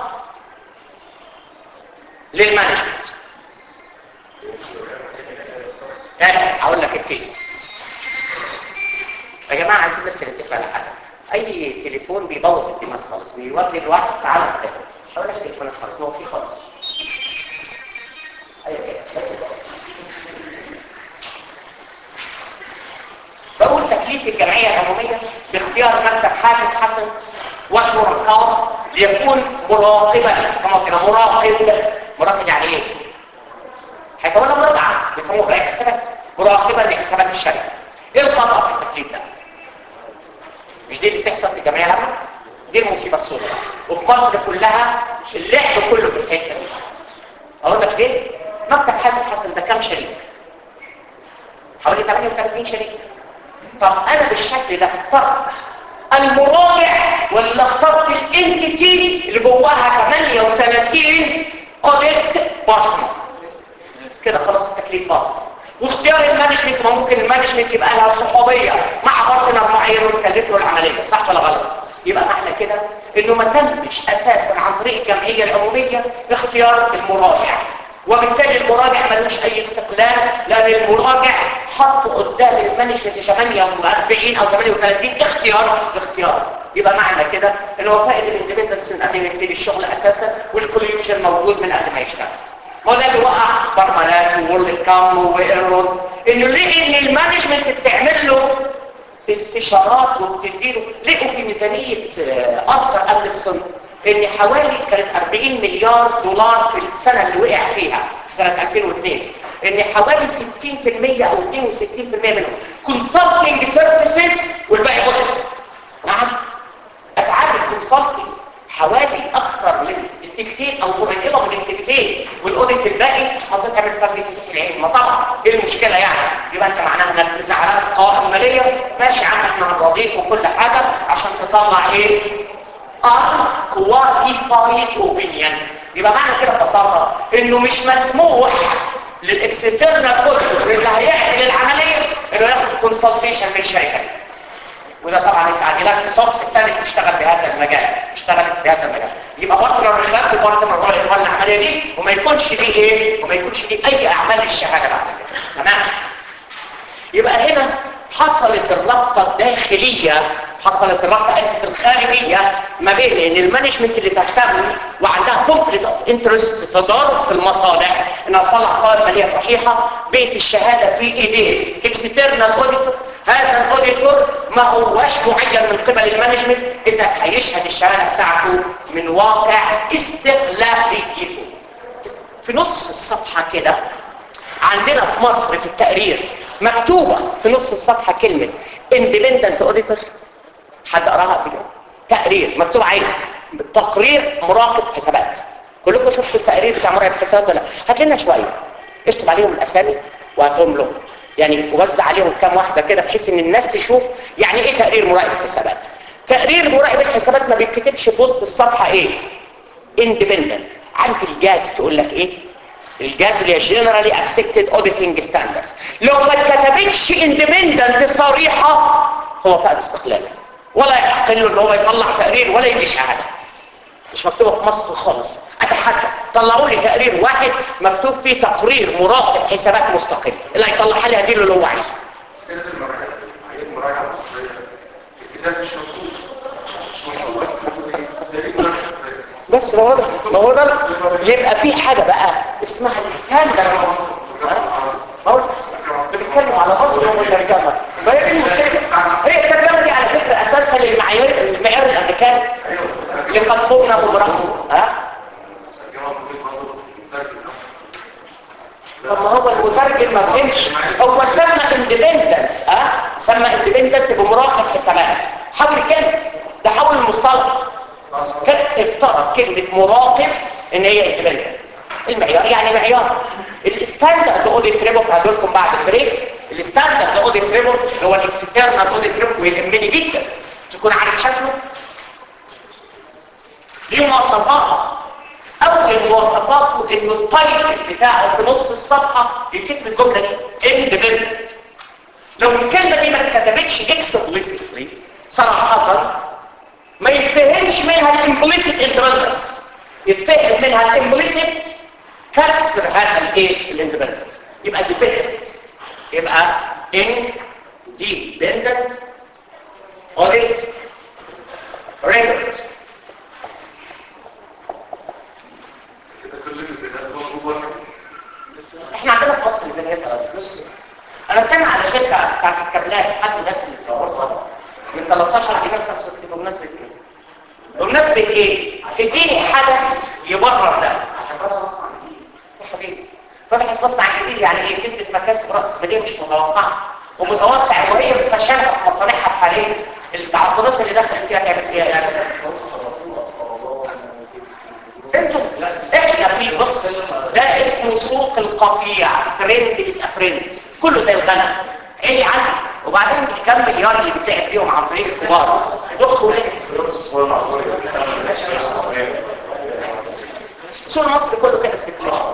للمانجمنت تاني هقول لك الكيس يا جماعه عايزين بس نتفق على حاجه اي تليفون بيبوظ الدماغ خالص بيودي الواحد تعالى قدام بلاش تليفونات خالص هو في خالص ايوه كده بس كده. بقول تكليف الجمعيه العموميه باختيار مكتب حازم حسن وشركاء ليكون مراقبا بيسموه كده مراقب مراقب يعني ايه؟ هيتولى مراجعه بيسموه رئيس حسابات مراقبا لحسابات الشركه ايه الخطا في التكليف ده؟ مش دي اللي بتحصل في الجمعيه العامه؟ دي المصيبه السوداء وفي مصر كلها اللعب كله في الحته دي اقول لك ليه؟ مكتب حازم حسن ده كام شريك؟ حوالي 38 شريك طب انا بالشكل ده اخترت المراجع ولا اخترت الانتيتي اللي جواها 38 اوديت بارتنر كده خلاص التكليف باطل واختيار المانجمنت ما ممكن المانجمنت يبقى لها صحوبيه مع بارتنر معين ويكلف له العمليه صح ولا غلط يبقى معنى كده انه ما تمش اساسا عن طريق الجمعيه العموميه اختيار المراجع وبالتالي المراجع ملوش اي استقلال لان المراجع حط قدام المانجمنت 48 او 38 اختيار اختيار يبقى معنى كده ان هو فائد الاندبندنس من قبل ما يبتدي الشغل اساسا والكوليوجن موجود من قبل ما يشتغل ما ده اللي وقع برمانات وورلد كام وايرون انه لقي ان المانجمنت بتعمل له استشارات وبتديله لقوا في ميزانيه آه، ارثر اندرسون ان حوالي كانت 40 مليار دولار في السنه اللي وقع فيها في سنه 2002 ان حوالي 60% او 62% منهم كونسلتنج سيرفيسز والباقي اوديت نعم اتعاب الكونسلتنج حوالي اكثر من التلتين او قريبه من التلتين والاوديت الباقي حضرتك تعمل فابريك العين ما طبعا ايه المشكله يعني يبقى انت معناها انك زعلان قوائم ماليه ماشي يا عم احنا هنراضيك وكل حاجه عشان تطلع ايه unqualified opinion يبقى معنى كده ببساطه انه مش مسموح للاكسترنال اوديتور اللي هيعمل العمليه انه ياخد كونسلتيشن من شركه وده طبعا التعديلات في صوص الثالث تشتغل بهذا المجال اشتغلت بهذا المجال يبقى بارتنر مش لازم بارتنر هو اللي يتولى العمليه دي وما يكونش ليه ايه وما يكونش ليه اي اعمال للشهاده بعد كده تمام يبقى هنا حصلت الرابطه الداخليه حصلت الرابطه اسف الخارجيه ما بين ان المانجمنت اللي تهتم وعندها كونفليكت اوف انترست تضارب في المصالح انها تطلع قوائم ماليه صحيحه بيت الشهاده في ايديه اكسترنال اوديتور هذا الاوديتور ما هوش معين من قبل المانجمنت اذا هيشهد الشهاده بتاعته من واقع استقلاليته في نص الصفحه كده عندنا في مصر في التقرير مكتوبه في نص الصفحه كلمه independent auditor حد قراها قبل كده تقرير مكتوب عليه تقرير مراقب حسابات كلكم شفتوا التقرير بتاع مراقب حسابات ولا هات لنا شويه اشطب عليهم الاسامي وهاتهم لهم يعني وزع عليهم كام واحده كده بحيث ان الناس تشوف يعني ايه تقرير مراقب حسابات تقرير مراقب الحسابات ما بيتكتبش في وسط الصفحه ايه اندبندنت عارف الجاز تقول لك ايه الجاز اللي هي جنرالي اكسبتد اوديتنج ستاندردز لو ما اتكتبتش اندبندنت صريحه هو فقد استقلاله ولا يحق له ان هو يطلع تقرير ولا يدي شهاده مش مكتوبه في مصر خالص اتحدى طلعوا لي تقرير واحد مكتوب فيه تقرير مراقب حسابات مستقل اللي هيطلعها لي هديله اللي هو عايزه سيرة المراجعة المراجعة المصرية الكتاب مش موجود مش موجود ده ليه مراجعة مصرية؟ بس ما هو ده ما هو ده يبقى في حاجه بقى اسمها الستاندرد ما هو بنتكلم على مصر والترجمه ما هي دي المشكله هي الترجمه دي على فكره اساسها للمعيار المعيار الامريكاني اللي قد فوقنا بمرأة ها طب ما هو المترجم ما فهمش هو سمى اندبندنت ها سمى اندبندنت بمراقب حسابات حاول كده ده حاول المصطلح كان افترض كلمه مراقب ان هي اندبندنت المعيار يعني معيار الستاندرد اوديت ريبورت هدولكم بعد البريك الستاندرد اوديت ريبورت اللي هو الاكسترنال اوديت ريبورت ويهمني جدا تكون عارف شكله ليه مواصفات اول مواصفاته انه التايتل بتاعه في نص الصفحه يكتب الجمله دي اندبندنت لو الكلمه دي ما اتكتبتش اكسبليسيتلي صراحه ما يتفهمش منها الامبليسيت اندبندنس يتفهم منها الامبليسيت كسر هذا الايه الاندبندنس يبقى ديبندنت يبقى independent audit record كده كل الميزانيات مطلوبة احنا عندنا في مصر ميزانيات بص انا سامع على شركه بتاعت الكابلات حد داخل البورصه من 13 جنيه ل 65 بمناسبه ايه؟ بمناسبه ايه؟ اديني حدث يبرر ده عشان راس مصنع جديد يا حبيبي فتحت مصنع جديد يعني ايه كسبت مكاسب راس ماليه مش متوقعه ومتوقع وهي متفشله في مصالحها الحاليه التعاقدات اللي دخلت فيها تعمل فيها يعني اسمه احنا في بص ده اسمه سوق القطيع فريند از فريند كله زي الغنم عيني عني وبعدين كم مليار اللي بتلعب فيهم عن طريق الكبار دخلوا ليه سوق مصر كله كده سبيكوليشن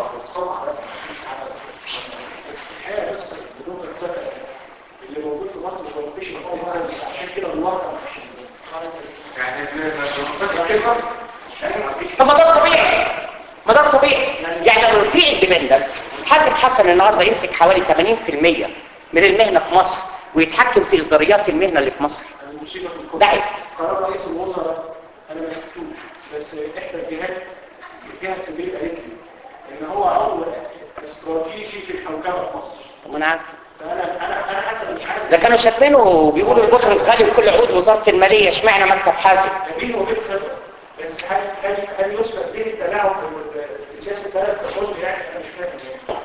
الحقيقه بس بدون فلسفه اللي موجود في مصر هو مفيش مقاومه عشان كده الواقع مش يعني بنفكر كده طب ما ده طبيعي ما ده طبيعي يعني لو في اندبندنت حازم حسن النهارده يمسك حوالي 80% من المهنه في مصر ويتحكم في اصداريات المهنه اللي في مصر المصيبه في ده عيب القرار قرار رئيس الوزراء انا ما شفتوش بس احدى الجهات الجهه الكبيره قالت لي ان هو اول استراتيجي في الحوكمه في مصر طب ما انا عارف فانا انا انا حتى مش عارف ده كانوا شاكرينه وبيقولوا البطرس غالي وكل عقود وزاره الماليه اشمعنى مكتب حازم مين ومين خبر بس هل هل هل يثبت فين التلاعب في سياسه البلد ككل يعني انا مش فاهم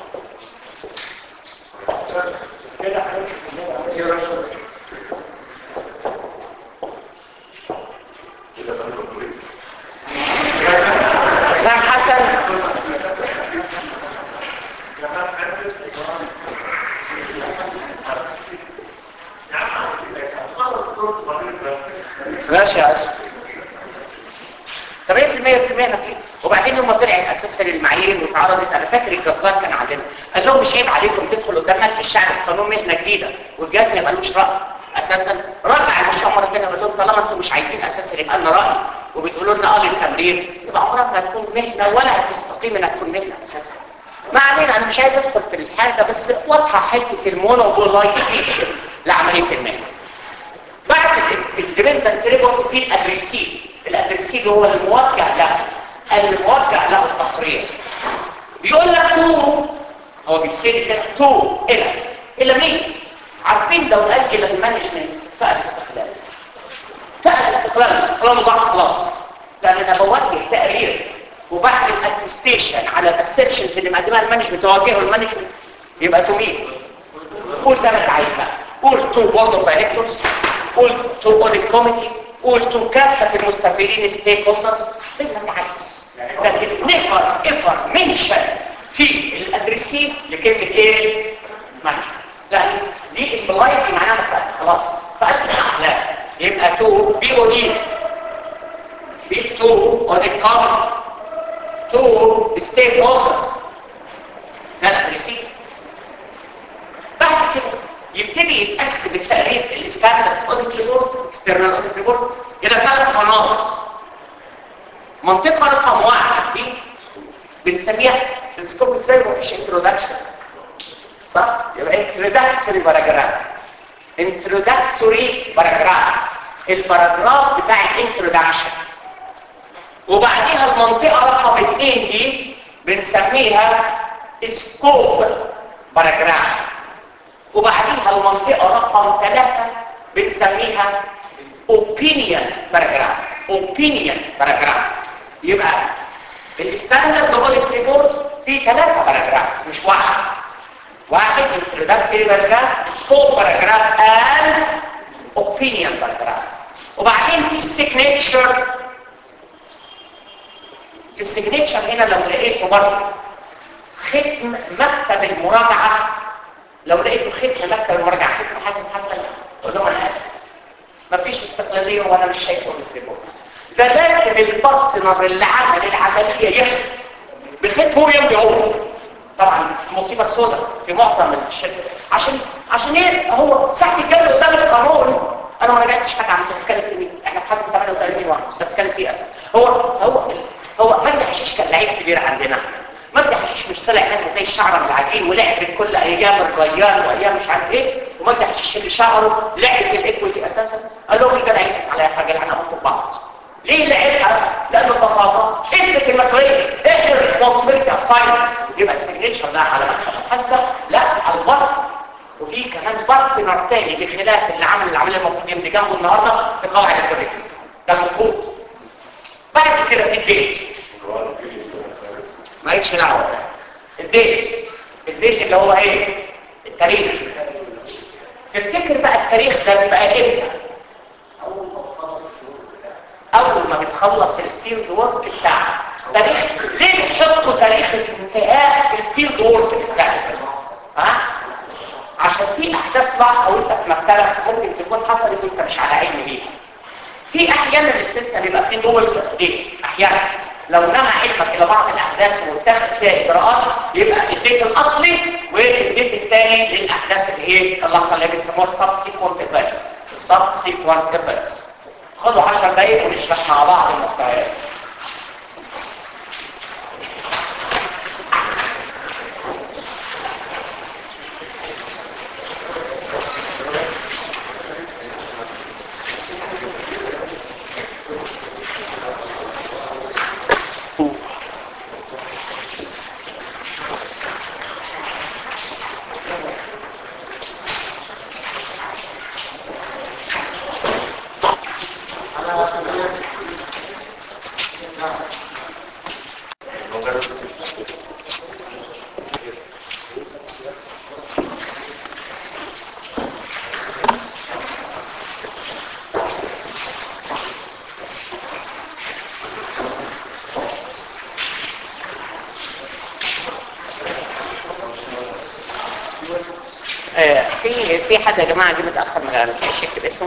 يعني. كده هنمشي في الموضوع. حسام حسن ماشي يا اسف طب ايه في المية في المية فيه وبعدين يوم ما طلعت اساسا المعايير واتعرضت انا فاكر الجزار كان عندنا قال لهم مش عيب عليكم تدخلوا قدام مجلس الشعب بقانون مهنه جديده والجهاز ما ملوش راي اساسا رجع المشروع مره ثانيه قال لهم طالما انتم مش عايزين اساسا يبقى لنا راي وبتقولوا لنا اه للتمرير يبقى عمرها ما هتكون مهنه ولا هتستقيم انها تكون مهنه اساسا ما علينا انا مش عايز ادخل في الحاجه بس واضحه حته المونوبولايزيشن لعمليه المهنه بعد الديبندنت ريبورت في الادريسيف الادريسيف هو الموجه له الموجه له التقرير بيقول لك تو هو بيبتدي كده تو الى الى مين عارفين لو قال الى المانجمنت فقد استقلال فقد استقلال الاستقلال ضاع خلاص لان انا بوجه تقرير وبعد الاتستيشن على الاسيرشنز اللي مقدمها المانجمنت وجهه المانجمنت يبقى تو مين قول زي ما انت عايز بقى قول تو بورد اوف دايركتورز قول تو اوديت كوميتي قول تو كافه المستفيدين ستيك هولدرز زي ما انت عايز لكن نيفر ايفر منشن في الادريسيف لكلمه ايه مانجمنت يعني دي البلايت معناها فقد خلاص فقد الاخلاق يبقى تو بي او دي بي تو اوديت كوميتي تو ستيك هولدرز ده الادريسيف بعد كده يبتدي يتقسم التقرير الستاندرد اوديت ريبورت اكسترنال اوديت ريبورت الى ثلاث مناطق منطقه رقم واحد دي بنسميها تذكروا ازاي مفيش انترودكشن صح يبقى انترودكتوري باراجراف انترودكتوري باراجراف الباراجراف بتاع الانترودكشن وبعديها المنطقه رقم اثنين دي بنسميها سكوب باراجراف وبعديها المنطقة رقم ثلاثة بنسميها opinion paragraph opinion paragraph يبقى الستاندرد اوديت ريبورت فيه ثلاثة باراجرافز مش واحد واحد introductory paragraph scope paragraph and opinion paragraph وبعدين في السيجنتشر في السيجنتشر هنا لو لقيته برضه ختم مكتب المراجعة لو لقيته خيط في مكتب المراجعه خيط حسن حسن قول لهم انا اسف مفيش استقلاليه وانا مش شايف اوديت ريبورت فلازم البارتنر اللي عمل العمليه يحكي بخيط هو يمضي هو طبعا المصيبه السوداء في معظم الشركات عشان عشان ايه هو ساعه الجد قدام القانون انا ما رجعتش حاجه عن بتتكلم في مين احنا في حسب 38 واحد مش بتتكلم في اسد هو هو هو مجدي حشيش كان لعيب كبير عندنا مجدي حشيش مش طلع منها زي الشعر من العجين ولعب كل ايام الريان وايام مش عارف ايه ومجدي حشيش اللي شعره لعبه الايكويتي اساسا قال لهم كده عايزك على حاجه احنا هنحط بعض ليه لعبها؟ لانه ببساطه اثبت المسؤوليه احنا الريسبونسبيلتي اساين يبقى السيجنتشر ده على مكتب الحاسبه لا على البر وفي كمان بارتنر تاني بخلاف اللي عمل العمليه المفروض يمضي جنبه النهارده في قواعد الكوريكيوم ده المفروض بعد كده في الديت ما يتش دعوه الديت الديت اللي هو ايه التاريخ تفتكر بقى التاريخ ده بيبقى امتى اول ما بتخلص الفيلد وورك بتاعك تاريخ ليه بتحطوا تاريخ الانتهاء في الفيلد وورك بتاعك ها عشان في احداث لحظه او انت في مكتبك ممكن تكون حصلت وانت مش على علم بيها في احيانا الاستثناء بيبقى فيه دول ديت احيانا لو نمى علمك الى بعض الاحداث واتخذ فيها اجراءات يبقى الديت الاصلي والديت الثاني للاحداث اللي ايه اللحظه اللي بنسموها السب سيكونت ايفنتس السب سيكونت ايفنتس خدوا 10 دقايق ونشرح مع بعض المحتويات آه، في في حد يا جماعه جه متاخر ما لحقش يكتب اسمه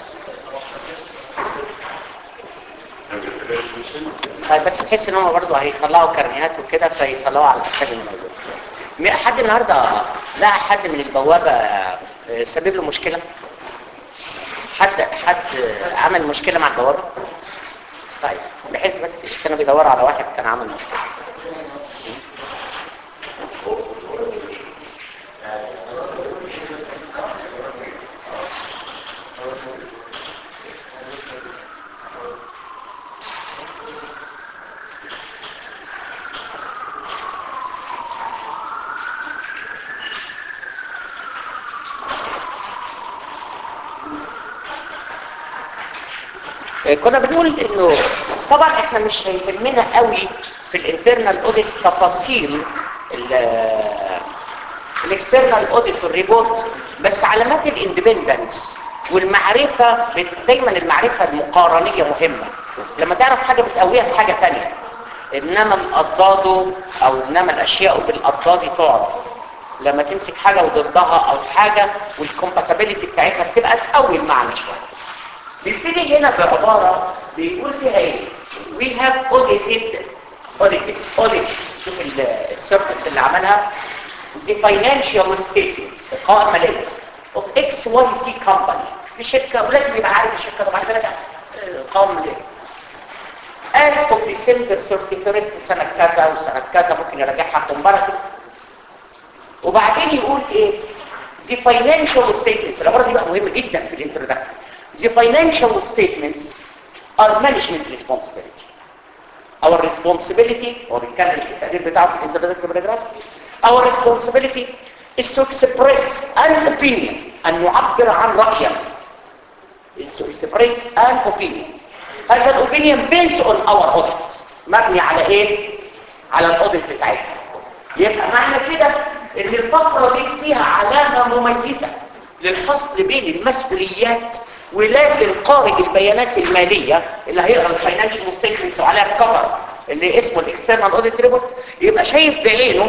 طيب بس بحيث ان هم برضه هيطلعوا كرنيهات وكده فيطلعوا على الاسامي اللي موجوده م- حد النهارده لقى حد من البوابه آه، سبب له مشكله حد حد آه، عمل مشكله مع البوابه طيب بحيث بس كانوا بيدوروا على واحد كان عمل مشكله كنا بنقول انه طبعا احنا مش هيهمنا قوي في الانترنال اوديت تفاصيل الاكسترنال اوديت والريبورت بس علامات الاندبندنس والمعرفة بت- دايما المعرفة المقارنية مهمة لما تعرف حاجة بتقويها بحاجة تانية انما الاضداد او انما الاشياء بالاضداد تعرف لما تمسك حاجة وضدها او حاجة والكومباتيبيليتي بتاعتها بتبقى تقوي المعنى شوية بيبتدي هنا بعبارة بيقول فيها ايه we have audited audited audited شوف ال- السيرفس اللي عملها the financial statements القوائم المالية of XYZ company في شركة ولازم يبقى عارف الشركة طبعا ثلاثة القوائم المالية as of December 31 سنة كذا وسنة كذا ممكن يراجعها كومباراتيف وبعدين يقول ايه the financial statements العبارة دي بقى مهمة جدا في الانترودكشن the financial statements are management responsibility our responsibility هو بيتكلم في التقدير بتاعه في الانترودكشن باراجراف our responsibility is to express an opinion أن نعبر عن رأيا is to express an opinion هذا الاوبينيون based on our audit مبني على ايه على الاوديت بتاعتنا يبقى معنى كده ان الفقره دي فيها علامه مميزه للفصل بين المسؤوليات ولازم قارئ البيانات الماليه اللي هيقرا الفاينانشال ستيتمنتس وعليها الكفر اللي اسمه الاكسترنال اوديت ريبورت يبقى شايف بعينه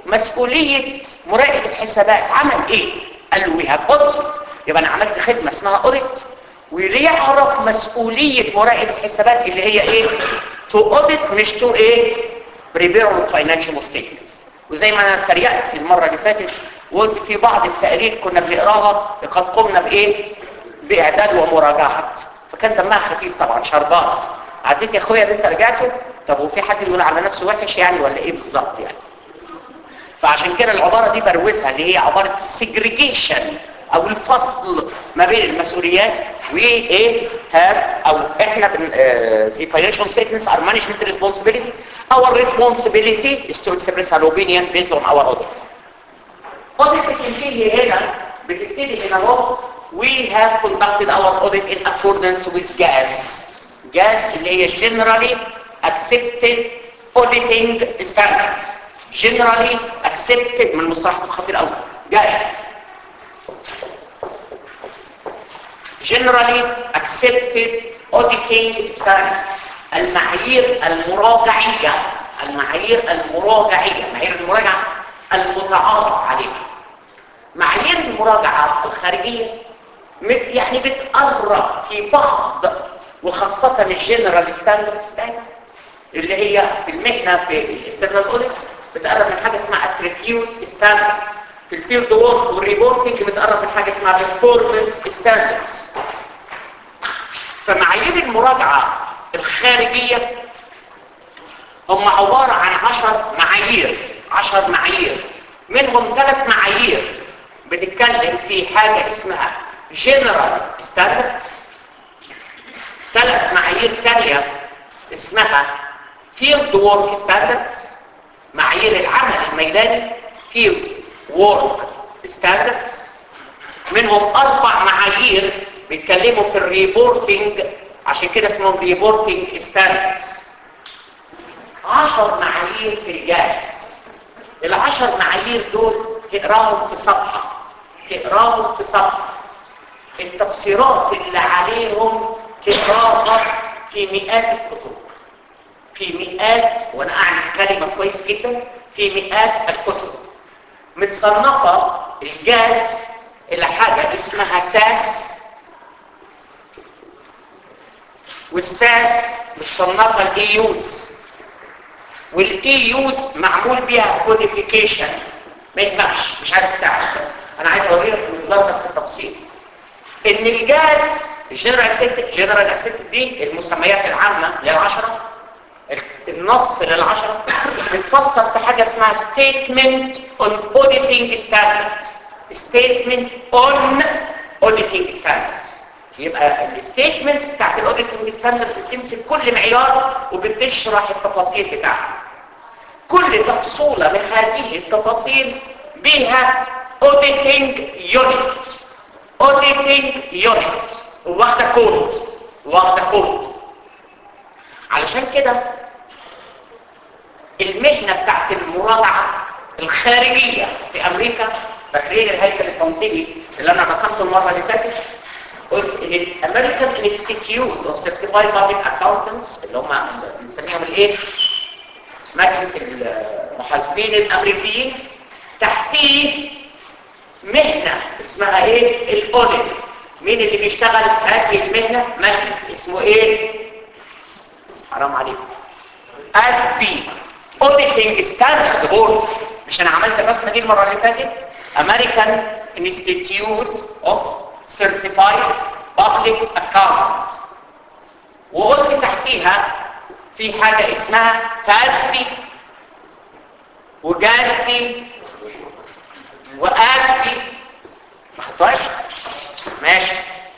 مسؤولية مراقب الحسابات عمل ايه قال له وي هاف اوديت يبقى انا عملت خدمة اسمها اوديت ويعرف مسؤولية مراقب الحسابات اللي هي ايه تو اوديت مش تو ايه بريبير الفاينانشال ستيتمنتس وزي ما انا اتريقت المرة اللي فاتت وقلت في بعض التقارير كنا بنقراها قد قمنا بايه باعداد ومراجعات فكان دمها خفيف طبعا شربات عديت يا اخويا اللي انت رجعته طب وفي حد يقول على نفسه وحش يعني ولا ايه بالظبط يعني فعشان كده العبارة دي بروزها اللي هي عبارة السجريجيشن او الفصل ما بين المسؤوليات وايه هاف او احنا بن uh, the financial statements are management responsibility our responsibility is to express our opinion based on our audit audit بتنتهي هنا بتبتدي هنا اهو we have conducted our audit in accordance with GAS GAS اللي هي generally accepted auditing standards generally accepted من المصطلحات الخطير قوي GAS generally accepted auditing standards المعايير المراجعية المعايير المراجعية معايير المراجعة المتعارف عليها معايير المراجعة الخارجية يعني بتقرب في بعض وخاصة الجنرال ستاندردز اللي هي في المهنة في الانترنال اوديت بتقرب من حاجة اسمها اتريبيوت ستاندردز في الفيلد وورك والريبورتنج بتقرب من حاجة اسمها performance ستاندردز فمعايير المراجعة الخارجية هم عبارة عن عشر معايير عشر معايير منهم ثلاث معايير بنتكلم في حاجة اسمها general standards ثلاث معايير تانية اسمها field work standards معايير العمل الميداني field work standards منهم اربع معايير بيتكلموا في الريبورتنج عشان كده اسمهم ريبورتنج ستاندردز عشر معايير في الجاز العشر معايير دول تقراهم في صفحة تقراهم في صفحة التفسيرات اللي عليهم تقراها في مئات الكتب في مئات وانا اعرف كلمة كويس جدا في مئات الكتب متصنفة الجاز الى حاجة اسمها ساس والساس متصنفة الايوز والايوز معمول بيها كوديفيكيشن ما يهمكش مش عايز تعرف انا عايز اوريك مقدار بس التفصيل ان الجاز الجنرال اكسبتد جنرال اكسبتد دي المسميات العامه للعشره النص للعشره بتفسر في حاجه اسمها statement on auditing standards statement on auditing standards يبقى الستيتمنتس بتاعت الاوديتنج ستاندردز بتمسك كل معيار وبتشرح التفاصيل بتاعها كل تفصيله من هذه التفاصيل بيها auditing unit auditing unit واخده كود واخده كود علشان كده المهنه بتاعت المراجعه الخارجيه في امريكا فاكرين الهيكل التنظيمي اللي انا رسمته المره اللي فاتت قلت ان الامريكان انستيتيوت اوف سيرتيفايد بابليك اكاونتنتس اللي هم بنسميهم الايه مجلس المحاسبين الامريكيين تحتيه مهنه اسمها ايه الاوديت مين اللي بيشتغل في هذه المهنه مجلس اسمه ايه حرام عليكم اس بي اوديتنج ستاندرد بورد مش انا عملت الرسمه دي المره اللي فاتت امريكان انستيتيوت اوف certified public account وقلت تحتيها في حاجة اسمها فاسبي وجاسبي واسبي ما خدتوهاش ماشي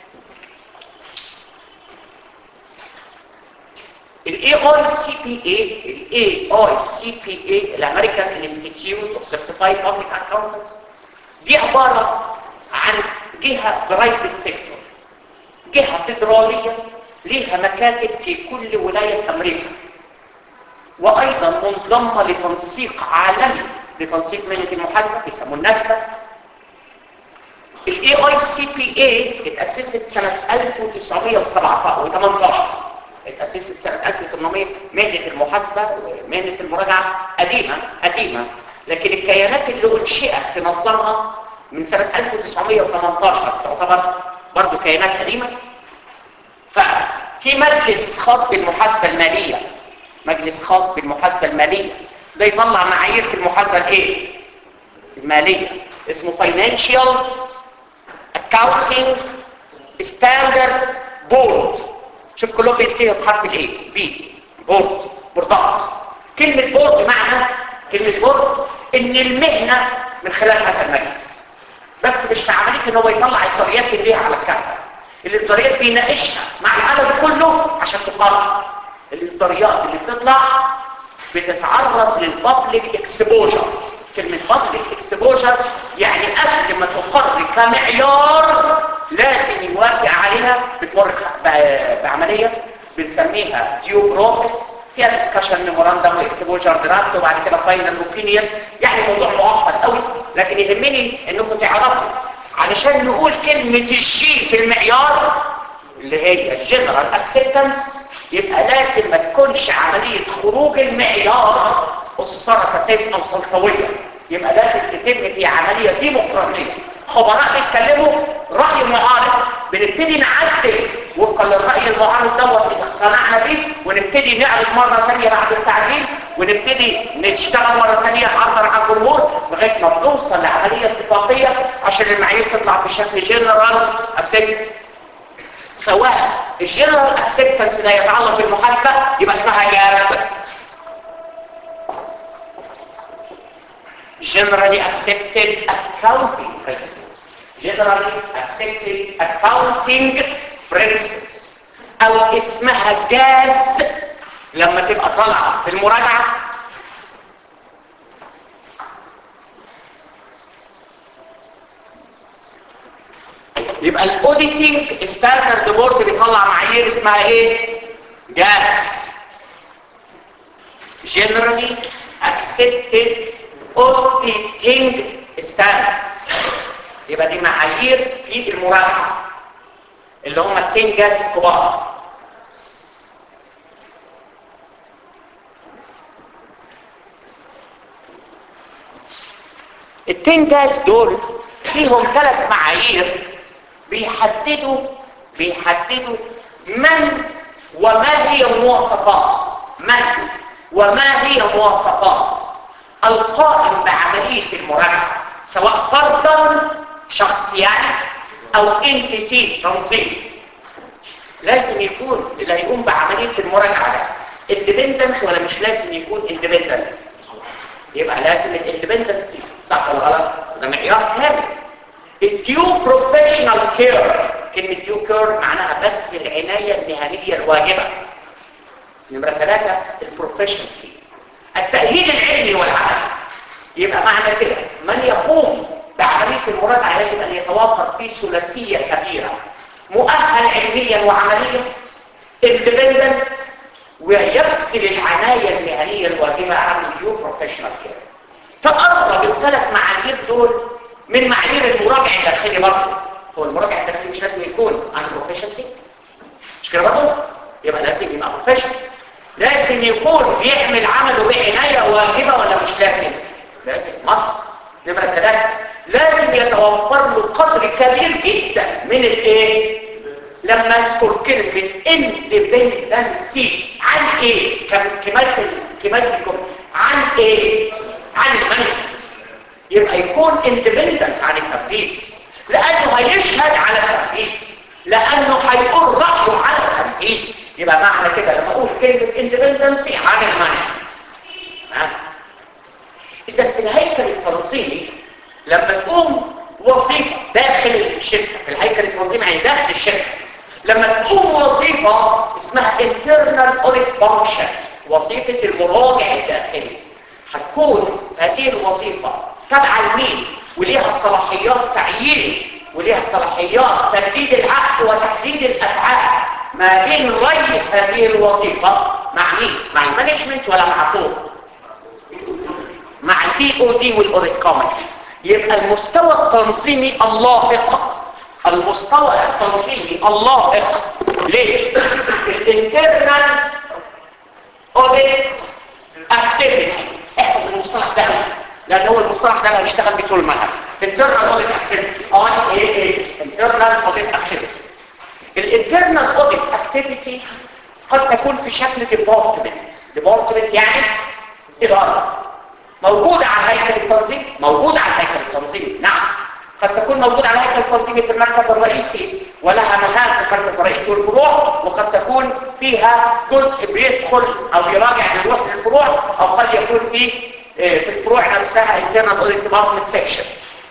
الاي اي سي بي اي الاي اي سي بي اي الامريكان انستيتيوت اوف سيرتيفايد بابليك اكاونتنتس دي عباره عن جهة برايفت سيكتور جهة فيدرالية ليها مكاتب في كل ولاية أمريكا وأيضا منضمة لتنسيق عالمي لتنسيق مهنة المحاسبة بيسموه الناسدا الاي اي سي بي اي اتأسست سنة 1917 اتأسست سنة 1800 مهنة المحاسبة ومهنة المراجعة قديمة قديمة لكن الكيانات اللي انشئت تنظمها من سنة 1918 تعتبر برضو كيانات قديمة ففي مجلس خاص بالمحاسبة المالية مجلس خاص بالمحاسبة المالية ده يطلع معايير في المحاسبة الايه المالية اسمه Financial Accounting Standard Board شوف كلهم بينتهوا بحرف الايه بي بورد بوردات كلمة بورد معنى كلمة بورد ان المهنة من خلال هذا المجلس بس مش في عملية ان هو يطلع اصداريات اللي على الكهرباء الاصداريات بيناقشها مع العدد كله عشان تقرر الاصداريات اللي بتطلع بتتعرض للبابليك اكسبوجر كلمة بابليك اكسبوجر يعني قبل ما تقر كمعيار لازم يوافق عليها بتمر بعملية بنسميها ديو بروسيس فيها ديسكشن ميموراندم واكسبوجر درافت وبعد كده فاينل اوبينيون يعني موضوع معقد قوي لكن يهمني انكم تعرفوا علشان نقول كلمة الجي في المعيار اللي هي الجنرال اكسبتنس يبقى لازم ما تكونش عملية خروج المعيار السرطة تبقى سلطوية يبقى لازم تتم في عملية ديمقراطية خبراء بيتكلموا رأي معارض بنبتدي نعدل وفقا للرأي المعارض دوت إذا اقتنعنا بيه ونبتدي نعرض مرة ثانية بعد التعديل ونبتدي نشتغل مرة ثانية عرضا على الجمهور لغاية ما بنوصل لعملية اتفاقية عشان المعايير تطلع بشكل جنرال أكسبت سواء الجنرال اكسبتنس ده يتعلق بالمحاسبة يبقى اسمها جاب generally accepted accounting principles generally accepted accounting principles او اسمها جاز لما تبقى طالعه في المراجعه يبقى الاوديتنج ستاندرد بورد بيطلع معايير اسمها ايه جاز generally accepted auditing standards يبقى دي معايير في المراجعه اللي هم التين جاز الكبار التين جاز دول فيهم ثلاث معايير بيحددوا بيحددوا من وما هي مواصفات من وما هي مواصفات القائم بعملية المراجعة سواء فردا شخص يعني او انتيتي تنظيم لازم يكون اللي هيقوم بعملية المراجعة ده اندبندنت ولا مش لازم يكون اندبندنت يبقى لازم الاندبندنسي صح ولا غلط ده معيار كامل الديو بروفيشنال كير كلمة ديو كير معناها بس العناية المهنية الواجبة نمرة ثلاثة البروفيشنسي التأهيل العلمي والعملي يبقى معنى كده من يقوم بعملية المراجعة يجب أن يتوافر في ثلاثية كبيرة مؤهل علميا وعمليا independent ويبذل العناية المهنية الواجبة عن الديو بروفيشنال كير تقرب الثلاث معايير دول من معايير المراجع الداخلي برضه هو المراجع الداخلي مش لازم يكون عن بروفيشنسي مش كده برضه يبقى لازم يبقى بروفيشنال لازم يكون بيعمل عمله بعناية واجبة ولا مش لازم لازم مصر نمرة ثلاثة لازم يتوفر له قدر كبير جدا من الايه لما اذكر كلمة اندبندنسي عن ايه كمالة كمالة الجملة عن ايه عن المانجمنت يبقى يكون اندبندنت عن التنفيذ لانه هيشهد على التنفيذ لانه هيقول رايه على التنفيذ يبقى معنى كده لما اقول كلمه اندبندنسي عن المانجمنت اذا في الهيكل التنظيمي لما تقوم وظيفه داخل الشركه في الهيكل التنظيمي يعني داخل الشركه لما تقوم وظيفه اسمها internal audit function وظيفه المراجع الداخلي هتكون هذه الوظيفه تابعه لمين وليها صلاحيات تعيين وليها صلاحيات تجديد العقد وتحديد الافعال ما بين رئيس هذه الوظيفه مع مين مع المانجمنت ولا مع فوق مع البي او دي والاوديت كوميتي يبقى المستوى التنظيمي اللائق المستوى التنظيمي اللائق ليه الانترنال اوديت اكتيفيتي احفظ المصطلح ده لان هو المصطلح ده اللي هنشتغل بيه طول المنهج internal audit activity اي اي اي internal audit activity الانترنال اوديت اكتيفيتي قد تكون في شكل ديبارتمنت ديبارتمنت يعني اداره موجوده على هيكل التنظيم موجوده على هيكل التنظيم نعم قد تكون موجوده على هيكل التنظيم في المركز الرئيسي ولها مهام في المركز الرئيسي والفروع وقد تكون فيها جزء بيدخل او يراجع بيروح للفروع او قد يكون في في الفروع نفسها internal audit department section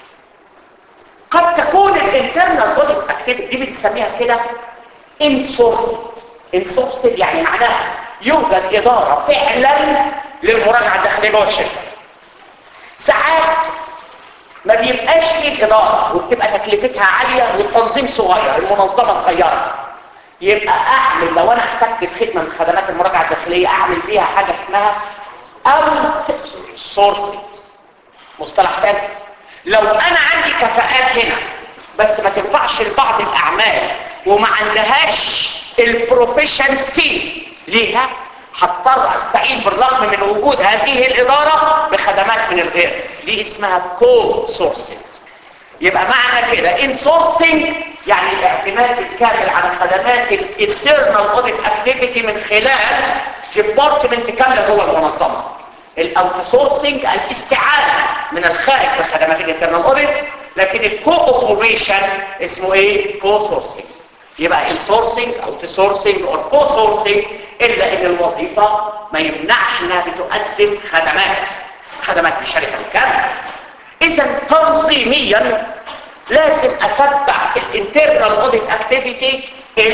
قد تكون الانترنال اوديت اكتيفيتي دي بنسميها كده انسورسد انسورسد يعني معناها يوجد اداره فعلا للمراجعه الداخليه جوه الشركه ساعات ما بيبقاش فيه اداره وبتبقى تكلفتها عاليه والتنظيم صغير المنظمه صغيره يبقى اعمل لو انا احتجت بخدمه من خدمات المراجعه الداخليه اعمل بيها حاجه اسمها اوت سورسد مصطلح ثالث لو انا عندي كفاءات هنا بس ما تنفعش لبعض الاعمال وما عندهاش البروفيشنسي ليها هضطر استعين بالرغم من وجود هذه الاداره بخدمات من الغير دي اسمها كو سورسنج يبقى معنى كده ان سورسنج يعني الاعتماد الكامل على خدمات الانترنال اوديت اكتيفيتي من خلال ديبارتمنت كامله جوه المنظمه الاوت سورسنج الاستعانه من الخارج بخدمات الانترنال اوديت لكن الكو اوبريشن اسمه ايه كو سورسنج يبقى السورسنج او سورسنج او كو سورسنج الا ان الوظيفه ما يمنعش انها بتقدم خدمات خدمات للشركه الكامله اذا تنظيميا لازم اتبع الانترنال اوديت اكتيفيتي الى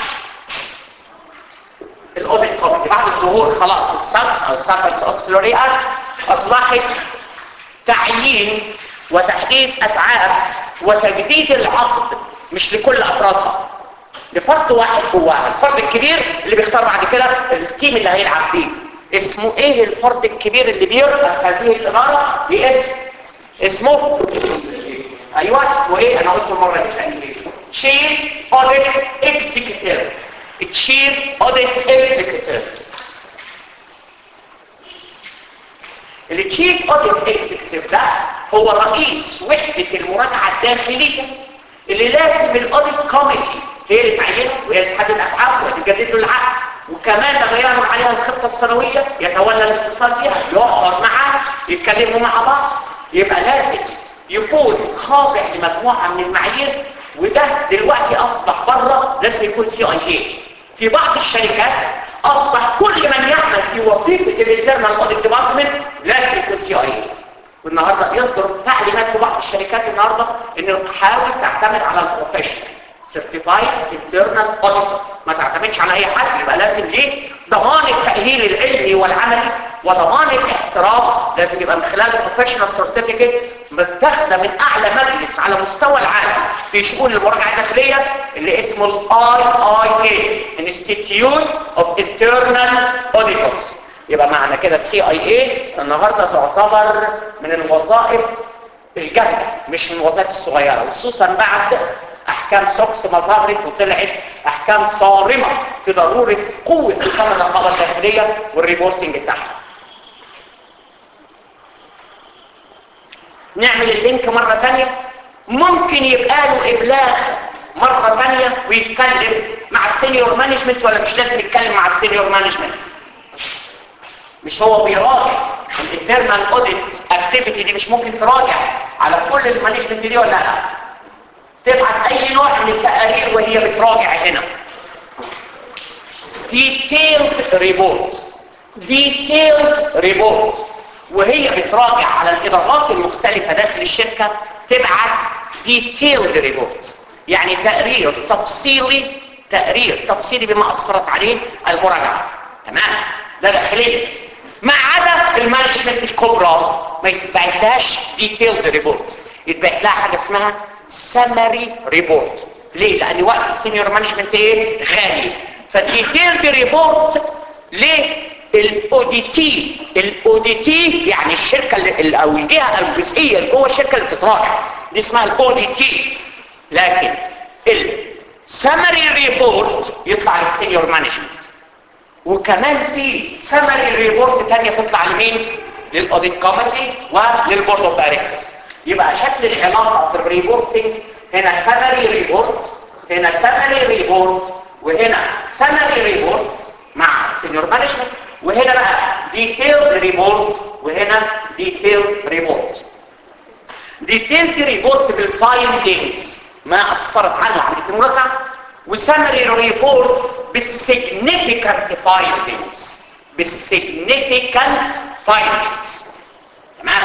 الاوديت كوميتي بعد ظهور خلاص الساكس او الساكس اوكسلوري اصبحت تعيين وتحديد اتعاب وتجديد العقد مش لكل افرادها لفرد واحد جواها الفرد الكبير اللي بيختار بعد كده التيم اللي هيلعب فيه اسمه ايه الفرد الكبير اللي بيرأس هذه الاداره باسم اسمه ايوه اسمه ايه انا قلت المره اللي فاتت تشيف اوديت اكزيكتيف تشيف اوديت اكزيكتيف التشيف اوديت اكزيكتيف ده هو رئيس وحده المراجعه الداخليه اللي لازم الاوديت كوميتي هي اللي تعينه وهي اللي تحدد افعاله وتجدد له العقد وكمان لما يعرض عليها الخطه السنويه يتولى الاتصال بها يقعد معاها يتكلموا مع بعض يبقى لازم يكون خاضع لمجموعه من المعايير وده دلوقتي اصبح بره لازم يكون سي اي اي في بعض الشركات اصبح كل من يعمل في وظيفه الانترنال اوديت ديبارتمنت لازم يكون سي اي اي والنهارده بيصدر تعليمات في بعض الشركات النهارده انه تحاول تعتمد على البروفيشنال سيرتيفايد انترنال اوديتور ما تعتمدش على اي حد يبقى لازم ليه ضمان التاهيل العلمي والعملي وضمان الاحتراف لازم يبقى من خلال البروفيشنال سيرتيفيكت متاخده من اعلى مجلس على مستوى العالم في شؤون المراجعه الداخليه اللي اسمه الاي اي اي انستيتيوت اوف انترنال اوديتورز يبقى معنى كده السي اي اي النهارده تعتبر من الوظائف الجامده مش من الوظائف الصغيره وخصوصا بعد احكام سوكس ما ظهرت وطلعت احكام صارمه في ضروره قوه نظام الرقابه الداخليه والريبورتنج بتاعها نعمل اللينك مره ثانيه ممكن يبقى له ابلاغ مره ثانيه ويتكلم مع السينيور مانجمنت ولا مش لازم يتكلم مع السينيور مانجمنت مش هو بيراجع الانترنال اوديت اكتيفيتي دي مش ممكن تراجع على كل المانجمنت دي ولا لا تبعت اي نوع من التقارير وهي بتراجع هنا detailed report detailed report وهي بتراجع على الادارات المختلفة داخل الشركة تبعت detailed report يعني تقرير تفصيلي تقرير تفصيلي بما اسفرت عليه المراجعة تمام ده داخليا ما عدا المانجمنت الكبرى ما يتبعتلهاش detailed report يتبعت لها حاجة اسمها سمري ريبورت ليه لان وقت السينيور مانجمنت ايه غالي فالديتيلد ريبورت للاوديتي الاوديتي يعني الشركه اللي او الجهه الجزئيه اللي جوه الشركه اللي بتتراجع دي اسمها الاوديتي لكن السمري ريبورت يطلع للسينيور مانجمنت وكمان في سمري ريبورت ثانيه تطلع لمين للاوديت كوميتي وللبورد اوف دايركتورز يبقى شكل العلاقه في الريبورتنج هنا سمري ريبورت هنا سمري ريبورت وهنا سمري ريبورت مع السينيور مانجمنت وهنا بقى ديتيلد ريبورت وهنا ديتيلد ريبورت ديتيلد ريبورت بالفايندينجز ما اسفرت عنه عمليه المراجعه وسمري ريبورت بالسيجنيفيكانت فايندينجز بالسيجنيفيكانت فايندينجز تمام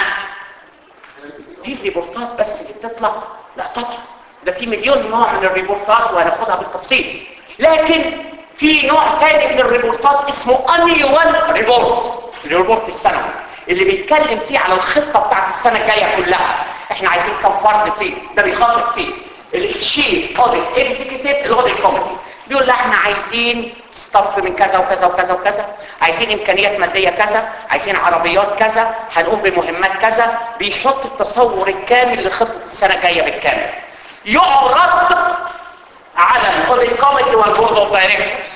دي الريبورتات بس اللي بتطلع لا طبعا ده في مليون نوع من الريبورتات وهناخدها بالتفصيل لكن في نوع ثاني من الريبورتات اسمه annual ريبورت الريبورت السنوي اللي بيتكلم فيه على الخطة بتاعت السنة الجاية كلها احنا عايزين كم فرد فيه ده بيخاطب فيه الشيف اوديت اكزيكتيف الاوديت كوميتي بيقول لا احنا عايزين ستاف من كذا وكذا وكذا وكذا عايزين امكانيات مادية كذا عايزين عربيات كذا هنقوم بمهمات كذا بيحط التصور الكامل لخطة السنة الجاية بالكامل يعرض على الاوديت كوميتي والبورد اوف دايركتورز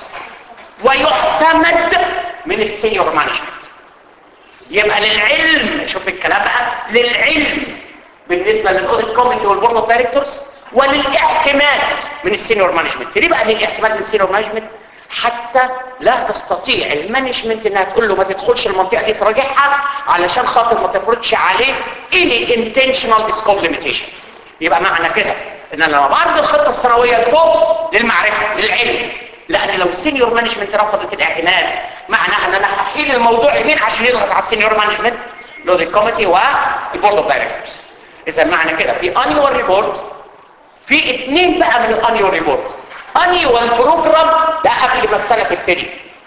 ويعتمد من السينيور مانجمنت يبقى للعلم شوف الكلام بقى للعلم بالنسبه للاوديت كوميتي والبورد اوف دايركتورز وللاعتماد من السينيور مانجمنت ليه بقى للاعتماد من السينيور مانجمنت حتى لا تستطيع المانجمنت انها تقول له ما تدخلش المنطقه دي تراجعها علشان خاطر ما تفرضش عليه any intentional scope limitation يبقى معنى كده ان انا لما بعرض الخطه السنويه لفوق للمعرفه للعلم لان لو السينيور مانجمنت رفضت الاعتماد معناها ان انا هحيل الموضوع يمين عشان يضغط على السينيور مانجمنت لو الكوميتي والبورد اوف دايركتورز اذا معنى كده في انيوال ريبورت في اثنين بقى من الانيوال ريبورت انيوال بروجرام ده قبل ما السنه تبتدي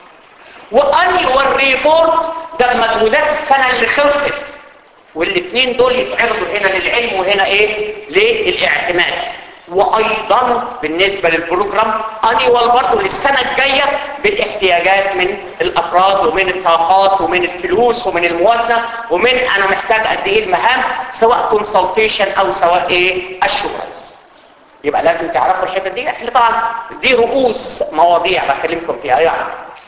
وانيوال ريبورت ده مجهودات السنه اللي خلصت والاثنين دول يتعرضوا هنا للعلم وهنا ايه للاعتماد وايضا بالنسبة للبروجرام انيوال برضه للسنة الجاية بالاحتياجات من الافراد ومن الطاقات ومن الفلوس ومن الموازنة ومن انا محتاج قد ايه المهام سواء كونسلتيشن او سواء ايه الشغلز يبقى لازم تعرفوا الحته دي احنا طبعا دي رؤوس مواضيع بكلمكم فيها يعني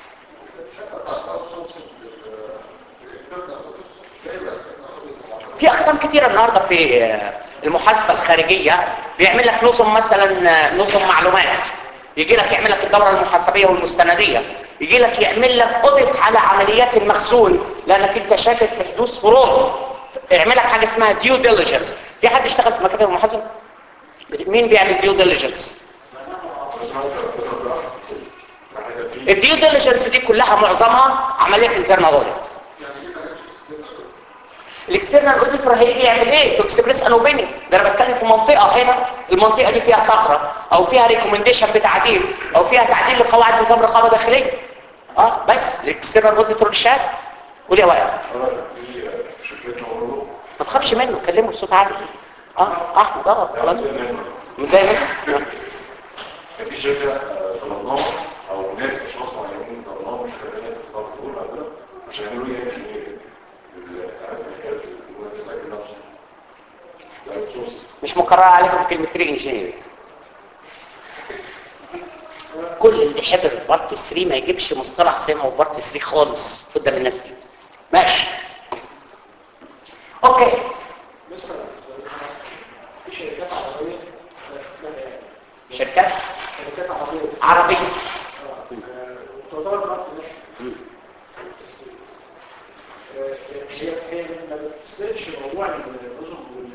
في اقسام كتيرة النهاردة في المحاسبة الخارجية بيعمل لك نظم مثلا نظم معلومات يجي لك يعمل لك الدورة المحاسبية والمستندية يجي لك يعمل لك اوديت على عمليات المخزون لانك انت شاكك في حدوث فروض يعمل لك حاجة اسمها ديو ديليجنس في حد اشتغل في مكاتب المحاسبة مين بيعمل ديو ديليجنس الديو ديليجنس دي كلها معظمها عملية انترنال اوديت الاكسترنال اوديتور هيجي يعمل ايه تو اكسبريس ان اوبينيون ده انا بتكلم في منطقه هنا المنطقه دي فيها صخره او فيها ريكومنديشن بتعديل او فيها تعديل لقواعد نظام رقابه داخليه اه بس الاكسترنال اوديتور الشهاده قول يا وائل ما تخافش منه كلمه بصوت عالي اه احمد اه خلاص متضايق منه في شركة طلبناها أو ناس أشخاص معينين طلبناهم مش شغالين في الخط دول عندنا عشان يعملوا إيه انجينيرنج مش مقرر عليكم كلمة ري انجينيرنج كل اللي حضر بارت 3 ما يجيبش مصطلح زي ما هو بارت 3 خالص قدام الناس دي ماشي اوكي مثلا في شركات عربية أنا شفتها يعني شركات شركات عربية عربية وتعتبر ماركت ناشونال هي هي ما بتسندش موضوع النظم وال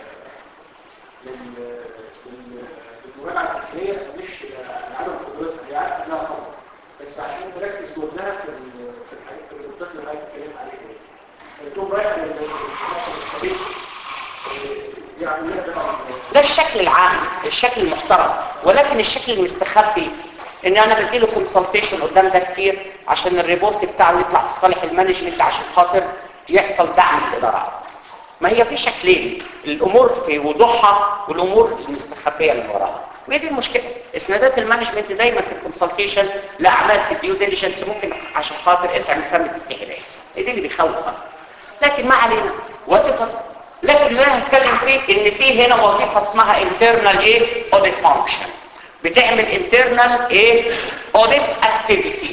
للمراجعه الداخليه مش عدم قدرتها هي عارفه انها طبعا بس عشان تركز جهدها في في الحاجات في الضغط اللي حضرتك اتكلمت عليه دي تقوم رايحه للطبيب يعني ده الشكل العام الشكل المحترم ولكن الشكل المستخبي ان انا بديله كونسلتيشن قدام ده كتير عشان الريبورت بتاعه يطلع في صالح المانجمنت عشان خاطر يحصل دعم الادارات ما هي في شكلين الامور في وضوحها والامور المستخبيه اللي وراها وهي دي المشكله اسنادات المانجمنت دايما في الكونسلتيشن لاعمال في الديو ديليجنس ممكن عشان خاطر انت من فم الاستهلاك هي دي اللي بيخوفها لكن ما علينا وتقدر لكن اللي انا هتكلم فيه ان في هنا وظيفه اسمها internal ايه audit function بتعمل internal ايه audit activity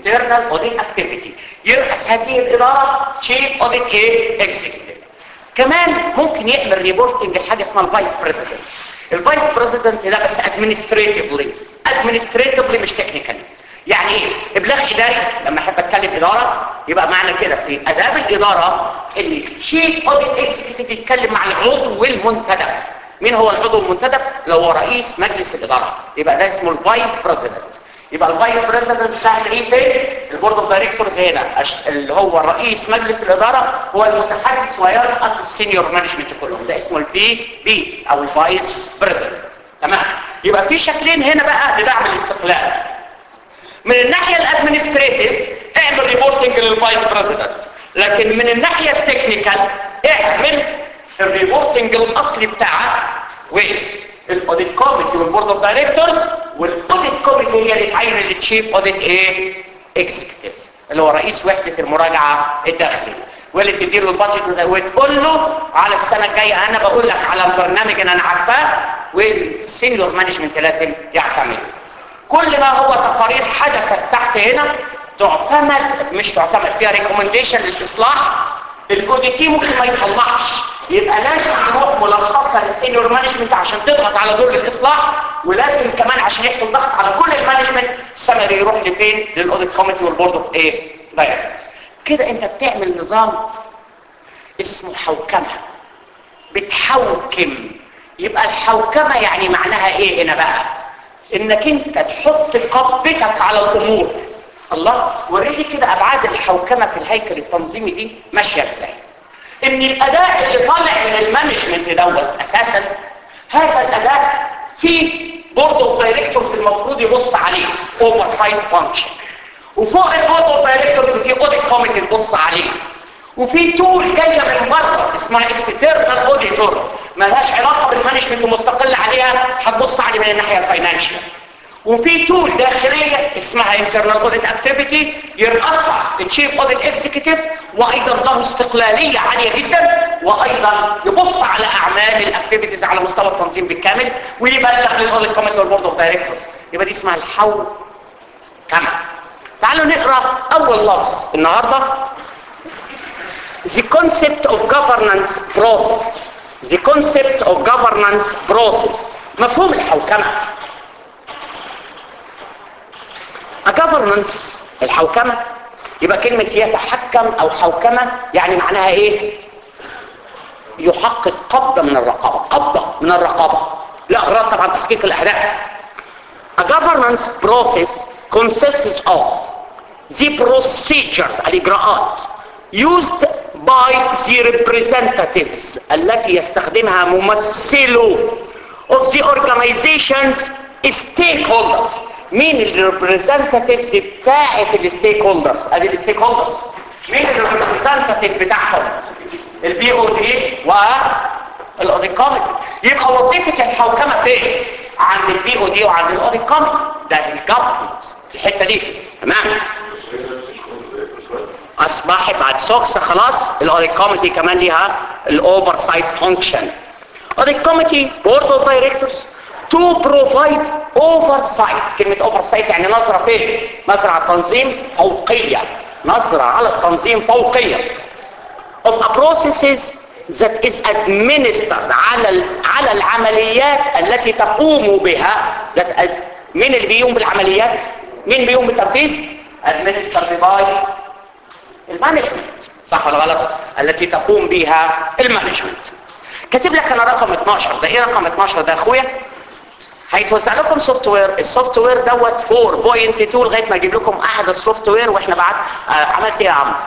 internal audit activity يرأس هذه الإدارة chief audit ايه executive كمان ممكن يعمل ريبورتنج لحاجة اسمها الفايس بريزيدنت الفايس بريزيدنت ده بس administratively administratively مش technically يعني ايه ابلاغ اداري لما احب اتكلم اداره يبقى معنى كده في اداب الاداره ان الشيف اوديت اكزيكتيف يتكلم مع العضو المنتدب مين هو العضو المنتدب لو هو رئيس مجلس الاداره يبقى ده اسمه الفايس بريزيدنت يبقى الفايس بريزيدنت ده هتلاقيه فين البورد اوف دايركتورز هنا أش- اللي هو رئيس مجلس الاداره هو المتحدث ويرأس السينيور مانجمنت كلهم ده اسمه الفي بي او الفايس بريزيدنت تمام يبقى في شكلين هنا بقى لدعم الاستقلال من الناحية الادمنستريتيف اعمل ريبورتنج للفايس بريزيدنت لكن من الناحية التكنيكال اعمل الريبورتنج الاصلي بتاعك والاوديت كوميتي والبورد اوف دايركتورز والاوديت كوميتي هي اللي تعين التشيف اوديت ايه اكزيكتيف اللي هو رئيس وحدة المراجعة الداخلية واللي تديله البادجت ده وتقول له على السنة الجاية انا بقول لك على البرنامج اللي انا عارفاه والسينيور مانجمنت لازم يعتمد كل ما هو تقارير حدثت تحت هنا تعتمد مش تعتمد فيها ريكومنديشن للاصلاح الاوديتي ممكن ما يصلحش يبقى لازم يروح ملخصه للسينيور مانجمنت عشان تضغط على دور الاصلاح ولازم كمان عشان يحصل ضغط على كل المانجمنت السمري يروح لفين للاوديت كوميتي والبورد اوف ايه دايركتورز كده انت بتعمل نظام اسمه حوكمه بتحوكم يبقى الحوكمه يعني معناها ايه هنا بقى انك انت تحط قبضتك على الامور الله وريني كده ابعاد الحوكمه في الهيكل التنظيمي دي ماشيه ازاي ان الاداء اللي طالع من المانجمنت دوت اساسا هذا الاداء في بورد اوف دايركتورز المفروض يبص عليه اوفر سايت فانكشن وفوق البورد اوف دايركتورز في اوديت كوميتي تبص عليه وفي تول جايه من بره اسمها اكسترنال اوديتور مالهاش علاقه بالمانجمنت ومستقل عليها هتبص عليه من الناحيه الفاينانشال وفي تول داخليه اسمها انترنال اوديت اكتيفيتي يرأسها التشيف اوديت اكزيكتيف وايضا له استقلاليه عاليه جدا وايضا يبص على اعمال الاكتيفيتيز على مستوى التنظيم بالكامل ويبلغ للاوديت كوميتي والبورد اوف دايركتورز يبقى دي اسمها الحو كما تعالوا نقرا اول لفظ النهارده the concept of governance process the concept of governance process مفهوم الحوكمة a governance الحوكمة يبقى كلمة يتحكم او حوكمة يعني معناها ايه يحقق قبضة من الرقابة قبضة من الرقابة لأغراض طبعا تحقيق الأهداف A governance process consists of the procedures الإجراءات used by the representatives التي يستخدمها ممثلو of the organization's stakeholders مين الريبريزنتاتيفز بتاعت الستيك هولدرز ادي الستيك هولدرز مين الريبريزنتاتيف بتاعهم البي او دي والاوديت كوميتي يبقى وظيفه الحوكمه فين عند البي او دي وعند الاوديت كوميتي ده الجفرنس الحته دي تمام اصبح بعد سوكس خلاص الاوديت كوميتي كمان ليها الاوفر سايت فانكشن اوديت كوميتي بورد اوف دايركتورز تو بروفايد اوفر سايت كلمه اوفر سايت يعني نظره فين نظره على التنظيم فوقيه نظره على التنظيم فوقيه of a processes that is administered على ال- على العمليات التي تقوم بها that ad- مين اللي بيقوم بالعمليات مين بيقوم بالتنفيذ administered by المانجمنت صح ولا غلط التي تقوم بها المانجمنت كاتب لك انا رقم 12 ده ايه رقم 12 ده يا اخويا هيتوزع لكم سوفت وير السوفت وير دوت 4.2 لغايه ما اجيب لكم احد السوفت وير واحنا بعد آه عملت ايه يا عم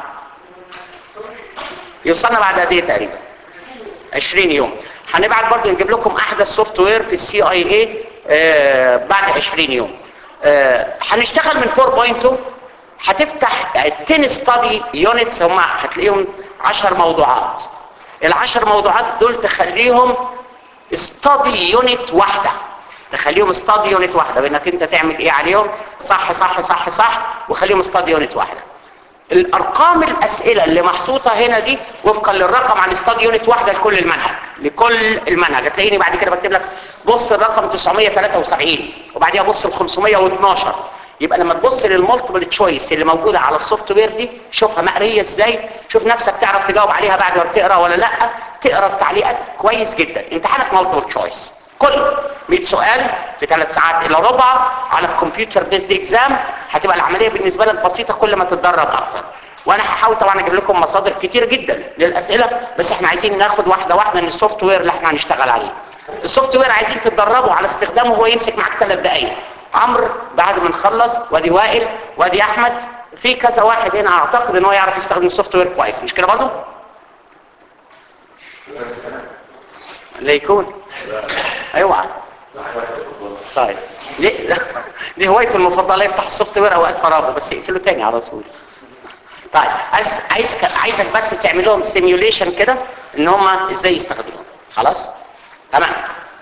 يوصلنا بعد قد ايه تقريبا 20 يوم هنبعت برضه نجيب لكم احدث سوفت وير في السي اي اي بعد 20 يوم آه، هنشتغل من 4.2 هتفتح 10 ستادي يونتس هم هتلاقيهم 10 موضوعات العشر موضوعات دول تخليهم ستادي يونت واحده تخليهم ستادي يونت واحده بانك انت تعمل ايه عليهم صح صح صح صح وخليهم ستادي يونت واحده الارقام الاسئله اللي محطوطه هنا دي وفقا للرقم على الاستاد يونت واحده لكل المنهج لكل المنهج هتلاقيني بعد كده بكتب لك بص الرقم 973 وبعديها بص ال 512 يبقى لما تبص للمالتيبل تشويس اللي موجوده على السوفت وير دي شوفها مقريه ازاي شوف نفسك تعرف تجاوب عليها بعد ما بتقرا ولا لا تقرا التعليقات كويس جدا امتحانك مالتيبل تشويس كل 100 سؤال في ثلاث ساعات الى ربع على الكمبيوتر بيزد اكزام هتبقى العمليه بالنسبه لك بسيطه كل ما تتدرب اكتر وانا هحاول طبعا اجيب لكم مصادر كتير جدا للاسئله بس احنا عايزين ناخد واحده واحده من السوفت وير اللي احنا هنشتغل عليه السوفت وير عايزين تتدربوا على استخدامه هو يمسك معاك ثلاث دقائق عمرو بعد ما نخلص وادي وائل وادي احمد في كذا واحد هنا اعتقد ان هو يعرف يستخدم السوفت وير كويس مش كده برضه لا يكون ايوه طيب ليه لا دي هوايته المفضله يفتح السوفت وير اوقات فراغه بس يقفله تاني على طول طيب عايز عايز عايزك بس تعمل لهم سيميوليشن كده ان هم ازاي يستخدموه خلاص تمام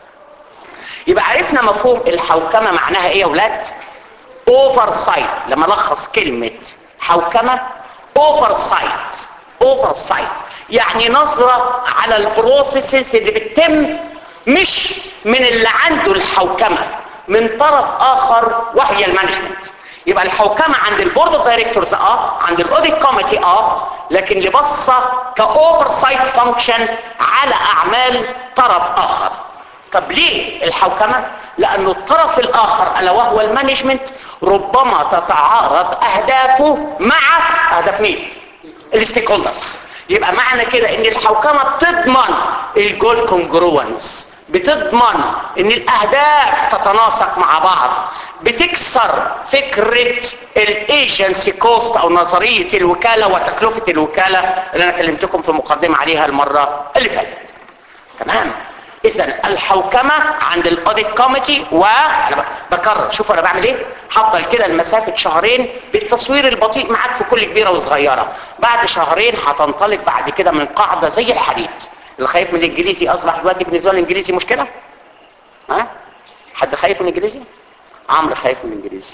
يبقى عرفنا مفهوم الحوكمه معناها ايه يا اولاد اوفر سايت لما لخص كلمه حوكمه اوفر سايت اوفر سايت يعني نظره على البروسيسز اللي بتتم مش من اللي عنده الحوكمه من طرف اخر وهي المانجمنت يبقى الحوكمه عند البورد اوف دايركتورز اه عند الاوديت كوميتي اه لكن اللي بصه كاوفر سايت فانكشن على اعمال طرف اخر طب ليه الحوكمه لانه الطرف الاخر الا وهو المانجمنت ربما تتعارض اهدافه مع اهداف مين الستيك هولدرز يبقى معنى كده ان الحوكمه بتضمن الجول كونجروانس بتضمن ان الاهداف تتناسق مع بعض بتكسر فكرة الايجنسي كوست او نظرية الوكالة وتكلفة الوكالة اللي انا كلمتكم في مقدمة عليها المرة اللي فاتت تمام اذا الحوكمة عند الاوديت كوميتي وانا بكرر شوفوا انا بعمل ايه هفضل كده المسافة شهرين بالتصوير البطيء معاك في كل كبيرة وصغيرة بعد شهرين هتنطلق بعد كده من قاعدة زي الحديد اللي خايف من الانجليزي اصبح دلوقتي بالنسبة له الانجليزي مشكلة ها حد خايف من الانجليزي عمرو خايف من الانجليزي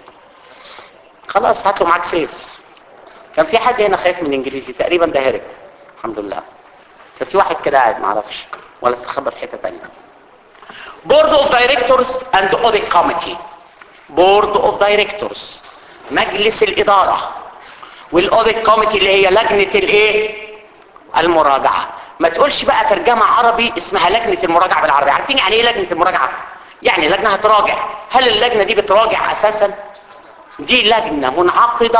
خلاص هات له معاك سيف كان في حد هنا خايف من الانجليزي تقريبا ده هرب الحمد لله كان في واحد كده قاعد معرفش ولا استخبى في حته ثانيه بورد اوف دايركتورز اند اوديت كوميتي بورد اوف دايركتورز مجلس الاداره والاوديت كوميتي اللي هي لجنه الايه المراجعه ما تقولش بقى ترجمه عربي اسمها لجنه المراجعه بالعربي عارفين يعني ايه لجنه المراجعه يعني لجنه هتراجع هل اللجنه دي بتراجع اساسا دي لجنه منعقده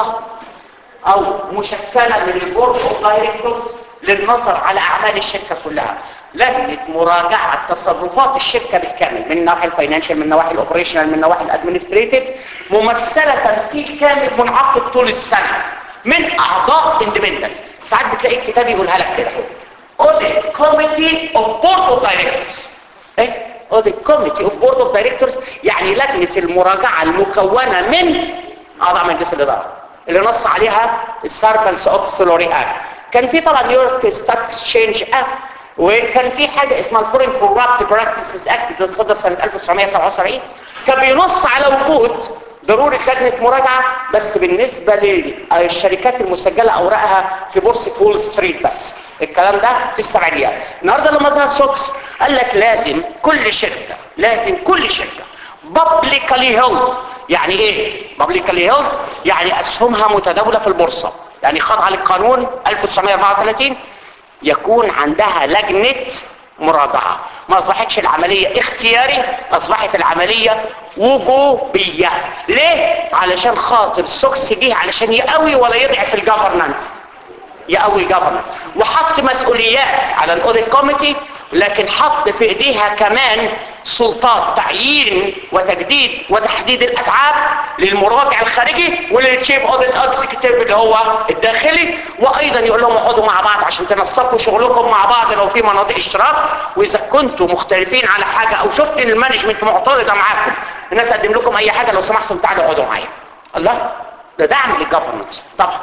او مشكله من البورد اوف دايركتورز للنظر على اعمال الشركه كلها لجنه مراجعه تصرفات الشركه بالكامل من الناحيه الفاينانشال من النواحي الاوبريشنال من النواحي الادمنستريتيف ممثله تمثيل كامل منعقد طول السنه من اعضاء اندبندنت ساعات بتلاقي الكتاب يقولها لك كده audit committee of board of directors ايه audit committee of board of directors يعني لجنة المراجعة المكونة من اعضاء مجلس الادارة اللي نص عليها الساربنس اوكسلوري اكت كان في طبعا نيويورك ستوك اكسشينج اكت وكان في حاجة اسمها الفورين كورابت براكتسز اكت اللي صدر سنة 1977 كان بينص على وجود ضرورة لجنة مراجعة بس بالنسبة للشركات المسجلة اوراقها في بورصة وول ستريت بس الكلام ده في السبعينيات النهارده لما ظهر سوكس قال لك لازم كل شركة لازم كل شركة publicly held يعني ايه publicly held يعني اسهمها متداولة في البورصة يعني خاضعة للقانون 1934 يكون عندها لجنة مراجعة ما اصبحتش العملية اختياري اصبحت العملية وجوبية ليه؟ علشان خاطر سوكس جه علشان يقوي ولا يضعف الجفرنانس يقوي الجفرنانس وحط مسؤوليات على الاوديت كوميتي لكن حط في ايديها كمان سلطات تعيين وتجديد وتحديد الاتعاب للمراجع الخارجي وللتشيف اوديت اكزيكتيف اللي هو الداخلي وايضا يقول لهم اقعدوا مع بعض عشان تنسقوا شغلكم مع بعض لو في مناطق اشتراك واذا كنتوا مختلفين على حاجه او شفت ان المانجمنت معترضه معاكم ان انا اقدم لكم اي حاجه لو سمحتم تعالوا اقعدوا معايا الله ده دعم للجفرنس طبعا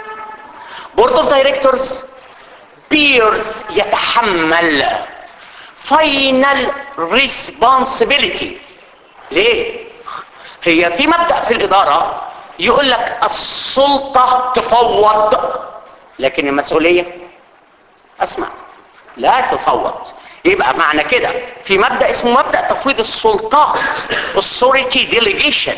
بورد اوف دايركتورز بيرز يتحمل فاينل ريسبونسبيلتي ليه هي في مبدأ في الإدارة يقول لك السلطة تفوض لكن المسؤولية اسمع لا تفوض يبقى معنى كده في مبدأ اسمه مبدأ تفويض السلطات authority delegation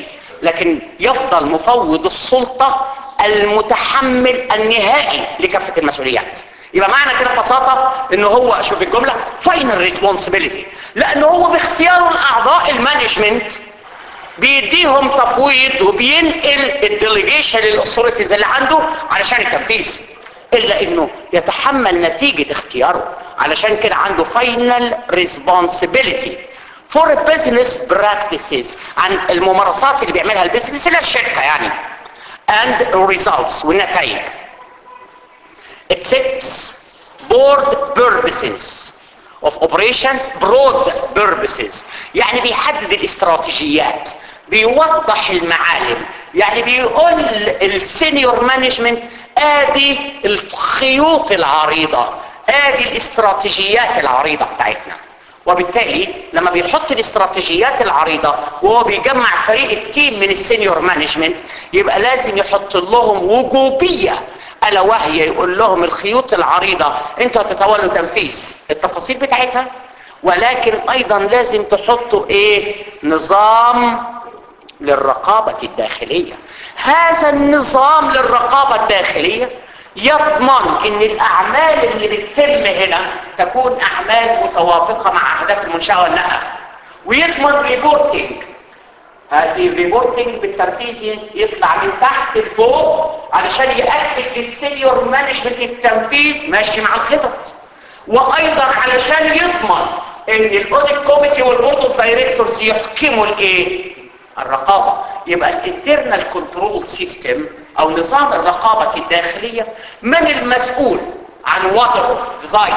لكن يفضل مفوض السلطة المتحمل النهائي لكافة المسؤوليات يبقى معنى كده ببساطة ان هو شوف الجملة final responsibility لان هو باختياره الاعضاء المانجمنت بيديهم تفويض وبينقل الديليجيشن للاثوريتيز اللي عنده علشان التنفيذ الا انه يتحمل نتيجة اختياره علشان كده عنده final responsibility for business practices عن الممارسات اللي بيعملها البيزنس اللي هي الشركة يعني and results والنتائج it sets board purposes of operations broad purposes يعني بيحدد الاستراتيجيات بيوضح المعالم يعني بيقول السينيور مانجمنت ادي الخيوط العريضة ادي الاستراتيجيات العريضة بتاعتنا وبالتالي لما بيحط الاستراتيجيات العريضة وهو بيجمع فريق التيم من السينيور مانجمنت يبقى لازم يحط لهم وجوبية ألا وهي يقول لهم الخيوط العريضة انتوا هتتولوا تنفيذ التفاصيل بتاعتها ولكن ايضا لازم تحطوا ايه نظام للرقابة الداخلية هذا النظام للرقابة الداخلية يضمن ان الاعمال اللي بتتم هنا تكون اعمال متوافقة مع اهداف المنشأة ولا لا ويضمن ريبورتنج هذه الريبورتنج بالتنفيذ يطلع من تحت لفوق علشان يأكد للسينيور مانجمنت التنفيذ ماشي مع الخطط وايضا علشان يضمن ان الاوديت كوميتي والبورد اوف دايركتورز يحكموا الايه الرقابه يبقى الانترنال كنترول سيستم او نظام الرقابه الداخليه من المسؤول عن وضعه ديزاين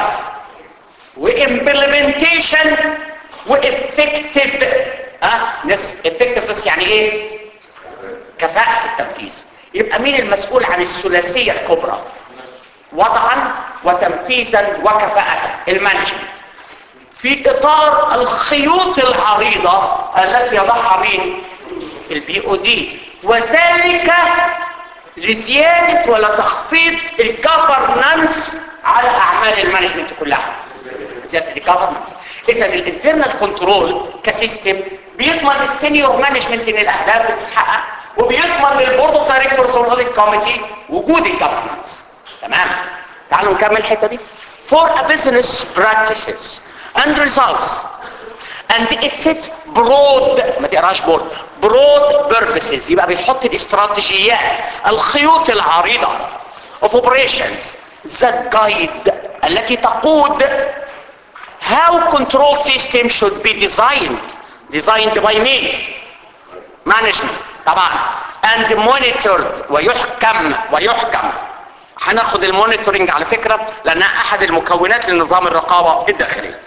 وامبلمنتيشن وافكتيف ها نس افكتيف يعني ايه كفاءه التنفيذ يبقى مين المسؤول عن الثلاثيه الكبرى وضعا وتنفيذا وكفاءه المانجمنت في اطار الخيوط العريضه التي يضعها مين البي او دي وذلك لزياده ولا تخفيض الجفرنانس على اعمال المانجمنت كلها زياده الجفرنانس اذا الانترنال كنترول كسيستم بيضمن السينيور مانجمنت ان الاهداف بتتحقق وبيضمن للبورد اوف دايركتورز والاوديت كوميتي وجود الجفرنانس تمام تعالوا نكمل الحته دي for a business practices and results and it sets broad ما تقراش broad broad purposes يبقى بيحط الاستراتيجيات الخيوط العريضة of operations that guide التي تقود how control system should be designed designed by me management طبعا and monitored ويحكم ويحكم هناخد المونيتورنج على فكرة لانها احد المكونات لنظام الرقابة الداخلية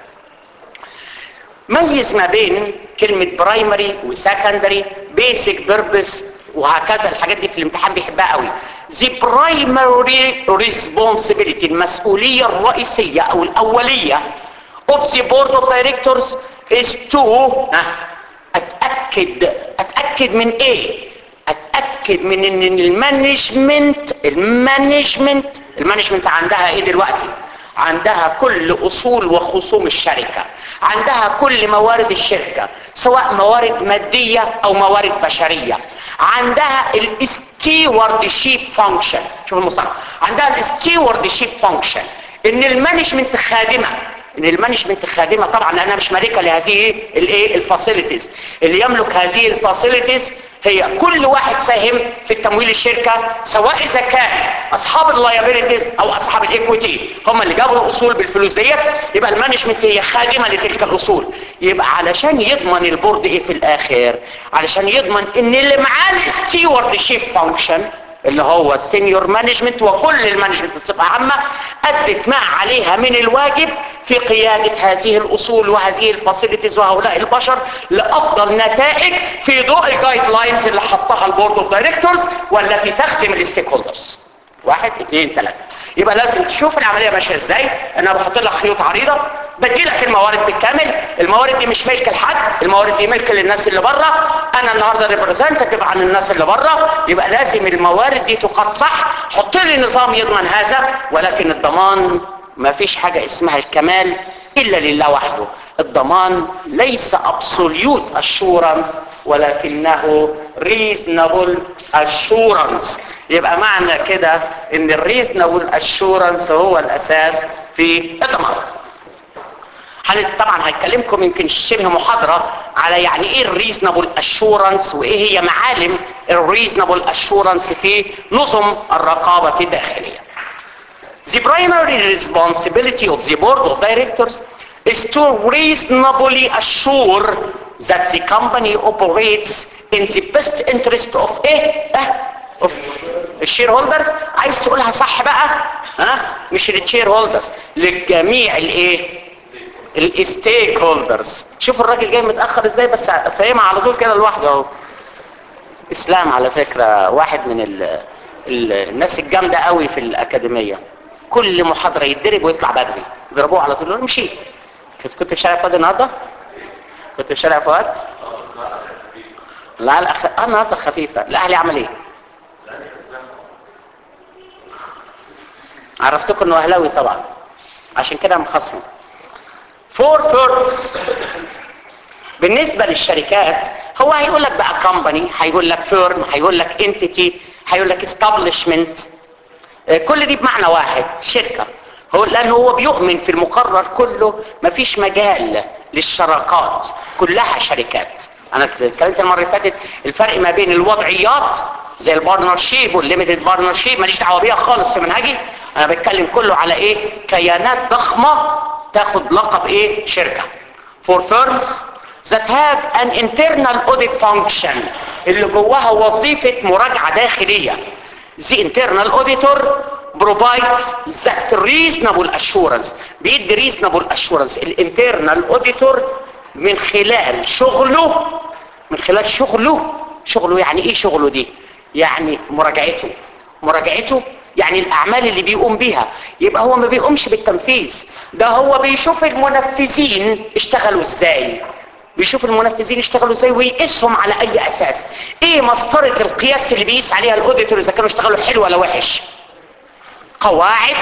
ميز ما بين كلمة برايمري وسكندري بيسك بيربس وهكذا الحاجات دي في الامتحان بيحبها قوي the primary responsibility المسؤولية الرئيسية او الاولية of the board of directors is to اتأكد اتأكد من ايه اتأكد من ان المانجمنت المانجمنت المانجمنت عندها ايه دلوقتي عندها كل اصول وخصوم الشركة عندها كل موارد الشركة سواء موارد مادية او موارد بشرية عندها الاستيورد شيب فانكشن شوف المصطلح عندها الاستيورد شيب فانكشن ان المانجمنت خادمة ان المانجمنت خادمة طبعا لانها مش مالكة لهذه الايه الفاسيلتيز اللي يملك هذه الفاسيلتيز هي كل واحد ساهم في التمويل الشركة سواء اذا كان اصحاب اللايبيليتيز او اصحاب الايكويتي هم اللي جابوا الاصول بالفلوس ديت يبقى المانجمنت هي خادمة لتلك الاصول يبقى علشان يضمن البورد ايه في الاخر علشان يضمن ان اللي معاه الستيورد شيب فانكشن اللي هو السينيور مانجمنت وكل المانجمنت بصفه عامه ادت ما عليها من الواجب في قياده هذه الاصول وهذه الفاسيلتيز وهؤلاء البشر لافضل نتائج في ضوء الجايد لاينز اللي حطها البورد اوف دايركتورز والتي تخدم الستيك هولدرز واحد اثنين ثلاثه يبقى لازم تشوف العمليه ماشيه ازاي انا بحط لك خيوط عريضه بدي لك الموارد بالكامل الموارد دي مش ملك لحد الموارد دي ملك للناس اللي بره انا النهارده ريبريزنتيف عن الناس اللي بره يبقى لازم الموارد دي تقاد صح حط لي نظام يضمن هذا ولكن الضمان ما فيش حاجه اسمها الكمال الا لله وحده الضمان ليس absolute assurance ولكنه reasonable assurance يبقى معنى كده ان الريزنبل اشورنس هو الاساس في الضمان هن- طبعا هتكلمكم يمكن شبه محاضرة على يعني ايه الريزنبل اشورنس وايه هي معالم الريزنبل اشورنس في نظم الرقابة الداخلية The primary responsibility of the board of directors is to reasonably assure that the company operates in the best interest of ايه؟ اه of الشير هولدرز عايز تقولها صح بقى ها مش للشير هولدرز للجميع الايه الستيك هولدرز شوف الراجل جاي متاخر ازاي بس فاهمها على طول كده لوحده اهو اسلام على فكره واحد من ال ال الناس الجامده قوي في الاكاديميه كل محاضره يتدرب ويطلع بدري ضربوه على طول يقول له امشي كنت كنت في شارع فؤاد النهارده كنت في شارع فؤاد لا الأخ... آه النهارده خفيفه الاهلي عمل ايه عرفتكم انه اهلاوي طبعا عشان كده مخصمه فور ثيردز بالنسبة للشركات هو هيقول لك بقى كومباني هيقول لك فيرم هيقول لك انتيتي هيقول لك استابلشمنت كل دي بمعنى واحد شركة هو لانه هو بيؤمن في المقرر كله مفيش مجال للشراكات كلها شركات انا اتكلمت المره اللي فاتت الفرق ما بين الوضعيات زي البارتنرشيب والليميتد بارتنرشيب ماليش دعوه بيها خالص في منهجي انا بتكلم كله على ايه كيانات ضخمه تاخد لقب ايه شركه for firms that have an internal audit function اللي جواها وظيفه مراجعه داخليه the internal auditor provides that reasonable assurance بيدي reasonable assurance الانترنال auditor من خلال شغله من خلال شغله شغله يعني ايه شغله دي يعني مراجعته مراجعته يعني الاعمال اللي بيقوم بيها يبقى هو ما بيقومش بالتنفيذ ده هو بيشوف المنفذين اشتغلوا ازاي بيشوف المنفذين اشتغلوا ازاي ويقيسهم على اي اساس ايه مسطره القياس اللي بيقيس عليها الاوديتور اذا كانوا اشتغلوا حلو ولا وحش قواعد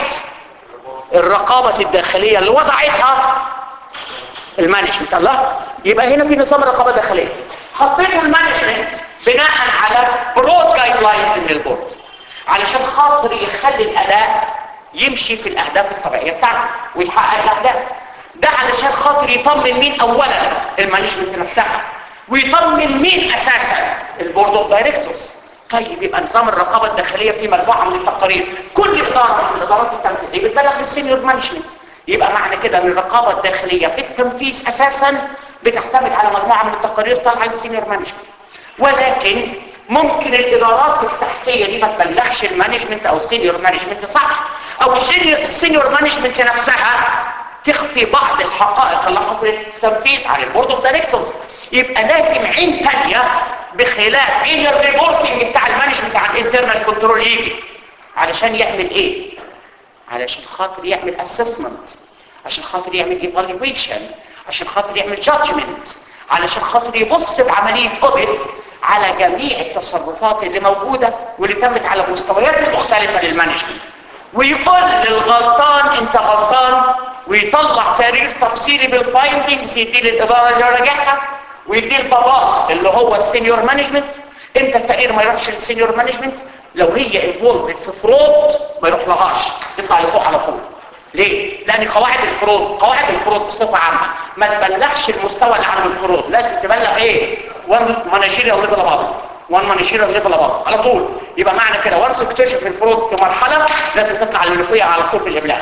الرقابه الداخليه اللي وضعتها المانجمنت الله يبقى هنا في نظام رقابه داخليه حطيته المانجمنت بناء على برود جايد لاينز من البورد علشان خاطر يخلي الاداء يمشي في الاهداف الطبيعيه بتاعته ويحقق الاهداف ده علشان خاطر يطمن مين اولا المانجمنت نفسها ويطمن مين اساسا البورد اوف دايركتورز طيب يبقى نظام الرقابه الداخليه في مجموعه من التقارير كل اداره من الادارات التنفيذيه بتبلغ للسينيور مانجمنت يبقى معنى كده ان الرقابه الداخليه في التنفيذ اساسا بتعتمد على مجموعه من التقارير طالعه للسينيور مانجمنت ولكن ممكن الادارات التحتيه دي ما تبلغش المانجمنت او السينيور مانجمنت صح او السينيور مانجمنت نفسها تخفي بعض الحقائق اللي حصلت في التنفيذ على البورد اوف دايركتورز يبقى لازم عين ثانيه بخلاف عين الريبورتنج بتاع المانجمنت على الانترنال كنترول يجي علشان يعمل ايه علشان خاطر يعمل اسسمنت عشان خاطر يعمل ايفالويشن عشان خاطر يعمل جادجمنت علشان خاطر يبص بعمليه اوديت على جميع التصرفات اللي موجوده واللي تمت على مستويات مختلفه للمانجمنت ويقول للغلطان انت غلطان ويطلع تقرير تفصيلي بالفايندنجز يديه للاداره اللي راجعها ويديه البابا اللي هو السينيور مانجمنت امتى التقرير ما يروحش للسينيور مانجمنت لو هي انفولد في فرود ما يروح لهاش تطلع لفوق على طول ليه؟ لان قواعد الفروض قواعد الفروض بصفه عامه ما تبلغش المستوى اللي عن الفروض لازم تبلغ ايه؟ وان مانجيريال ليفل اباف وان مانجيريال ليفل اباف على طول يبقى معنى كده وانس اكتشف الفروض في مرحله لازم تطلع للفوق على طول في الابلاغ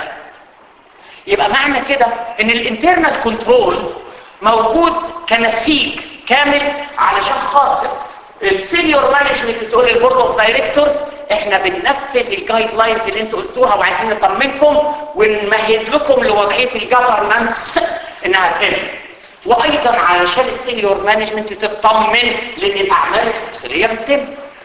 يبقى معنى كده ان الانترنال كنترول موجود كنسيج كامل علشان خاطر السينيور مانجمنت تقول للبورد اوف دايركتورز احنا بننفذ الجايد لاينز اللي انتوا قلتوها وعايزين نطمنكم ونمهد لكم لوضعيه الجفرنانس انها تتم وايضا علشان السينيور مانجمنت تطمن لان الاعمال التفصيليه بتتم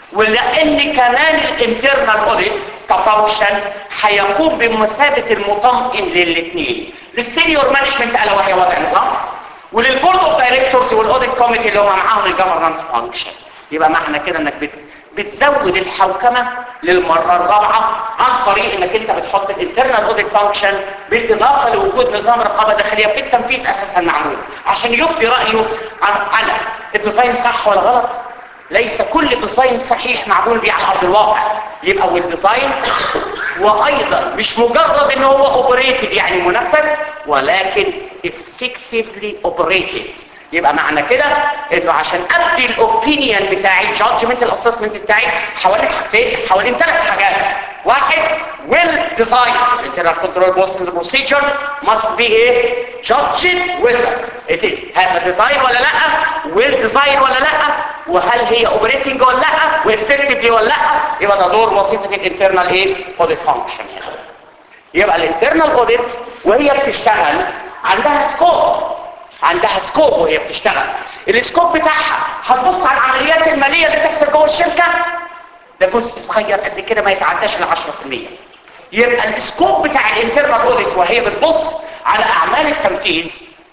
ولان كمان الانترنال اوديت كفانكشن هيقوم بمثابه المطمئن للاثنين للسينيور مانجمنت الا وهي وضع نظام وللبورد اوف دايركتورز والاوديت كوميتي اللي هم معاهم الجفرنانس فانكشن يبقى معنى كده انك بت بتزود الحوكمه للمره الرابعه عن طريق انك انت بتحط الانترنال اوديت فانكشن بالاضافه لوجود نظام رقابه داخليه في التنفيذ اساسا معمول عشان يبدي رايه عن على الديزاين صح ولا غلط ليس كل ديزاين صحيح معمول بيه على ارض الواقع يبقى والديزاين وايضا مش مجرد ان هو اوبريتد يعني منفذ ولكن effectively operated يبقى معنى كده انه عشان ابدي الاوبينيون بتاعي الجادجمنت الاسسمنت بتاعي حوالين حاجتين حوالين ثلاث حاجات واحد will design internal control procedures procedures must be ايه judged whether it is هذا ديزاين ولا لا will design ولا لا وهل هي operating ولا لا وeffectively ولا لا يبقى ده دور وظيفه الانترنال ايه audit function هنا يبقى الانترنال اوديت وهي بتشتغل عندها سكوب عندها سكوب وهي بتشتغل السكوب بتاعها هتبص على العمليات الماليه اللي بتحصل جوه الشركه ده جزء صغير قد كده ما يتعداش ال 10% يبقى السكوب بتاع الانترنال اوديت وهي بتبص على اعمال التنفيذ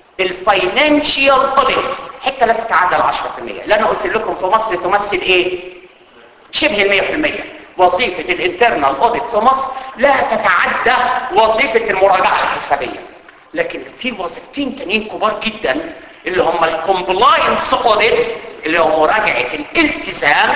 الفاينانشال اوديت حته لا تتعدى ال 10% اللي انا قلت لكم في مصر تمثل ايه شبه المية في المية وظيفة الانترنال اوديت في مصر لا تتعدى وظيفة المراجعة الحسابية لكن في وظيفتين تانيين كبار جدا اللي هم الكومبلاينس اوديت اللي هو مراجعة الالتزام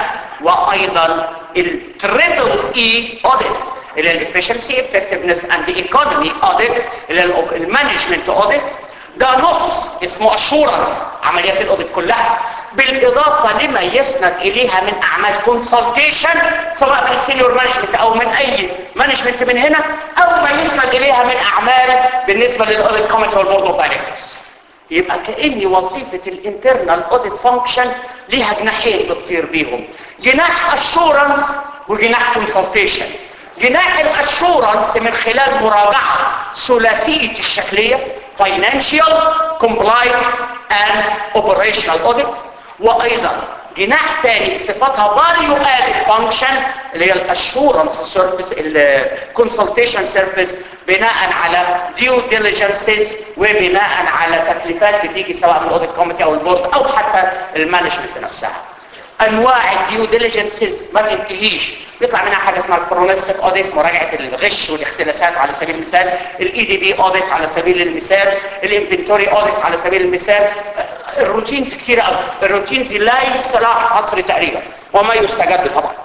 وايضا التريبل اي اوديت اللي هي الافشنسي افكتفنس اند ايكونومي اوديت اللي هي المانجمنت اوديت ده نص اسمه اشورنس عمليات الاوديت كلها بالاضافه لما يسند اليها من اعمال كونسلتيشن سواء من السينيور مانجمنت او من اي مانجمنت من هنا او ما يسند اليها من اعمال بالنسبه للاوديت كوميتي والبورد اوف دايركتورز يبقى كأن وظيفة الانترنال اوديت فانكشن ليها جناحين بتطير بيهم جناح اشورنس وجناح كونسلتيشن جناح الاشورنس من خلال مراجعة ثلاثية الشكلية financial compliance and operational audit وايضا جناح تاني بصفتها value added function اللي هي الاشورنس سيرفيس الكونسلتيشن سيرفيس بناء على ديو ديليجنسز وبناء على تكليفات بتيجي سواء من الاوديت كوميتي او البورد او حتى المانجمنت نفسها انواع الديو ديليجنسز ما تنتهيش بيطلع منها حاجه اسمها الفورونستيك اوديت مراجعه الغش والاختلاسات على سبيل المثال الاي دي بي اوديت على سبيل المثال الانفنتوري اوديت على سبيل المثال الروتينز كتير قوي الروتينز لا يصلح عصر تقريبا وما يستجاب طبعا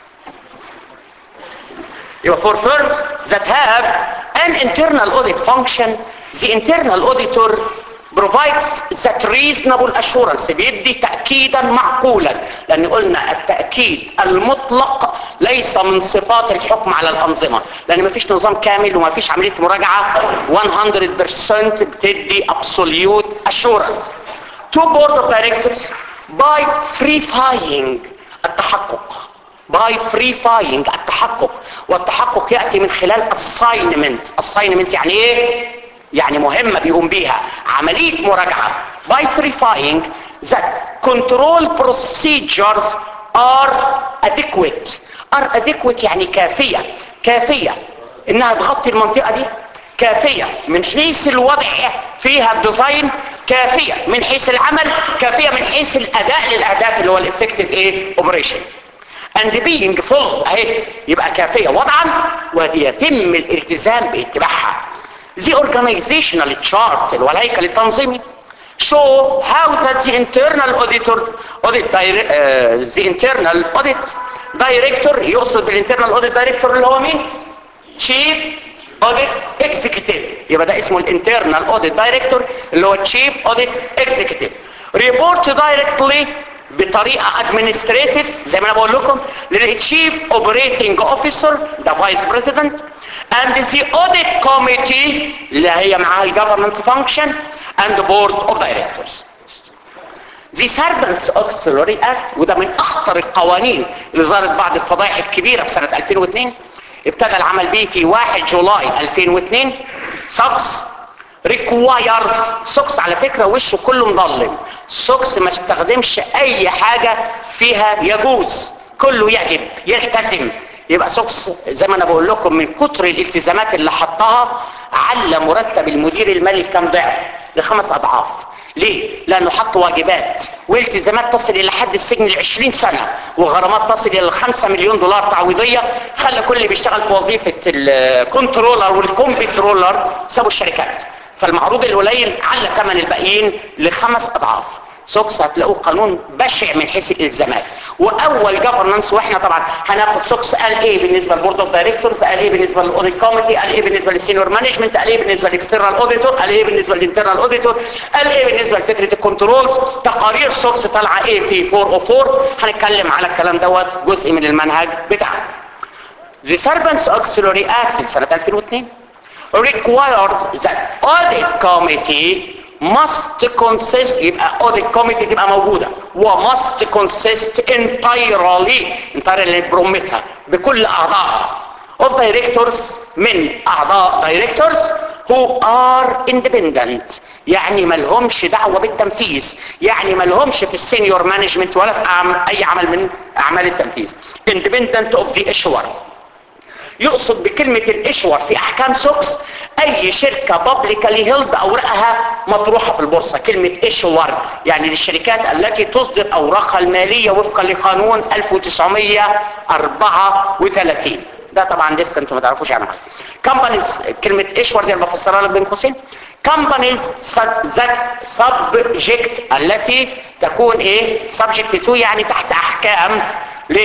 يبقى for firms that have an internal audit function the internal auditor provides that reasonable assurance بيدي تأكيدا معقولا لأن قلنا التأكيد المطلق ليس من صفات الحكم على الأنظمة لأن ما فيش نظام كامل وما فيش عملية مراجعة 100% بتدي absolute assurance to board of directors by verifying التحقق by verifying التحقق والتحقق يأتي من خلال assignment assignment يعني ايه يعني مهمة بيقوم بيها عملية مراجعة by verifying that control procedures are adequate are adequate يعني كافية كافية انها تغطي المنطقة دي كافية من حيث الوضع فيها الديزاين كافية من حيث العمل كافية من حيث الاداء للاهداف اللي هو الافكتيف ايه اوبريشن and being full اهي يبقى كافية وضعا ويتم الالتزام باتباعها the organizational chart الولايكة التنظيمي show how that the internal auditor audit dire- uh, the internal audit director يقصد بالinternal audit director اللي هو مين chief audit executive يبقى ده اسمه الانترنال audit director اللي هو chief audit executive report directly بطريقة administrative زي ما انا بقول لكم للchief operating officer ده vice president and the audit committee اللي هي معاها الجفرنس function and the board of directors The Servants Auxiliary Act وده من اخطر القوانين اللي ظهرت بعد الفضائح الكبيرة في سنة 2002 ابتدى العمل به في 1 جولاي 2002 سوكس requires سوكس على فكرة وشه كله مظلم سوكس ما استخدمش اي حاجة فيها يجوز كله يجب يلتزم يبقى سوكس زي ما انا بقول لكم من كتر الالتزامات اللي حطها على مرتب المدير المالي كام ضعف لخمس اضعاف ليه؟ لانه حط واجبات والتزامات تصل الى حد السجن ل 20 سنه وغرامات تصل الى 5 مليون دولار تعويضيه خلى كل اللي بيشتغل في وظيفه الكنترولر والكمبيوترولر سابوا الشركات فالمعروض القليل على ثمن الباقيين لخمس اضعاف سوكس هتلاقوه قانون بشع من حيث الالزامات واول جفرنانس واحنا طبعا هناخد سوكس قال ايه بالنسبه للبورد اوف دايركتورز قال ايه بالنسبه للاوديت كوميتي قال ايه بالنسبه للسينيور مانجمنت قال ايه بالنسبه للاكسترنال اوديتور قال ايه بالنسبه للانترنال اوديتور قال ايه بالنسبه لفكره الكنترولز تقارير سوكس طالعه ايه في 404 هنتكلم على الكلام دوت جزء من المنهج بتاعنا The Servants Auxiliary Act سنة 2002 requires that audit committee must consist يبقى audit committee تبقى موجودة و must consist entirely entirely برومتها بكل أعضائها of directors من أعضاء directors who are independent يعني ما لهمش دعوة بالتنفيذ يعني ما لهمش في السينيور مانجمنت ولا في أعم- أي عمل من أعمال التنفيذ independent of the issuer يقصد بكلمة الاشور في احكام سوكس اي شركة بابليكالي هيلد اوراقها مطروحة في البورصة كلمة اشور يعني للشركات التي تصدر اوراقها المالية وفقا لقانون 1934 ده طبعا لسه انتم ما تعرفوش عنها كمبانيز كلمة اشور دي انا بفسرها لك بين قوسين companies that subject التي تكون ايه subject to يعني تحت احكام ل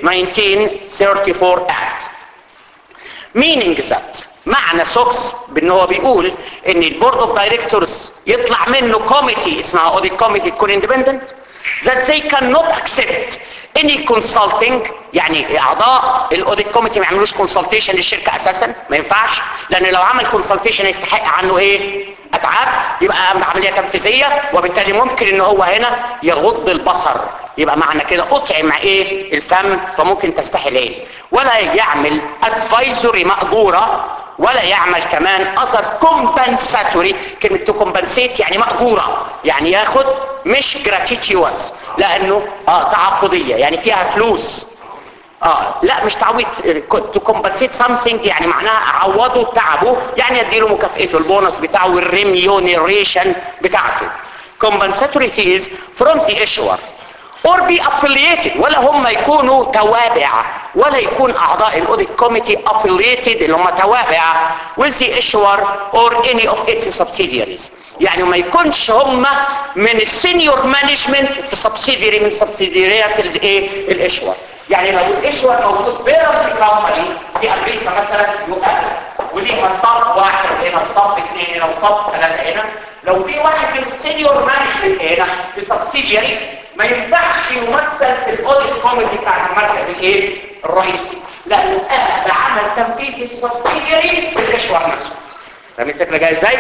1934 act meaning that معنى سوكس بان هو بيقول ان البورد اوف دايركتورز يطلع منه كوميتي اسمها اوديت كوميتي تكون اندبندنت that they cannot accept any consulting يعني اعضاء الاوديت كوميتي ما يعملوش كونسلتيشن للشركه اساسا ما ينفعش لان لو عمل كونسلتيشن يستحق عنه ايه اتعاب يبقى عمليه تنفيذيه وبالتالي ممكن ان هو هنا يغض البصر يبقى معنى كده اطعم ايه الفم فممكن تستحل ايه ولا يعمل ادفايزوري مأجورة ولا يعمل كمان اثر كومبنساتوري كلمة تو كومبنسيت يعني مأجورة يعني ياخد مش جراتيتيوس لانه اه تعاقدية يعني فيها فلوس اه لا مش تعويض تو كومبنسيت سامثينج يعني معناها اعوضه تعبه يعني اديله مكافئته البونص بتاعه والريميونيريشن بتاعته compensatory fees from the issuer or be affiliated ولا هم يكونوا توابع ولا يكون اعضاء الاوديت كوميتي affiliated اللي هم توابع with the issuer or any of its subsidiaries يعني ما يكونش هم من السينيور مانجمنت في سبسيديري من سبسيديريات الايه الاشور يعني لو الاشور موجود بيرم كومباني في امريكا مثلا يو اس وليها صف واحد هنا وصف اثنين هنا وصف ثلاثه هنا لو في واحد من السينيور مانجمنت هنا في سبسيديري ما ينفعش يمثل في الاوديت كوميتي بتاع المركز الايه الرئيسي لانه قام بعمل تنفيذي في سبسيديري في الاشور نفسه فاهم الفكره جايه ازاي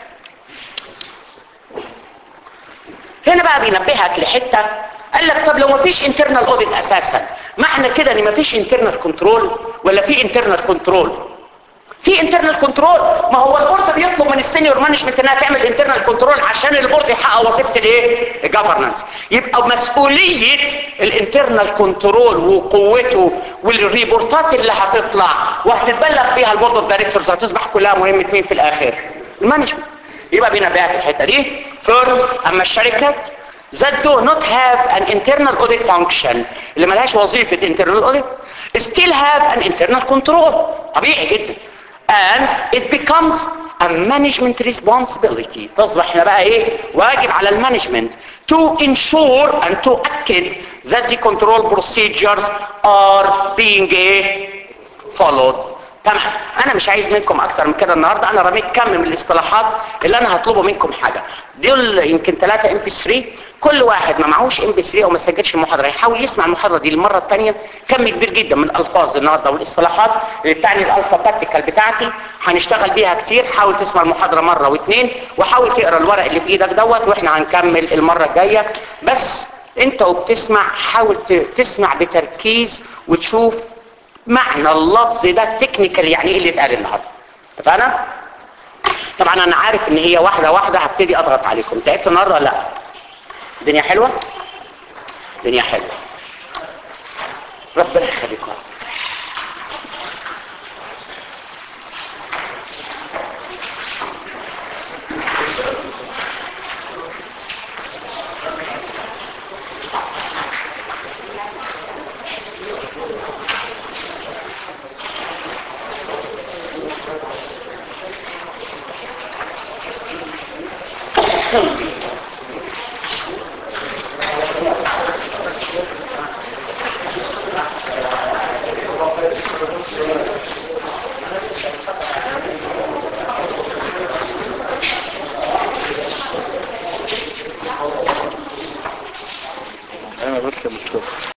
هنا بقى بينبهك لحته قال لك طب لو ما فيش انترنال اوديت اساسا معنى كده ان ما فيش انترنال كنترول ولا في انترنال كنترول في انترنال كنترول ما هو البورد بيطلب من السينيور مانجمنت انها تعمل انترنال كنترول عشان البورد يحقق وظيفه الايه الجفرنس يبقى مسؤوليه الانترنال كنترول وقوته والريبورتات اللي هتطلع وهتتبلغ بيها البورد اوف دايركتورز هتصبح كلها مهمه مين في الاخر المانجمنت يبقى بينبهك الحته دي فيرمز اما الشركات that do not have an internal audit function اللي ملهاش وظيفه internal audit still have an internal control طبيعي جدا and it becomes a management responsibility تصبح هنا بقى ايه واجب على المانجمنت to ensure and to أكد that the control procedures are being eh, followed تمام انا مش عايز منكم اكتر من كده النهارده انا رميت كم من الاصطلاحات اللي انا هطلبه منكم حاجه دول يمكن ثلاثة ام بي 3 كل واحد ما معهوش ام بي 3 او ما سجلش المحاضره يحاول يسمع المحاضره دي المره الثانيه كم كبير جدا من الالفاظ النهارده والاصطلاحات اللي بتعني الالفاباتيكال بتاعتي هنشتغل بيها كتير حاول تسمع المحاضره مره واثنين وحاول تقرا الورق اللي في ايدك دوت واحنا هنكمل المره الجايه بس انت وبتسمع حاول ت- تسمع بتركيز وتشوف معنى اللفظ ده تكنيكال يعني ايه اللي اتقال النهارده اتفقنا طبعا انا عارف ان هي واحده واحده هبتدي اضغط عليكم تعبتوا النهارده ولا لا الدنيا حلوه الدنيا حلوه ربنا يخليكم يا رب. انا بس مش